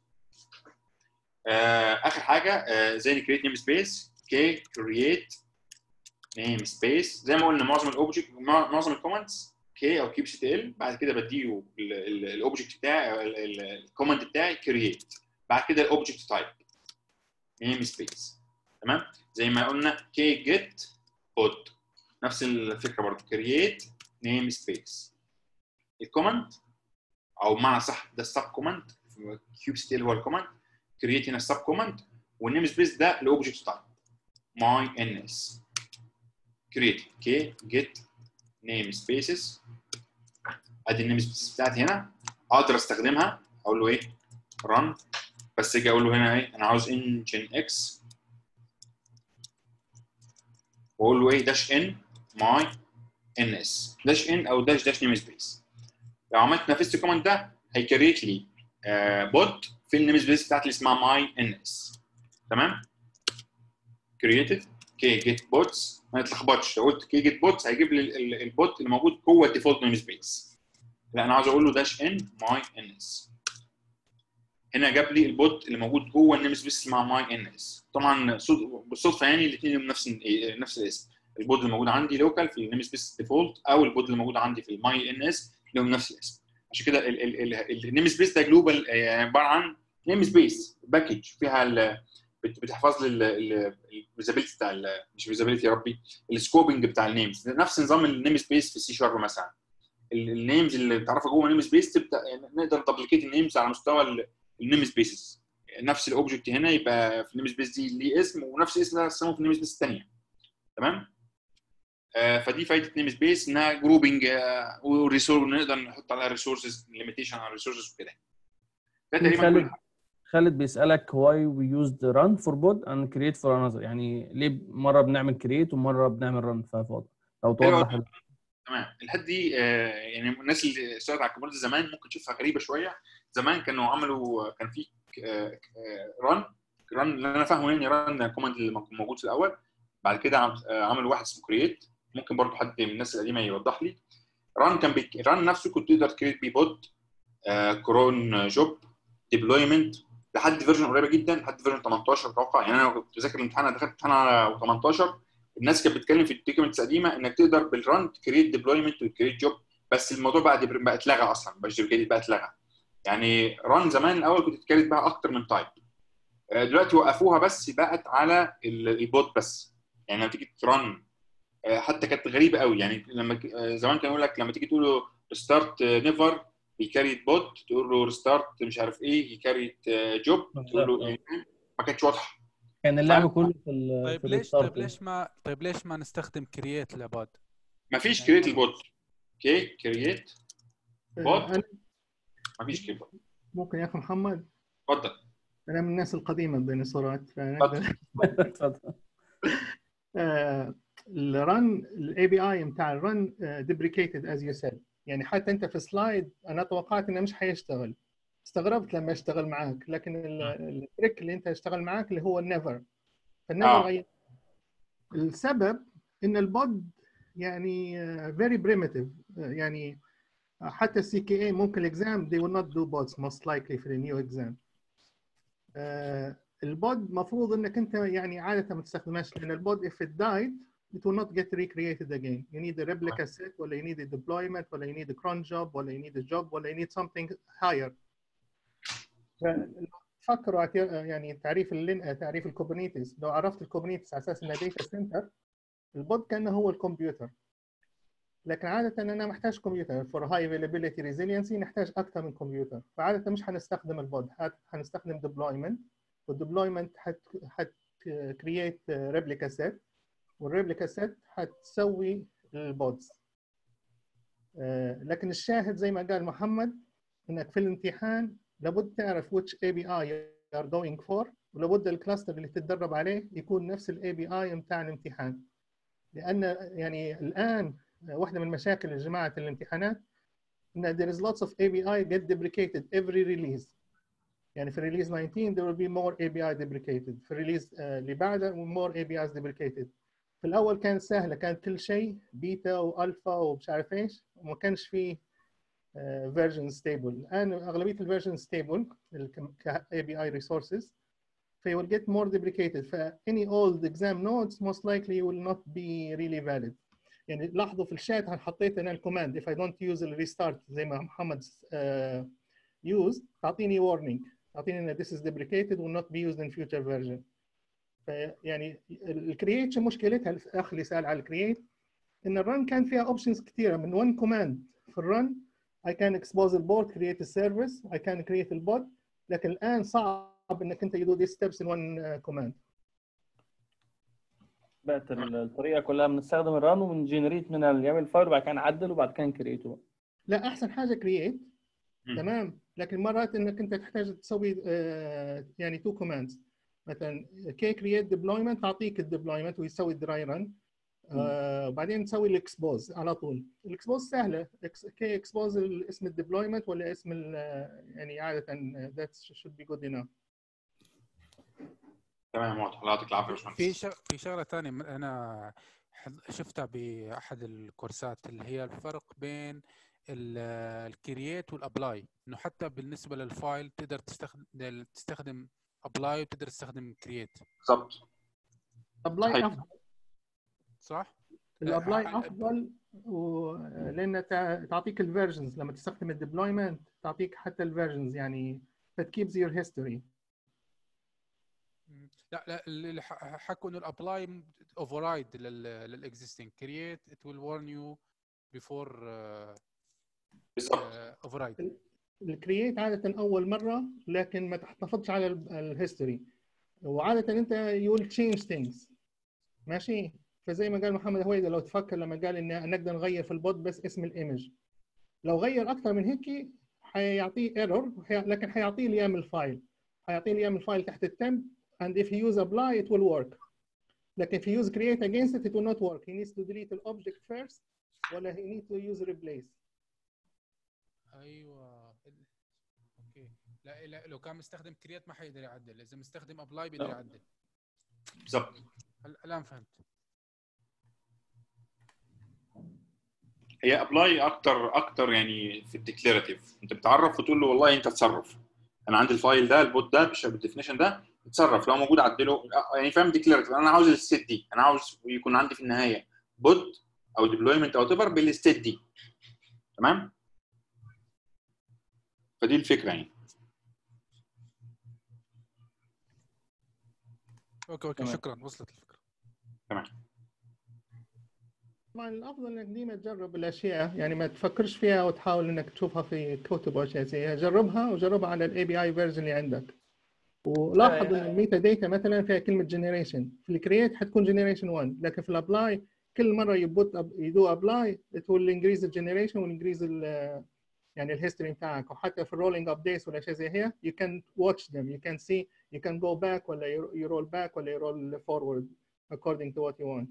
اخر حاجه آه، ازاي نكريت نيم سبيس كي كرييت نيم سبيس زي ما قلنا معظم الاوبجكت معظم الكومنتس كي او كيب سي تي ال بعد كده بديله الاوبجكت بتاعي الكومنت بتاعي كرييت بعد كده الاوبجكت تايب نيم سبيس تمام زي ما قلنا كي جيت بوت نفس الفكره برضه كرييت نيم سبيس الكومنت او بمعنى صح ده السب كومنت كيوب سي تي ال هو الكومنت كرييت هنا السب كومنت والنيم سبيس ده الاوبجكت تايب ماي ان اس create k get name spaces ادي النيم سبيسز بتاعتي هنا اقدر استخدمها اقول له ايه run بس اجي اقول له هنا ايه انا عاوز engine x واقول له ايه داش ان ماي ان اس داش ان او داش داش نيم سبيس لو عملت نفذت الكوماند ده هيكريت لي بوت في النيم سبيس بتاعتي اللي اسمها ماي ان اس تمام كرييتد كي جيت بوتس ما تتلخبطش لو قلت كي جيت بوتس هيجيب لي ال- ال- البوت اللي موجود جوه الديفولت نيم سبيس لا انا عاوز اقول له داش ان ماي ان اس هنا جاب لي البوت اللي موجود جوه النيم سبيس اسمها ماي ان اس طبعا صد- بالصدفه يعني الاثنين لهم نفس ال- نفس الاسم البود اللي موجود عندي لوكال في النيم سبيس ديفولت او البود اللي موجود عندي في الماي ان اس لهم نفس الاسم عشان كده النيم سبيس ده جلوبال عباره عن نيم سبيس باكج فيها ال- بت- بتحفظ لي الفيزابيلتي بتاع ال- مش فيزابيلتي يا ربي السكوبنج بتاع النيمز نفس نظام النيم سبيس في السي شارب مثلا النيمز اللي بتعرفها جوه النيم سبيس تبدا نقدر ندبليكيت النيمز على مستوى النيم سبيسز نفس الاوبجكت هنا يبقى في النيم سبيس دي ليه اسم ونفس الاسم ده استخدمه في النيم سبيس الثانيه تمام آه، فدي فايده نيم سبيس انها جروبنج وريسورس نقدر نحط عليها ريسورسز ليميتيشن على الريسورسز وكده ده تقريبا كل خالد خالد بيسألك why we used run for bod and create for another يعني ليه مرة بنعمل create ومرة بنعمل run ففاضل لو توضح ال- تمام الحته دي آه، يعني الناس اللي اشتغلت على الكيبورد زمان ممكن تشوفها غريبه شويه زمان كانوا عملوا كان في ران ران اللي انا فاهمه يعني ران كوماند اللي موجود في الاول بعد كده عم- آه، عملوا واحد اسمه كرييت ممكن برضو حد من الناس القديمه يوضح لي ران كان بي... ران نفسه كنت تقدر تكريت بيه بود كرون جوب ديبلويمنت لحد فيرجن قريبه جدا لحد فيرجن 18 اتوقع يعني انا كنت بذاكر الامتحان انا دخلت امتحان على 18 الناس كانت بتتكلم في الدوكيومنتس القديمه انك تقدر بالران تكريت ديبلويمنت وتكريت جوب بس الموضوع بقى بقى اتلغى اصلا مش ديبلويمنت بقى اتلغى يعني ران زمان الاول كنت تكريت بقى اكتر من تايب آه، دلوقتي وقفوها بس بقت على ال- البوت بس يعني لما تيجي ترن آه، حتى كانت غريبه قوي يعني لما ك- آه، زمان كان يقول لك لما تيجي تقول له ستارت نيفر يكاريت بوت تقول له ريستارت مش عارف ايه يكاريت جوب تقول له إيه؟ ما كانتش واضحه كان اللعب كله في ال طيب في ليش الستارت طيب ليش ما طيب ليش ما نستخدم كرييت لبود؟ ما فيش يعني كريت ما- البوت اوكي كرييت بوت أنا ما فيش كريت ممكن يا اخي محمد اتفضل انا من الناس القديمه الديناصورات اتفضل. فنقدر اتفضل. الرن الاي بي اي بتاع الرن ديبريكيتد از يو سيد يعني حتى انت في سلايد انا توقعت انه مش حيشتغل استغربت لما اشتغل معاك لكن ال- التريك اللي انت اشتغل معاك اللي هو النيفر فالنيفر آه. غير السبب ان البود يعني فيري بريمتيف يعني حتى السي كي اي ممكن الاكزام they will not do bots most likely في النيو اكزام البود مفروض انك انت يعني عاده ما تستخدمهاش لان البود if it died it will not get recreated again you need a replica set ولا you need a deployment ولا you need a cron job ولا you need a job ولا you need something higher فكروا اعت- يعني تعريف اللين تعريف الكوبرنيتس لو عرفت الكوبرنيتس على اساس انه داتا سنتر البود كانه هو الكمبيوتر لكن عادة أنا محتاج كمبيوتر for high availability resiliency نحتاج أكثر من كمبيوتر فعادة مش هنستخدم البود هنستخدم deployment والديبلويمنت حت حت create replica set والريبليكا set هتسوي البودز آه، لكن الشاهد زي ما قال محمد انك في الامتحان لابد تعرف which API you are going for ولابد الكلاستر اللي تتدرب عليه يكون نفس الاي بي اي بتاع الامتحان لان يعني الان واحده من مشاكل يا جماعه الامتحانات ان there is lots of API get deprecated every release يعني في ريليز 19 there will be more API deprecated في الريليز اللي بعده more APIs deprecated في الاول كانت سهله كانت كل شيء بيتا والفا ومش عارف ايش وما كانش فيه فيرجن ستيبل الان اغلبيه الفيرجن ستيبل ك اي بي اي ريسورسز they will get more deprecated ف any old exam nodes most likely will not be really valid يعني لاحظوا في الشات انا حطيت انا الكوماند if I don't use the restart زي ما محمد uh, used تعطيني warning تعطيني ان this is deprecated will not be used in future version فيعني الكرييت مشكلتها الاخ اللي سال على الكرييت ان الرن كان فيها اوبشنز كثيره من one كوماند في الرن I can expose البورت create a service I can create البوت لكن الان صعب انك انت you do these steps in one uh, command بقت الطريقه كلها بنستخدم الران وبنجنريت منها يعمل فايل وبعد كده نعدل وبعد كده نكريته لا احسن حاجه كرييت مم. تمام لكن مرات انك انت تحتاج تسوي آه، يعني تو كوماندز مثلا كي كرييت ديبلويمنت تعطيك الديبلويمنت ويسوي الدراي رن وبعدين تسوي الاكسبوز على طول الاكسبوز سهله كي اكسبوز اسم الديبلويمنت ولا اسم ال- يعني عاده ذات شود بي جود انف تمام واضح الله يعطيك العافيه يا في باشمهندس شغ... في شغله ثانيه انا حد- شفتها باحد الكورسات اللي هي الفرق بين الكرييت والابلاي انه حتى بالنسبه للفايل تقدر تستخدم تستخدم ابلاي وتقدر تستخدم كرييت بالظبط ابلاي صحيح. افضل صح؟ الابلاي ع- افضل و... لان تع- تعطيك الفيرجنز لما تستخدم الديبلويمنت تعطيك حتى الفيرجنز يعني فتكيبز يور هيستوري مم. لا لا اللي ح- حكوا انه الابلاي اوفر رايد للاكزيستنج كرييت ات ويل warn يو بيفور بالظبط اوفر رايد الكرييت عاده اول مره لكن ما تحتفظش على الهيستوري وعاده انت يو ويل تشينج ثينجز ماشي فزي ما قال محمد هويدا لو تفكر لما قال ان نقدر نغير في البوت بس اسم الايمج لو غير اكثر من هيك حيعطيه ايرور لكن حيعطيه لي يعمل فايل حيعطيه لي يعمل فايل تحت التمب and if he use apply it will work لكن if he use create against it it will not work he needs to delete the object first ولا he needs to use replace ايوه اوكي لا, لا لو كان مستخدم كرييت ما حيقدر يعدل اذا مستخدم ابلاي بيقدر لا. يعدل بالظبط هل- الان فهمت هي ابلاي اكتر اكتر يعني في الديكلاراتيف انت بتعرف وتقول له والله انت تصرف انا عندي الفايل ده البوت ده بالديفينيشن ده اتصرف لو موجود عدله يعني فاهم ديكلاراتيف انا عاوز الستيت دي انا عاوز يكون عندي في النهايه بوت او ديبلويمنت او ايفر بالستيت دي تمام فدي الفكره يعني اوكي اوكي تمام. شكرا وصلت الفكره طبعا الافضل انك ديما تجرب الاشياء يعني ما تفكرش فيها وتحاول انك تشوفها في كتب او اشياء زي هي. جربها وجربها على الاي بي اي فيرجن اللي عندك ولاحظ ان الميتا داتا مثلا فيها كلمه جنريشن في الكرييت حتكون جنريشن 1 لكن في الابلاي كل مره يبوت يدو ابلاي تقول انجريز الجنريشن وانجريز يعني الهيستوري بتاعك وحتى في الرولينج ابديتس ولا شيء زي هي you can watch them you can see you can go back ولا you roll back ولا you roll forward according to what you want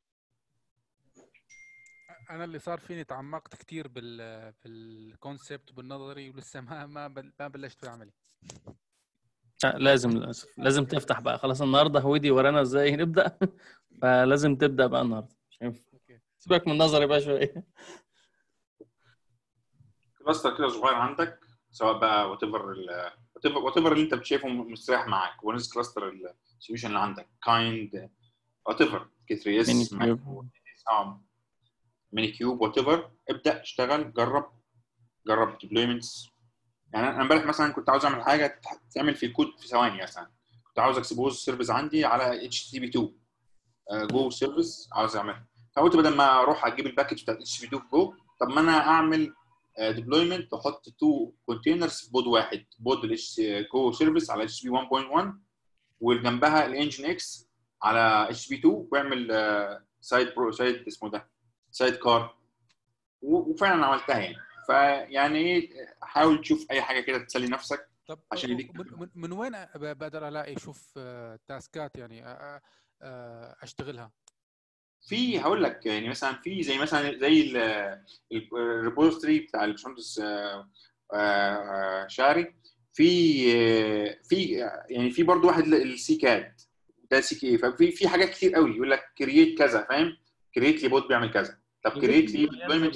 انا اللي صار فيني تعمقت كثير بال بالكونسبت وبالنظري ولسه ما ما بل- ما بلشت في عملي لا، لازم للاسف لازم تفتح بقى خلاص النهارده هويدي ورانا ازاي نبدا فلازم تبدا بقى النهارده مش هينفع اوكي سيبك من نظري بقى شويه كلاستر كده صغير عندك سواء بقى وات ايفر وات ايفر اللي انت شايفه مستريح معاك ونس كلاستر السوليوشن اللي عندك كايند وات ايفر كي 3 ميني اس كيوب. ميني كيوب وات ايفر ابدا اشتغل جرب جرب ديبلويمنتس يعني انا امبارح مثلا كنت عاوز اعمل حاجه تعمل في كود في ثواني مثلا كنت عاوز اكسبوز سيرفيس عندي على اتش تي بي 2 جو سيرفيس عاوز اعملها فقلت بدل ما اروح اجيب الباكج بتاعت اتش تي بي 2 في جو طب ما انا اعمل ديبلويمنت واحط تو كونتينرز في بود واحد بود الاتش جو سيرفيس على اتش بي 1.1 وجنبها الانجن اكس على اتش بي 2 واعمل سايد برو سايد اسمه ده سايد كار وفعلا عملتها يعني فيعني ايه حاول تشوف اي حاجه كده تسلي نفسك طب عشان يديك من, من, من وين أ- ب- بقدر الاقي اشوف آه، تاسكات يعني أ- أ- آه، اشتغلها في هقول لك يعني مثلا في زي مثلا زي الريبوزيتوري بتاع الباشمهندس آه، آه، شاري في آه، في يعني في برضه واحد السي كاد ده سي كي ففي في حاجات كتير قوي يقول لك كرييت كذا فاهم كرييت لي بوت بيعمل كذا طب كرييت لي ديبلويمنت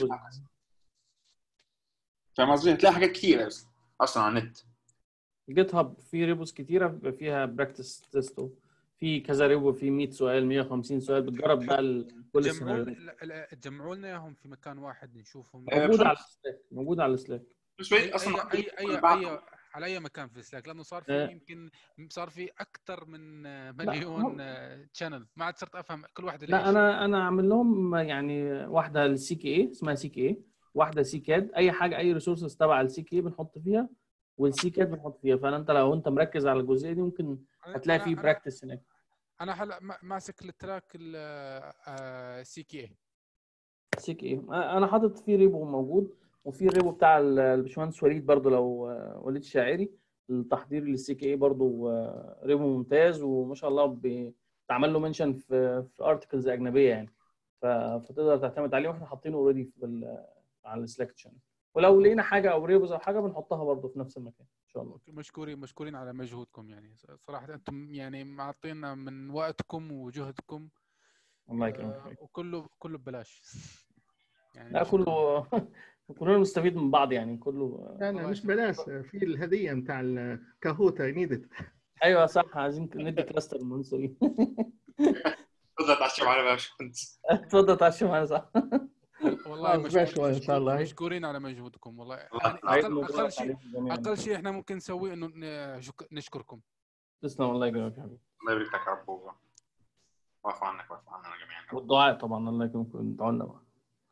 فاهم قصدي هتلاقي حاجات كتير اصلا اصلا على النت جيت هاب في ريبوز كتيره بيبقى فيها براكتس تيست في كذا ريبو في 100 سؤال 150 سؤال بتجرب بقى ال- كل جمعوا السيناريوهات لا- لا، جمعوا لنا اياهم في مكان واحد نشوفهم آه، موجود بشرط- على السلاك موجود على السلاك بس اي ويت اصلا اي اي, أي, أي على اي مكان في سلاك لانه صار في آه. يمكن صار في اكثر من آه، هم- مليون تشانل ما عاد صرت افهم كل واحد لا انا انا عامل لهم يعني واحده السي كي اي اسمها سي كي اي واحده سي كاد اي حاجه اي ريسورسز تبع السي كي اي بنحط فيها والسي كاد بنحط فيها فانت لو انت مركز على الجزئيه دي ممكن هتلاقي فيه براكتس هناك انا هلا ما- ماسك التراك السي كي اي سيك ايه انا حاطط فيه ريبو موجود وفي الريبو بتاع ال- الباشمهندس وليد برضو لو آه، وليد الشاعري التحضير للسي كي اي برضو آه، ريبو ممتاز وما شاء الله بيتعمل له منشن في في ارتكلز اجنبيه يعني ف- فتقدر تعتمد عليه واحنا حاطينه اوريدي في ال- على السلاك شانل ولو لقينا حاجه او ريبوز او حاجه بنحطها برضو في نفس المكان ان شاء الله مشكورين مشكورين على مجهودكم يعني صراحه انتم يعني معطينا من وقتكم وجهدكم الله يكرمك آه، وكله كله ببلاش يعني لا كله كلنا نستفيد من بعض يعني كله لا لا مش بلاش في الهديه بتاع الكاهوتا نيدت ايوه صح عايزين ندي كلاستر المنصوري تفضل تعشى معانا بقى يا باشمهندس اتفضل تعشى معانا صح والله آه، مشكور- شوي إن شاء الله. مشكورين على مجهودكم والله الله يعني عايز اقل مبارك اقل شيء عليكم جميعاً. اقل شيء احنا ممكن نسويه انه ن- شك- نشكركم تسلم الله يكرمك يا حبيبي الله يبارك لك يا رب والله واعف عنك واعف عننا جميعا يا رب. والدعاء طبعا الله يكرمكم ادعوا لنا بقى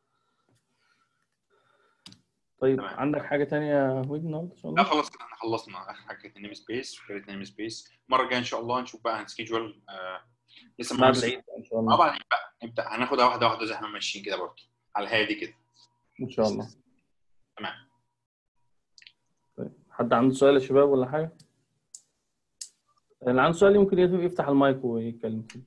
طيب تمام. عندك حاجه تانية يا ويد النهارده ان شاء لا الله خلاص كده احنا خلصنا اخر حاجه كانت النيم سبيس وكانت النيم سبيس المره الجايه ان شاء الله نشوف بقى هنسكيجول آه لسه ما بعد نس- العيد ان شاء اه الله بعدين بقى نبدا هناخدها واحده واحده زي ما احنا ماشيين كده برضه على الهادي كده ان شاء الله تمام. طيب حد عنده سؤال يا شباب ولا حاجه اللي عنده سؤال يمكن يفتح المايك ويتكلم فيه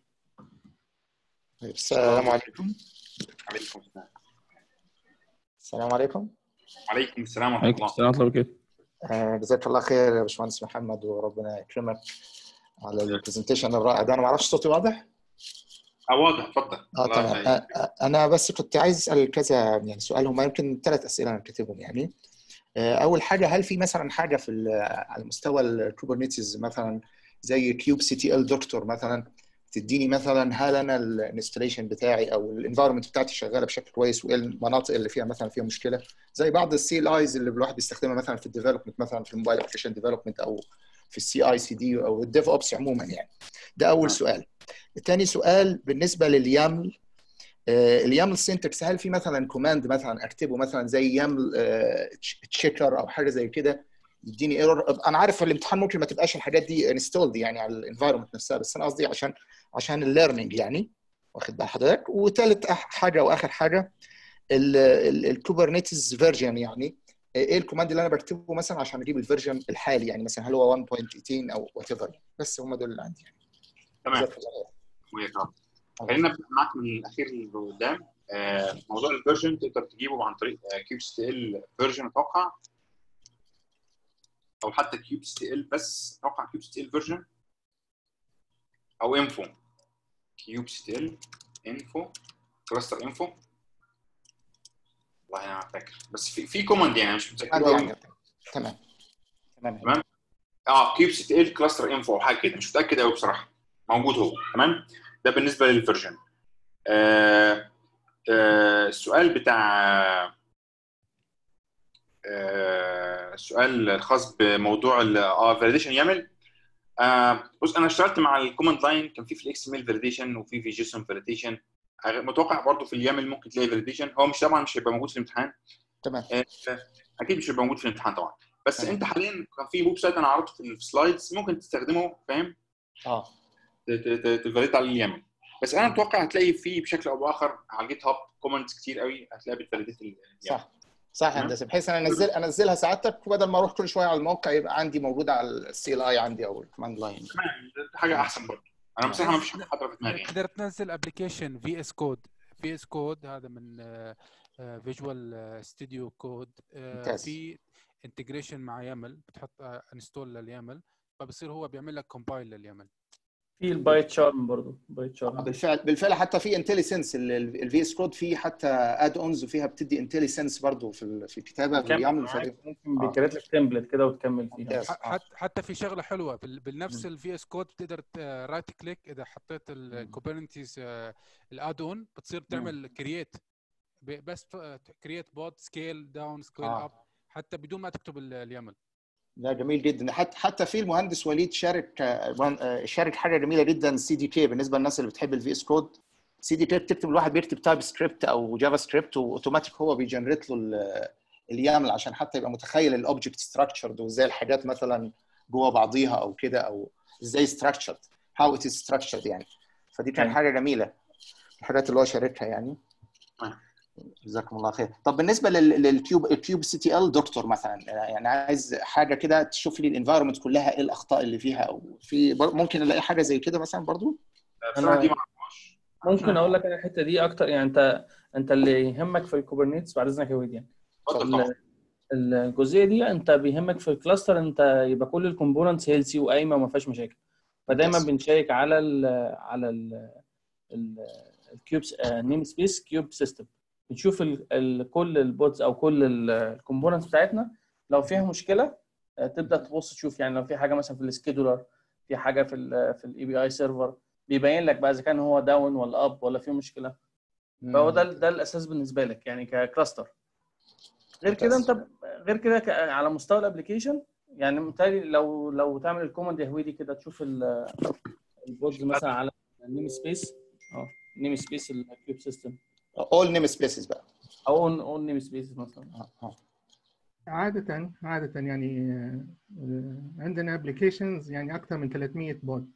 السلام عليكم عليكم السلام السلام عليكم وعليكم السلام ورحمه عليكم الله السلام ورحمه الله وبركاته آه، جزاك الله خير يا باشمهندس محمد وربنا يكرمك على البرزنتيشن الرائع ده انا ما اعرفش صوتي واضح اه واضح اتفضل اه الله تمام يسعدك. آه، آه، انا بس كنت عايز اسال كذا يعني سؤال هم يمكن ثلاث اسئله انا كاتبهم يعني آه، اول حاجه هل في مثلا حاجه في ال- على مستوى الكوبرنيتيز مثلا زي كيوب سي تي ال دكتور مثلا تديني مثلا هل انا الانستليشن بتاعي او الانفايرمنت بتاعتي شغاله بشكل كويس وايه المناطق اللي فيها مثلا فيها مشكله زي بعض السي ال ايز اللي الواحد بيستخدمها مثلا في الديفلوبمنت مثلا في الموبايل ابلكيشن ديفلوبمنت او في السي اي سي دي او الديف اوبس عموما يعني ده اول سؤال ثاني سؤال بالنسبه لليامل آه، اليامل سينتكس هل في مثلا كوماند مثلا اكتبه مثلا زي يامل تشيكر او حاجه زي كده يديني ايرور انا عارف في الامتحان ممكن ما تبقاش الحاجات دي انستولد يعني على الانفايرمنت نفسها بس انا قصدي عشان عشان الليرنينج يعني واخد بال حضرتك وثالث حاجه واخر حاجه الكوبرنيتس فيرجن يعني ايه الكوماند اللي انا بكتبه مثلا عشان اجيب الفيرجن الحالي يعني مثلا هل هو 1.18 او وات ايفر بس هم دول اللي عندي يعني تمام جزاك الله خير. وياك رب. خلينا نبدا معاك من الاخير لقدام آه، موضوع الفيرجن تقدر تجيبه عن طريق كيوب سي تي ال فيرجن اتوقع او حتى كيوب سي تي ال بس اتوقع كيوب سي تي ال فيرجن او انفو كيوب سي تي ال انفو كلاستر انفو والله انا ما فاكر بس في في كوماند يعني مش متذكر عندي قوي يعني تمام تمام تمام اه كيوب سي تي ال كلاستر انفو او حاجه كده مش متاكد قوي بصراحه موجود هو تمام ده بالنسبه للفيرجن آه آه السؤال بتاع آه السؤال الخاص بموضوع ال- اه فاليديشن يعمل آه بص انا اشتغلت مع الكوماند لاين كان في في الاكس ام ال فاليديشن وفي في جيسون فاليديشن متوقع برضه في اليامل ممكن تلاقي فاليديشن هو مش طبعا مش هيبقى موجود في الامتحان تمام آه، اكيد مش هيبقى موجود في الامتحان طبعا بس تمام. انت حاليا كان في ويب سايت انا عرضته في السلايدز ممكن تستخدمه فاهم اه تفاليد على اليمن بس انا متوقع هتلاقي فيه بشكل او باخر على جيت هاب كومنتس كتير قوي هتلاقيها بتفاليديت اليمن صح صح يا تمام. هندسه بحيث انا انزل انزلها سعادتك وبدل ما اروح كل شويه على الموقع يبقى عندي موجوده على السي ال اي عندي او الكوماند لاين تمام ده حاجه احسن برضه انا بصراحه ما فيش حاجه حاضره في دماغي يعني تقدر تنزل ابلكيشن في اس كود في اس كود هذا من فيجوال ستوديو كود ممتاز. في انتجريشن مع يامل بتحط انستول لليامل فبصير هو بيعمل لك كومبايل لليامل في البايت شارم برضه بايت شارم بالفعل بالفعل حتى في انتليسنس الفي اس كود فيه حتى اد اونز وفيها بتدي انتليسنس برضه في ال- في الكتابه كمل بيعمل معاك، فريق ممكن آه. بيكريت لك تمبلت كده وتكمل فيها ممتاز. ح- حت- حتى في شغله حلوه بال- بالنفس الفي اس كود بتقدر رايت كليك اذا حطيت الكوبرنتيز الاد اون بتصير تعمل كرييت بس كرييت بوت سكيل داون سكيل آه. اب حتى بدون ما تكتب ال- اليامل لا جميل جدا حتى حتى في المهندس وليد شارك آه، وان- آه، شارك حاجه جميله جدا سي دي كي بالنسبه للناس اللي بتحب الفي اس كود سي دي كي بتكتب الواحد بيكتب تايب سكريبت او جافا سكريبت واوتوماتيك هو بيجنريت له ال- اليامل عشان حتى يبقى متخيل الاوبجكت ستراكشرد وازاي الحاجات مثلا جوه بعضيها او كده او ازاي ستراكشرد how it is structured يعني فدي كانت أيوة. حاجه جميله الحاجات اللي هو شاركها يعني أيوة. جزاكم الله خير طب بالنسبه لل- للكيوب الكيوب سي تي ال دكتور مثلا يعني عايز حاجه كده تشوف لي الانفايرمنت كلها ايه الاخطاء اللي فيها او في بر- ممكن الاقي حاجه زي كده مثلا برضو بصراحه دي ما اعرفهاش ممكن اقول لك انا الحته دي اكتر يعني انت انت اللي يهمك في الكوبرنيتس بعد اذنك يا وليد يعني اتفضل طبعا ال- الجزئيه دي انت بيهمك في الكلاستر انت يبقى كل الكومبوننتس هيلسي وقايمه وما فيهاش مشاكل فدايما Yes. بنشيك على ال على ال الكيوب نيم سبيس كيوب سيستم بنشوف ال ال كل البوتس او كل الكومبوننتس بتاعتنا لو فيها مشكله آه، تبدا تبص تشوف يعني لو في حاجه مثلا في السكيدولر في حاجه في ال في الاي بي اي سيرفر بيبين لك بقى اذا كان هو داون ولا اب ولا في مشكله فهو ده ده الاساس بالنسبه لك يعني ككلاستر غير كده انت ب- غير كده ك- على مستوى الابلكيشن يعني متهيألي لو لو تعمل الكوماند يا هويدي كده تشوف ال- البودز مثلا على النيم سبيس اه نيم سبيس الكيوب سيستم اول نيم سبيسز بقى او اون اون نيم سبيس مثلا آه، آه. عادة عادة يعني آه، آه، عندنا ابلكيشنز يعني أكثر من 300 بود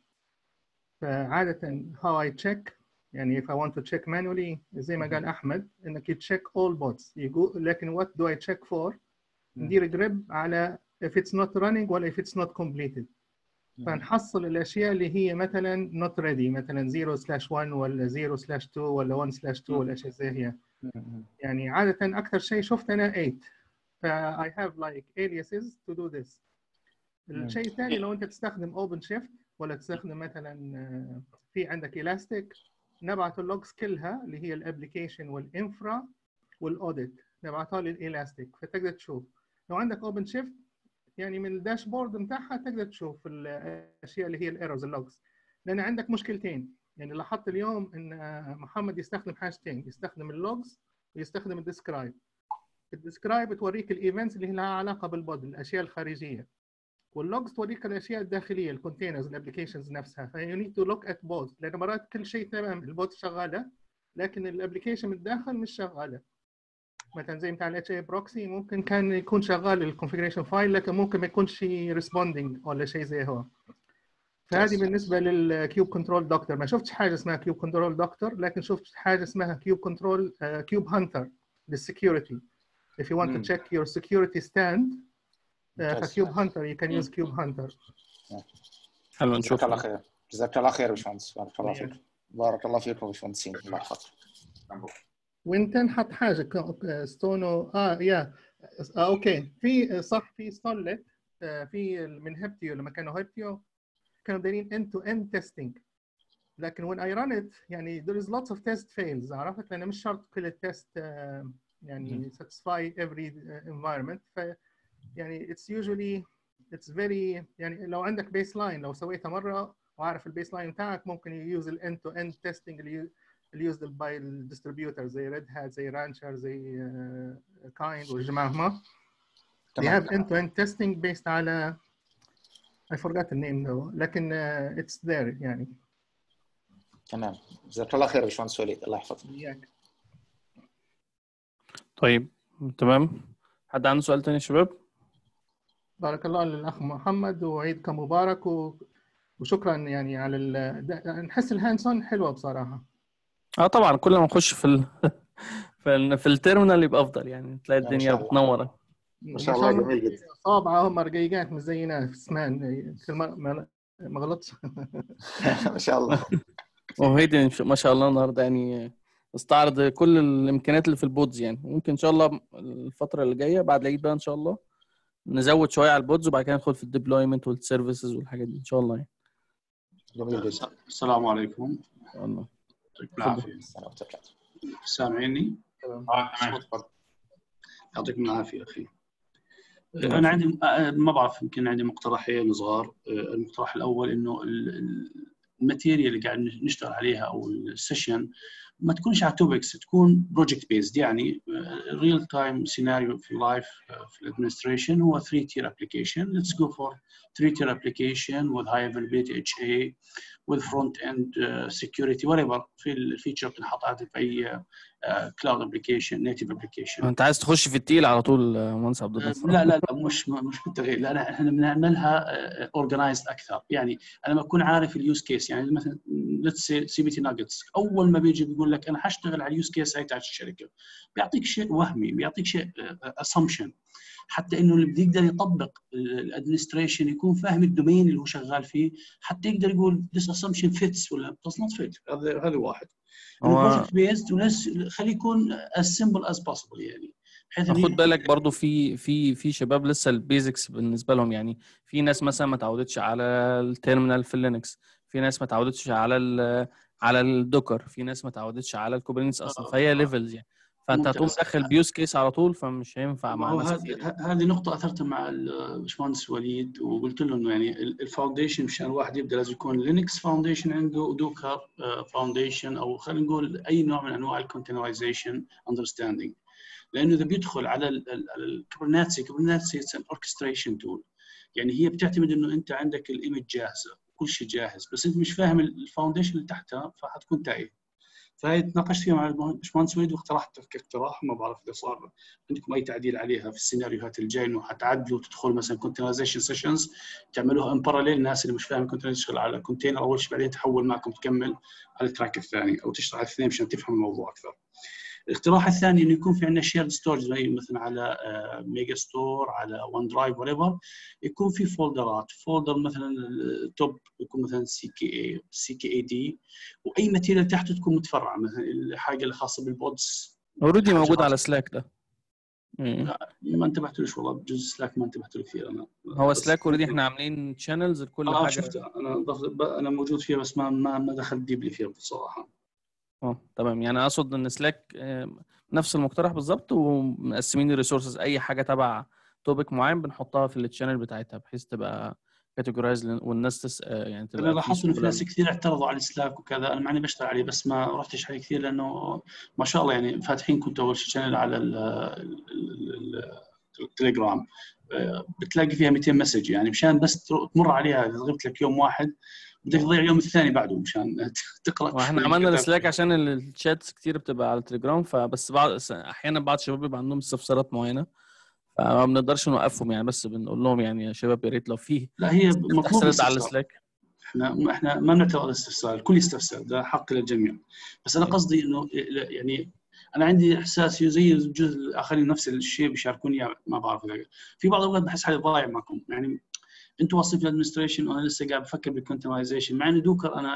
فعادة how I check يعني if I want to check manually زي ما قال أحمد إنك تشيك all bots يقول لكن what do I check for ندير جريب على if it's not running ولا if it's not completed فنحصل الأشياء اللي هي مثلا not ready مثلا 0 slash 1 ولا 0 slash 2 ولا 1 slash 2 ولا أشياء زي هي يعني عادة أكثر شيء شفت أنا 8 ف I have like aliases to do this الشيء الثاني لو أنت تستخدم اوبن شيفت ولا تستخدم مثلا آه، في عندك الاستيك نبعت اللوجز كلها اللي هي الابلكيشن والانفرا والاوديت نبعتها للالاستيك فتقدر تشوف لو عندك اوبن شيفت يعني من الداشبورد بتاعها تقدر تشوف الاشياء اللي هي الايرورز اللوجز لان عندك مشكلتين يعني لاحظت اليوم ان آه، محمد يستخدم حاجتين يستخدم اللوجز ويستخدم الديسكرايب الديسكرايب توريك الايفنتس اللي لها علاقه بالبود الاشياء الخارجيه واللوجز توريك الاشياء الداخليه الكونتينرز الابلكيشنز نفسها فيو نيد تو لوك ات بوث لان مرات كل شيء تمام البوت شغاله لكن الابلكيشن من الداخل مش شغاله مثلا زي بتاع الاتش اي بروكسي ممكن كان يكون شغال الكونفجريشن فايل لكن ممكن ما يكونش ريسبوندينج ولا شيء زي هو فهذه بالنسبه للكيوب كنترول دكتور ما شفتش حاجه اسمها كيوب كنترول دكتور لكن شفت حاجه اسمها كيوب كنترول كيوب هانتر للسكيورتي if you want مم. to check your security stand uh, ممتاز. فكيوب هانتر you can use كيوب هانتر حلو جزاك نشوف الله خير جزاك الله خير يا باشمهندس بارك الله فيك بارك الله فيكم يا باشمهندسين الله يحفظكم وانت نحط حاجه ك- ستونو اه يا آه اوكي في آه، صح في ستونلت آه في من هيبتيو لما كانوا هيبتيو كانوا دايرين end to end testing لكن when I run it يعني there is lots of test fails عرفت لان مش شرط كل التست آه يعني satisfy every uh, environment ف يعني it's usually it's very يعني لو عندك بيس لاين لو سويتها مره وعارف البيس لاين بتاعك ممكن يوز الاند تو اند تيستنج اللي اللي يوزد باي الديستريبيوتر زي ريد هات زي رانشر زي كايند والجماعه هم they تمام have end to end testing based على I forgot the name though لكن uh, it's there يعني تمام جزاك الله خير يا باشمهندس وليد الله يحفظك إياك. طيب تمام حد عنده سؤال تاني يا شباب؟ بارك الله للاخ محمد وعيدكم مبارك و... وشكرا يعني على ال... ده- نحس الهاندسون حلوه بصراحه اه طبعا كل ما نخش في ال... في, ال... في التيرمينال يبقى افضل يعني تلاقي ما الدنيا شاء الله. بتنور ما شاء الله جميل جدا صابعه هم رقيقات مزينه في اسمان كل ما ما- ما غلطش ما شاء الله وهيدي ما شاء الله النهارده يعني استعرض كل الامكانيات اللي في البودز يعني ممكن ان شاء الله الفتره اللي جايه بعد العيد بقى ان شاء الله نزود شويه على البودز وبعد كده ندخل في الديبلويمنت والسيرفيسز والحاجات دي ان شاء الله يعني جميل جدا السلام عليكم ان شاء الله يعطيكم العافيه السلام وبركاته سامعيني؟ اه تمام اتفضل يعطيكم العافيه اخي انا عندي آه، ما بعرف يمكن عندي مقترحين صغار آه، المقترح الاول انه ال- ال- الماتيريال اللي قاعد نشتغل عليها او السيشن ما تكونش على توبكس تكون بروجكت بيزد يعني ريل تايم سيناريو في لايف في الادمنستريشن هو 3 تير ابلكيشن ليتس جو فور 3 tier application with high availability HA with front end uh, security whatever في الفيتشر بتنحط عادة في اي كلاود ابلكيشن نيتيف ابلكيشن انت عايز تخش في التقيل على طول آه، مهندس عبد الناصر لا لا لا مش مش بالتغيير لا لا احنا بنعملها اورجنايزد اكثر يعني انا لما اكون عارف اليوز كيس يعني مثلا ليتس سي بي تي ناجتس اول ما بيجي بيقول لك انا حاشتغل على اليوز كيس هاي تاعت الشركه بيعطيك شيء وهمي بيعطيك شيء اسامبشن حتى انه اللي بده يقدر يطبق الادمنستريشن يكون فاهم الدومين اللي هو شغال فيه حتى يقدر يقول this assumption fits ولا does not fit هذا هذا واحد هو- بروجكت بيزد وناس خليه يكون as simple as possible يعني بحيث إنه خد بالك برضو في في في شباب لسه البيزكس بالنسبه لهم يعني في ناس مثلا ما تعودتش على التيرمينال في اللينكس في ناس ما تعودتش على ال على الدوكر في ناس ما تعودتش على الكوبرنيتس اصلا آه، فهي آه. ليفلز يعني فانت هتقوم ممتاز. داخل بيوز كيس على طول فمش هينفع ما مع هو ناس هذه كتير ه- هذه نقطة أثرتها مع الباشمهندس وليد وقلت له إنه يعني ال- الفاونديشن مشان الواحد يبدأ لازم يكون لينكس فاونديشن عنده دوكر فاونديشن أو خلينا نقول أي نوع من أنواع الكونتينرايزيشن أندرستاندينج لأنه إذا بيدخل على الكوبرناتسي كوبرناتسي اتس ان اوركستريشن تول يعني هي بتعتمد إنه أنت عندك الإيمج جاهزة كل شيء جاهز بس أنت مش فاهم الفاونديشن اللي تحتها فحتكون تايه فهي تناقشت فيها مع الباشمهندس وليد واقترحت كاقتراح ما بعرف اذا صار عندكم اي تعديل عليها في السيناريوهات الجاي انه حتعدلوا تدخل مثلا كونتينرايزيشن سيشنز تعملوها ان باراليل الناس اللي مش فاهم كونتينرايزيشن تشتغل على كونتينر اول شيء بعدين تحول معكم تكمل على التراك الثاني او تشتغل على الاثنين عشان تفهم الموضوع اكثر. الاقتراح الثاني انه يكون في عندنا شيرد ستورج زي مثلا على ميجا ستور على ون درايف وريفر يكون في فولدرات فولدر مثلا التوب يكون مثلا سي كي اي سي كي اي دي واي ماتيريال تحته تكون متفرعه مثلا الحاجه اللي خاصه بالبودز اوريدي حاجة موجود خاصة. على سلاك ده مم. ما انتبهتلوش والله بجزء سلاك ما انتبهت له كثير انا هو بس- سلاك اوريدي احنا عاملين شانلز لكل اه حاجه شفتها انا ضف- انا موجود فيها بس ما ما ما دخلت ديبلي فيها بصراحه اه تمام يعني اقصد ان سلاك آه، نفس المقترح بالظبط ومقسمين الريسورسز اي حاجه تبع توبيك معين بنحطها في التشانل بتاعتها بحيث تبقى كاتيجورايز والناس تس آه، يعني تبقى انا في لاحظت انه في سهولة. ناس كثير اعترضوا على السلاك وكذا انا معني بشتغل عليه بس ما رحتش عليه كثير لانه ما شاء الله يعني فاتحين كنت اول شيء شانل على ال- ال- ال- التليجرام آه، بتلاقي فيها 200 مسج يعني مشان بس تر- تمر عليها اذا غبت لك يوم واحد بدك تضيع اليوم الثاني بعده مشان تقرا واحنا شوي عملنا كتاب. السلاك عشان ال- الشاتس كتير بتبقى على التليجرام فبس بعض احيانا بعض الشباب بيبقى عندهم استفسارات معينه فما بنقدرش نوقفهم يعني بس بنقول لهم يعني يا شباب يا ريت لو في لا هي افتح مطلوب سرد على الاستفسار السلاك احنا احنا ما بنعترض على الاستفسار الكل يستفسر ده حق للجميع بس انا قصدي انه يعني انا عندي احساس زي الجزء الاخرين نفس الشيء بيشاركوني إياه، ما بعرف إذا- في بعض الاوقات بحس حالي ضايع معكم يعني انتم واصلين في الادمنستريشن وانا لسه قاعد بفكر بالكونتينرايزيشن مع انه دوكر انا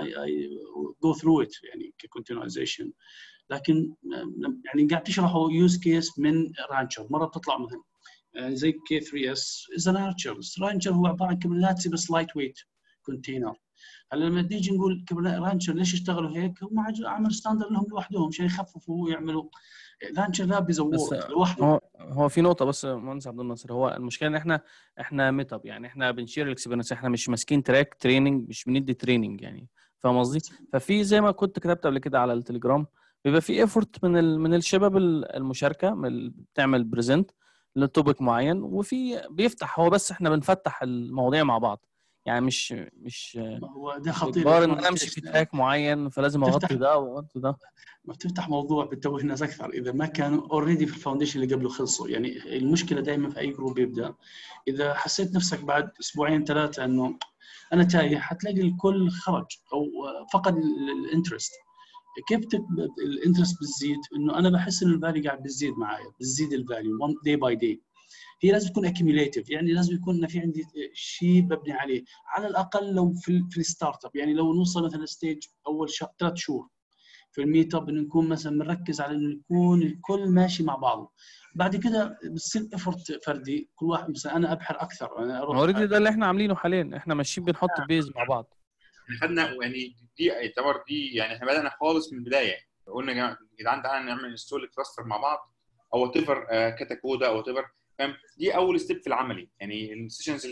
جو ثرو ات يعني ككونتينرايزيشن لكن يعني قاعد تشرحوا يوز كيس من رانشر مره بتطلع مثلا يعني زي كي 3 اس از ان ارشر رانشر هو عباره عن كابلات بس لايت ويت كونتينر هلا لما نيجي نقول رانشر ليش يشتغلوا هيك؟ هم عج- عملوا ستاندر لهم لوحدهم عشان يخففوا ويعملوا رانشر لا بس بيزورك لوحده هو هو في نقطة بس مهندس عبد الناصر هو المشكلة ان احنا احنا ميت اب يعني احنا بنشير الاكسبيرينس احنا مش ماسكين تراك تريننج مش بندي تريننج يعني فاهم قصدي؟ ففي زي ما كنت كتبت قبل كده على التليجرام بيبقى في ايفورت من ال من الشباب ال- المشاركة من ال- بتعمل بريزنت لتوبيك معين وفي بيفتح هو بس احنا بنفتح المواضيع مع بعض يعني مش مش ما هو ده مش خطير اجبار ان انا امشي في تراك معين فلازم اغطي تفتح ده واغطي ده ما بتفتح موضوع بتتوه الناس اكثر اذا ما كانوا اوريدي في الفاونديشن اللي قبله خلصوا يعني المشكله دائما في اي جروب يبدا اذا حسيت نفسك بعد اسبوعين ثلاثه انه انا تايه حتلاقي الكل خرج او فقد الانترست كيف الانترست بتزيد انه انا بحس انه الفاليو قاعد بتزيد معايا بتزيد الفاليو داي باي داي هي لازم تكون اكيميليتيف يعني لازم يكون إن في عندي شيء ببني عليه على الاقل لو في ال- في الستارت اب يعني لو نوصل مثلا ستيج اول شهر ثلاث شهور في الميت اب انه نكون مثلا بنركز على انه يكون الكل ماشي مع بعضه بعد كده بتصير ايفورت فردي كل واحد مثلا انا ابحر اكثر انا اروح اوريدي ده اللي احنا عاملينه حاليا احنا ماشيين بنحط بيز مع بعض احنا خدنا يعني دي يعتبر دي يعني احنا بدانا خالص من البدايه قلنا يا جماعه يا جدعان تعالى نعمل انستول كلاستر مع بعض او وات ايفر كاتاكودا او وات ايفر فاهم دي اول ستيب في العملي يعني السيشنز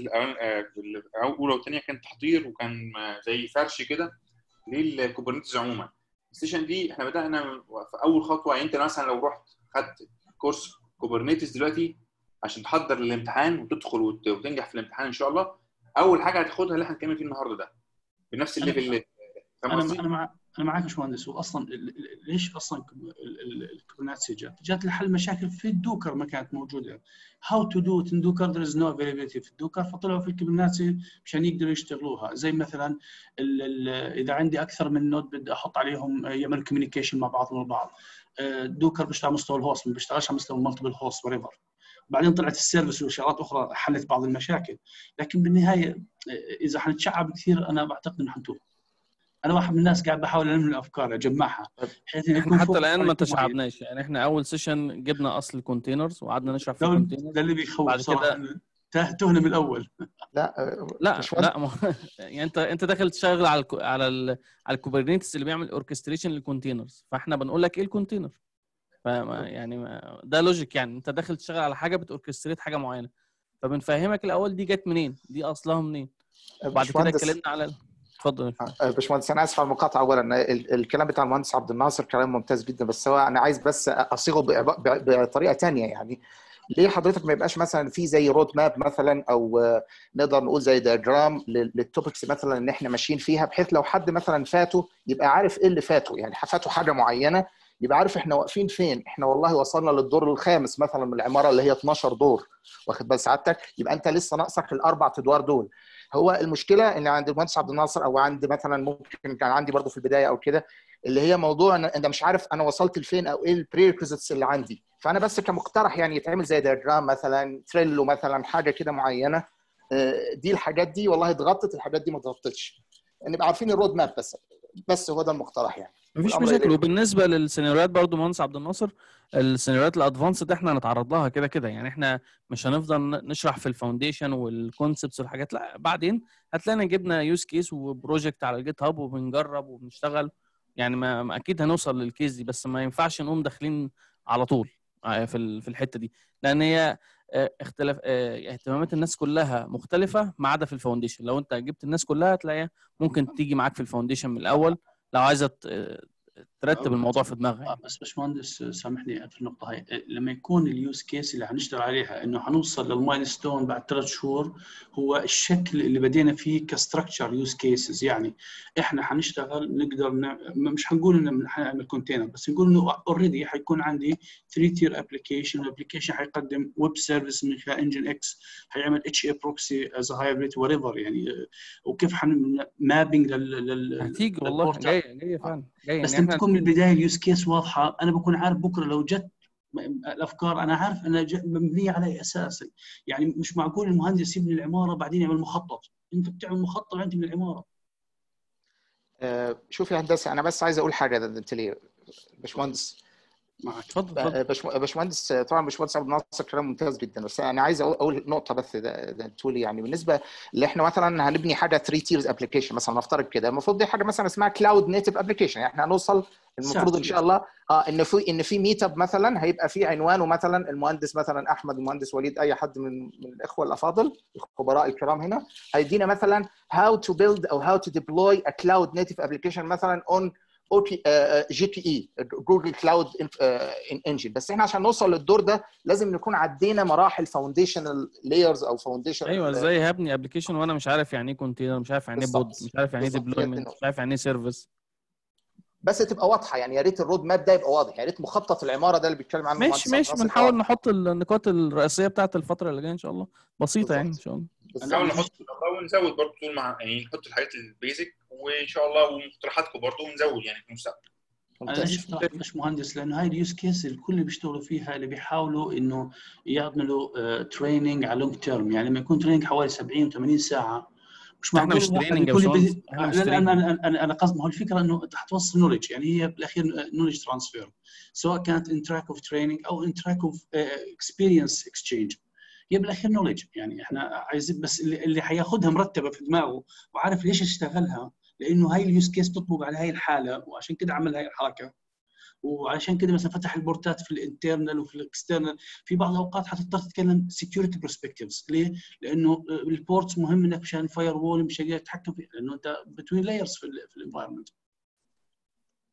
الاولى والثانيه كان تحضير وكان آه، زي فرش كده للكوبرنيتس عموما السيشن دي احنا بدانا في اول خطوه يعني انت مثلا لو رحت خدت كورس كوبرنيتس دلوقتي عشان تحضر الامتحان وتدخل وت- وتنجح في الامتحان ان شاء الله اول حاجه هتاخدها اللي احنا هنتكلم فيه النهارده ده بنفس الليفل اللي فاهم انا قصدي؟ انا مع انا معك يا باشمهندس واصلا ال- ال- ليش اصلا الكوبرنيتس جات؟ جات لحل مشاكل في الدوكر ما كانت موجوده. هاو تو دو ان دوكر ذير از نو افيلابيلتي في الدوكر فطلعوا في الكوبرنيتس مشان يقدروا يشتغلوها زي مثلا ال ال اذا عندي اكثر من نود بدي احط عليهم يعملوا كوميونيكيشن مع بعضهم البعض. دوكر بيشتغل على مستوى الهوست ما بيشتغلش على مستوى المالتيبل هوست وريفر. بعدين طلعت السيرفيس وشغلات اخرى حلت بعض المشاكل لكن بالنهايه اذا حنتشعب كثير انا بعتقد انه حنتوه انا واحد من الناس قاعد بحاول الم الافكار اجمعها بحيث انه يكون احنا فوق حتى الان ما معين. تشعبناش يعني احنا اول سيشن جبنا اصل الكونتينرز وقعدنا نشرح في ده, الكونتينرز ده اللي بيخوف بعد صراحه كده ته- تهنا من الاول لا لا باشمهندس لا ما يعني انت انت داخل تشتغل على الكو... على ال... على الكوبرنيتس اللي بيعمل اوركستريشن للكونتينرز فاحنا بنقول لك ايه الكونتينر فما يعني ما... ده لوجيك يعني انت داخل تشتغل على حاجه بتوركستريت حاجه معينه فبنفهمك الاول دي جت منين دي اصلها منين وبعد كده باشمهندس اتكلمنا على ال- اتفضل آه، باشمهندس انا اسف على المقاطعه اولا ال- الكلام بتاع المهندس عبد الناصر كلام ممتاز جدا بس هو انا عايز بس اصيغه بعب- ب- بطريقه تانية يعني ليه حضرتك ما يبقاش مثلا في زي رود ماب مثلا او آه، نقدر نقول زي دياجرام للتوبكس مثلا ان احنا ماشيين فيها بحيث لو حد مثلا فاته يبقى عارف ايه اللي فاته يعني فاته حاجه معينه يبقى عارف احنا واقفين فين احنا والله وصلنا للدور الخامس مثلا من العماره اللي هي 12 دور واخد بال سعادتك يبقى انت لسه ناقصك الاربع ادوار دول هو المشكله ان عند المهندس عبد الناصر او عند مثلا ممكن كان عندي برضو في البدايه او كده اللي هي موضوع ان انت مش عارف انا وصلت لفين او ايه البريكوزيتس اللي عندي فانا بس كمقترح يعني يتعمل زي دياجرام مثلا تريلو مثلا حاجه كده معينه آه، دي الحاجات دي والله اتغطت الحاجات دي ما اتغطتش نبقى عارفين الرود ماب بس بس هو ده المقترح يعني مفيش والأمر مشاكل إليك. وبالنسبه للسيناريوهات برضو مهندس عبد الناصر السيناريوهات الادفانسد احنا هنتعرض لها كده كده يعني احنا مش هنفضل ن- نشرح في الفاونديشن والكونسبتس والحاجات لا بعدين هتلاقينا جبنا يوز كيس وبروجكت على الجيت هاب وبنجرب وبنشتغل يعني ما ما اكيد هنوصل للكيس دي بس ما ينفعش نقوم داخلين على طول آه، في ال- في الحته دي لان هي آه، اختلاف آه، اهتمامات الناس كلها مختلفه ما عدا في الفاونديشن لو انت جبت الناس كلها هتلاقيها ممكن تيجي معاك في الفاونديشن من الاول لو عايزه ت- ترتب الموضوع في دماغها يعني. بس باشمهندس سامحني في النقطه هاي لما يكون اليوز كيس اللي حنشتغل عليها انه حنوصل للمايل ستون بعد ثلاث شهور هو الشكل اللي بدينا فيه كستركتشر يوز كيسز يعني احنا حنشتغل نقدر ن... مش حنقول انه حنعمل كونتينر بس نقول انه اوريدي حيكون عندي 3 تير ابلكيشن الابلكيشن حيقدم ويب سيرفيس من خلال انجن اكس حيعمل اتش اي بروكسي از هايبريد وريفر يعني آه، وكيف حنعمل مابينج لل لل هتيجي والله للبورتال. جايه جايه فعلا جايه بس يعني لما احنا تكون من البدايه اليوز كيس واضحه انا بكون عارف بكره لو جت م- الافكار انا عارف انها ج- مبنيه على اي اساس يعني مش معقول المهندس يبني العماره بعدين يعمل مخطط انت بتعمل مخطط انت من العماره آه، شوف يا هندسه انا بس عايز اقول حاجه ده انت ليه باشمهندس معك اتفضل آه، اتفضل باش- باشمهندس طبعا باشمهندس عبد الناصر كلام ممتاز جدا بس انا عايز اقول أقول نقطه بس ده, ده تقولي يعني بالنسبه اللي احنا مثلا هنبني حاجه 3 تيرز ابلكيشن مثلا نفترض كده المفروض دي حاجه مثلا اسمها كلاود نيتف ابلكيشن يعني احنا هنوصل المفروض ان شاء الله اه ان في ان في ميت اب مثلا هيبقى في عنوانه مثلا المهندس مثلا احمد المهندس وليد اي حد من من الاخوه الافاضل الخبراء الكرام هنا هيدينا مثلا how to build او how to deploy a cloud native application مثلا on جي بي اي جوجل كلاود انجن بس احنا عشان نوصل للدور ده لازم نكون عدينا مراحل فاونديشنال لايرز او فاونديشن ايوه ازاي هبني ابلكيشن وانا مش عارف يعني ايه كونتينر مش عارف يعني ايه بود بالظبط. مش عارف يعني ايه بالظبط. هي دي ديبلويمنت النقطة. مش عارف يعني ايه سيرفيس بس تبقى واضحه يعني يا ريت الرود ماب ده يبقى واضح يا ريت مخطط العماره ده اللي بيتكلم عنه ماشي المهندس ماشي عبد الناصر بنحاول واضح. نحط النقاط الرئيسيه بتاعت الفتره اللي جايه ان شاء الله بسيطه يعني ان شاء الله نحاول نحط ونزود برضه طول مع يعني نحط الحاجات البيزك وان شاء الله ومقترحاتكم برضه ونزود يعني في المستقبل انا ليش اقترحت مش مهندس لانه هاي اليوز كيس الكل اللي بيشتغلوا فيها اللي بيحاولوا انه يعملوا تريننج على لونج تيرم يعني لما يكون تريننج حوالي 70 و80 ساعه مش احنا معقول مش الواحد training يا يكون باشمهندس. يبي- احنا مش لا لا training. انا انا انا, أنا قصدي ما هو الفكره انه انت حتوصل نولج يعني هي بالاخير نولج ترانسفير سواء كانت ان تراك اوف تريننج او ان تراك اوف اكسبيرينس اكسشينج هي بالاخير نولج يعني احنا عايزين بس اللي, اللي حياخدها مرتبه في دماغه وعارف ليش يشتغلها لانه هاي اليوز كيس تطبق على هاي الحاله وعشان كده عمل هاي الحركه وعشان كده مثلا فتح البورتات في الانترنال وفي الاكسترنال في بعض الاوقات حتضطر تتكلم سكيورتي برسبكتيفز ليه؟ لانه البورتس مهم انك مشان فاير وول مش تتحكم فيه لانه انت بتوين لايرز في الانفايرمنت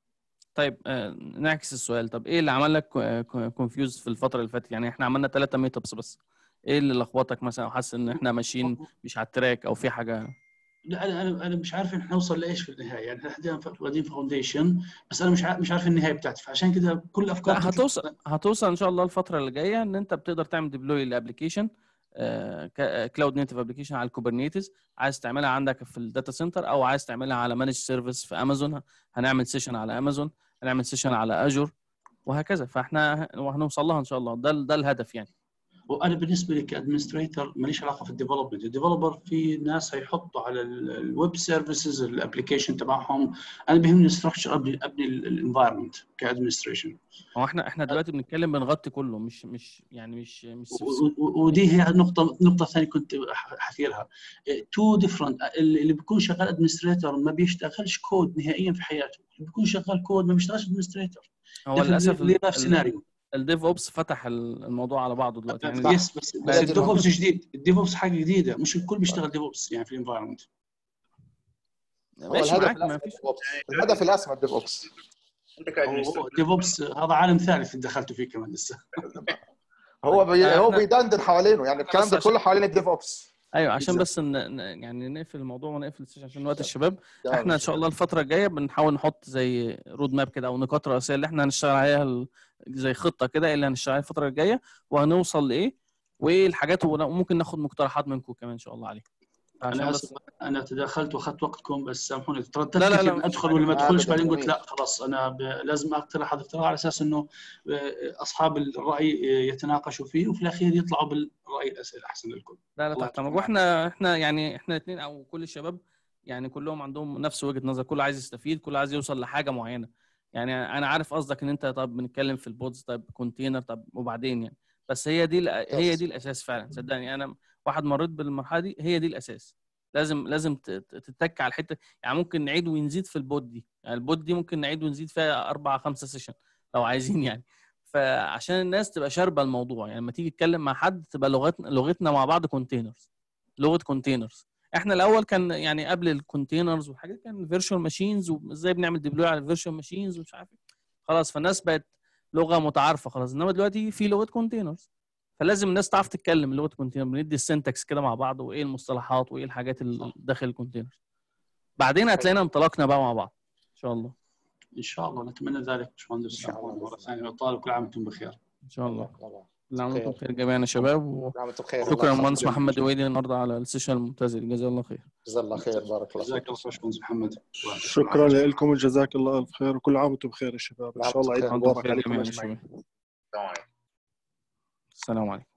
طيب آه، نعكس السؤال طب ايه اللي عمل لك كونفيوز في الفتره اللي فاتت يعني احنا عملنا ثلاثة ميت ابس بس ايه اللي لخبطك مثلا او حاسس ان احنا ماشيين مش على التراك او في حاجه لا انا انا انا مش عارف احنا نوصل لايش في النهايه يعني احنا حاليا بادين فاونديشن بس انا مش عارف مش عارف النهايه بتاعتي فعشان كده كل الافكار لا تطلع- هتوصل هتوصل ان شاء الله الفتره اللي جايه ان انت بتقدر تعمل ديبلوي لابلكيشن كلاود نيتف ابلكيشن على الكوبرنيتس عايز تعملها عندك في الداتا سنتر او عايز تعملها على مانج سيرفيس في امازون هنعمل سيشن على امازون هنعمل سيشن على اجور وهكذا فاحنا وهنوصل لها ان شاء الله ده ده الهدف يعني وانا بالنسبه لي كادمنستريتور ماليش علاقه في الديفلوبمنت الديفلوبر في ناس هيحطوا على الويب سيرفيسز الابلكيشن تبعهم انا بيهمني الستراكشر ابني ابني الانفايرمنت كادمنستريشن هو احنا احنا دلوقتي بنتكلم بنغطي كله مش مش يعني مش مش ودي هي النقطة النقطة الثانية كنت ح- حكيلها تو ديفرنت اللي بيكون شغال ادمنستريتور ما بيشتغلش كود نهائيا في حياته اللي بيكون شغال كود ما بيشتغلش ادمنستريتور هو للاسف ليه لايف سيناريو الديف اوبس فتح الموضوع على بعضه دلوقتي يعني يس بس بس لا، الديف اوبس جديد الديف اوبس حاجة جديدة مش الكل بيشتغل ديف اوبس يعني في الانفايرمنت هو ماشي الهدف معاك ما الاسمى فيش الديف اوبس الهدف الاسمى الديف اوبس انت كادمنستريتور الديف اوبس هذا عالم ثالث دخلتوا فيه كمان لسه هو بي... آه، هو إحنا- بيدندن حوالينه يعني الكلام بس ده عشان- كله حوالين الديف اوبس ايوه عشان بالظبط. بس ن... ن- يعني نقفل الموضوع ونقفل السيشن عشان وقت الشباب يلا احنا ان شاء الله الفتره الجايه بنحاول نحط زي رود ماب كده او نقاط رئيسيه اللي احنا هنشتغل عليها ال- زي خطه كده إيه اللي هنشتغل عليها الفتره الجايه وهنوصل لايه وايه الحاجات وممكن ناخد مقترحات منكم كمان ان شاء الله عليها عشان انا بس اسف انا تدخلت واخذت وقتكم بس سامحوني ترددت لا، لا، كثير لا، إن مفيش ادخل حاجة. ولا ما ادخلش أبداً، بعدين قلت جميل. لا خلاص انا ب... لازم اقترح هذا الاقتراح على اساس انه آه، اصحاب الراي يتناقشوا فيه وفي الاخير يطلعوا بالراي الاسئله احسن للكل لا لا الله تحت امرك يعطيكم واحنا احنا يعني احنا الاثنين او كل الشباب يعني كلهم عندهم نفس وجهه نظر كل عايز يستفيد كل عايز يوصل لحاجه معينه يعني انا عارف قصدك ان انت طب بنتكلم في البودز طب كونتينر طب وبعدين يعني بس هي دي الأ- هي دي الاساس فعلا صدقني انا واحد مريت بالمرحله دي هي دي الاساس لازم لازم ت- ت- تتك على الحته يعني ممكن نعيد ونزيد في البود دي يعني البود دي ممكن نعيد ونزيد فيها اربعه خمسه سيشن لو عايزين يعني فعشان الناس تبقى شاربه الموضوع يعني لما تيجي تتكلم مع حد تبقى لغتنا لغتنا مع بعض كونتينرز لغه كونتينرز احنا الاول كان يعني قبل الكونتينرز والحاجات كان فيرتشوال ماشينز وازاي بنعمل ديبلوي على الفيرتشوال ماشينز ومش عارف إيه. خلاص فالناس بقت لغه متعارفه خلاص انما دلوقتي في لغه كونتينرز فلازم الناس تعرف تتكلم لغه كونتينر بندي السنتكس كده مع بعض وايه المصطلحات وايه الحاجات اللي داخل الكونتينر بعدين هتلاقينا انطلقنا بقى مع بعض ان شاء الله ان شاء الله نتمنى ذلك باشمهندس سامحوني مره ثانيه وطالب كل عام وانتم بخير ان شاء الله الله كل عام وانتم بخير جميعا يا شباب نعم انتم بخير وشكرا الله للمهندس يخليك. محمد ويدي النهارده على السيشن الممتاز جزاه الله خير جزاه الله خير بارك الله جزاك فيك الله خير باشمهندس محمد شكرا لكم وجزاك الله الف خير وكل عام وانتم بخير يا شباب ان نعم، شاء الله عيد وأنتم مبارك بخير عليكم جميعاً يا اجمعين السلام عليكم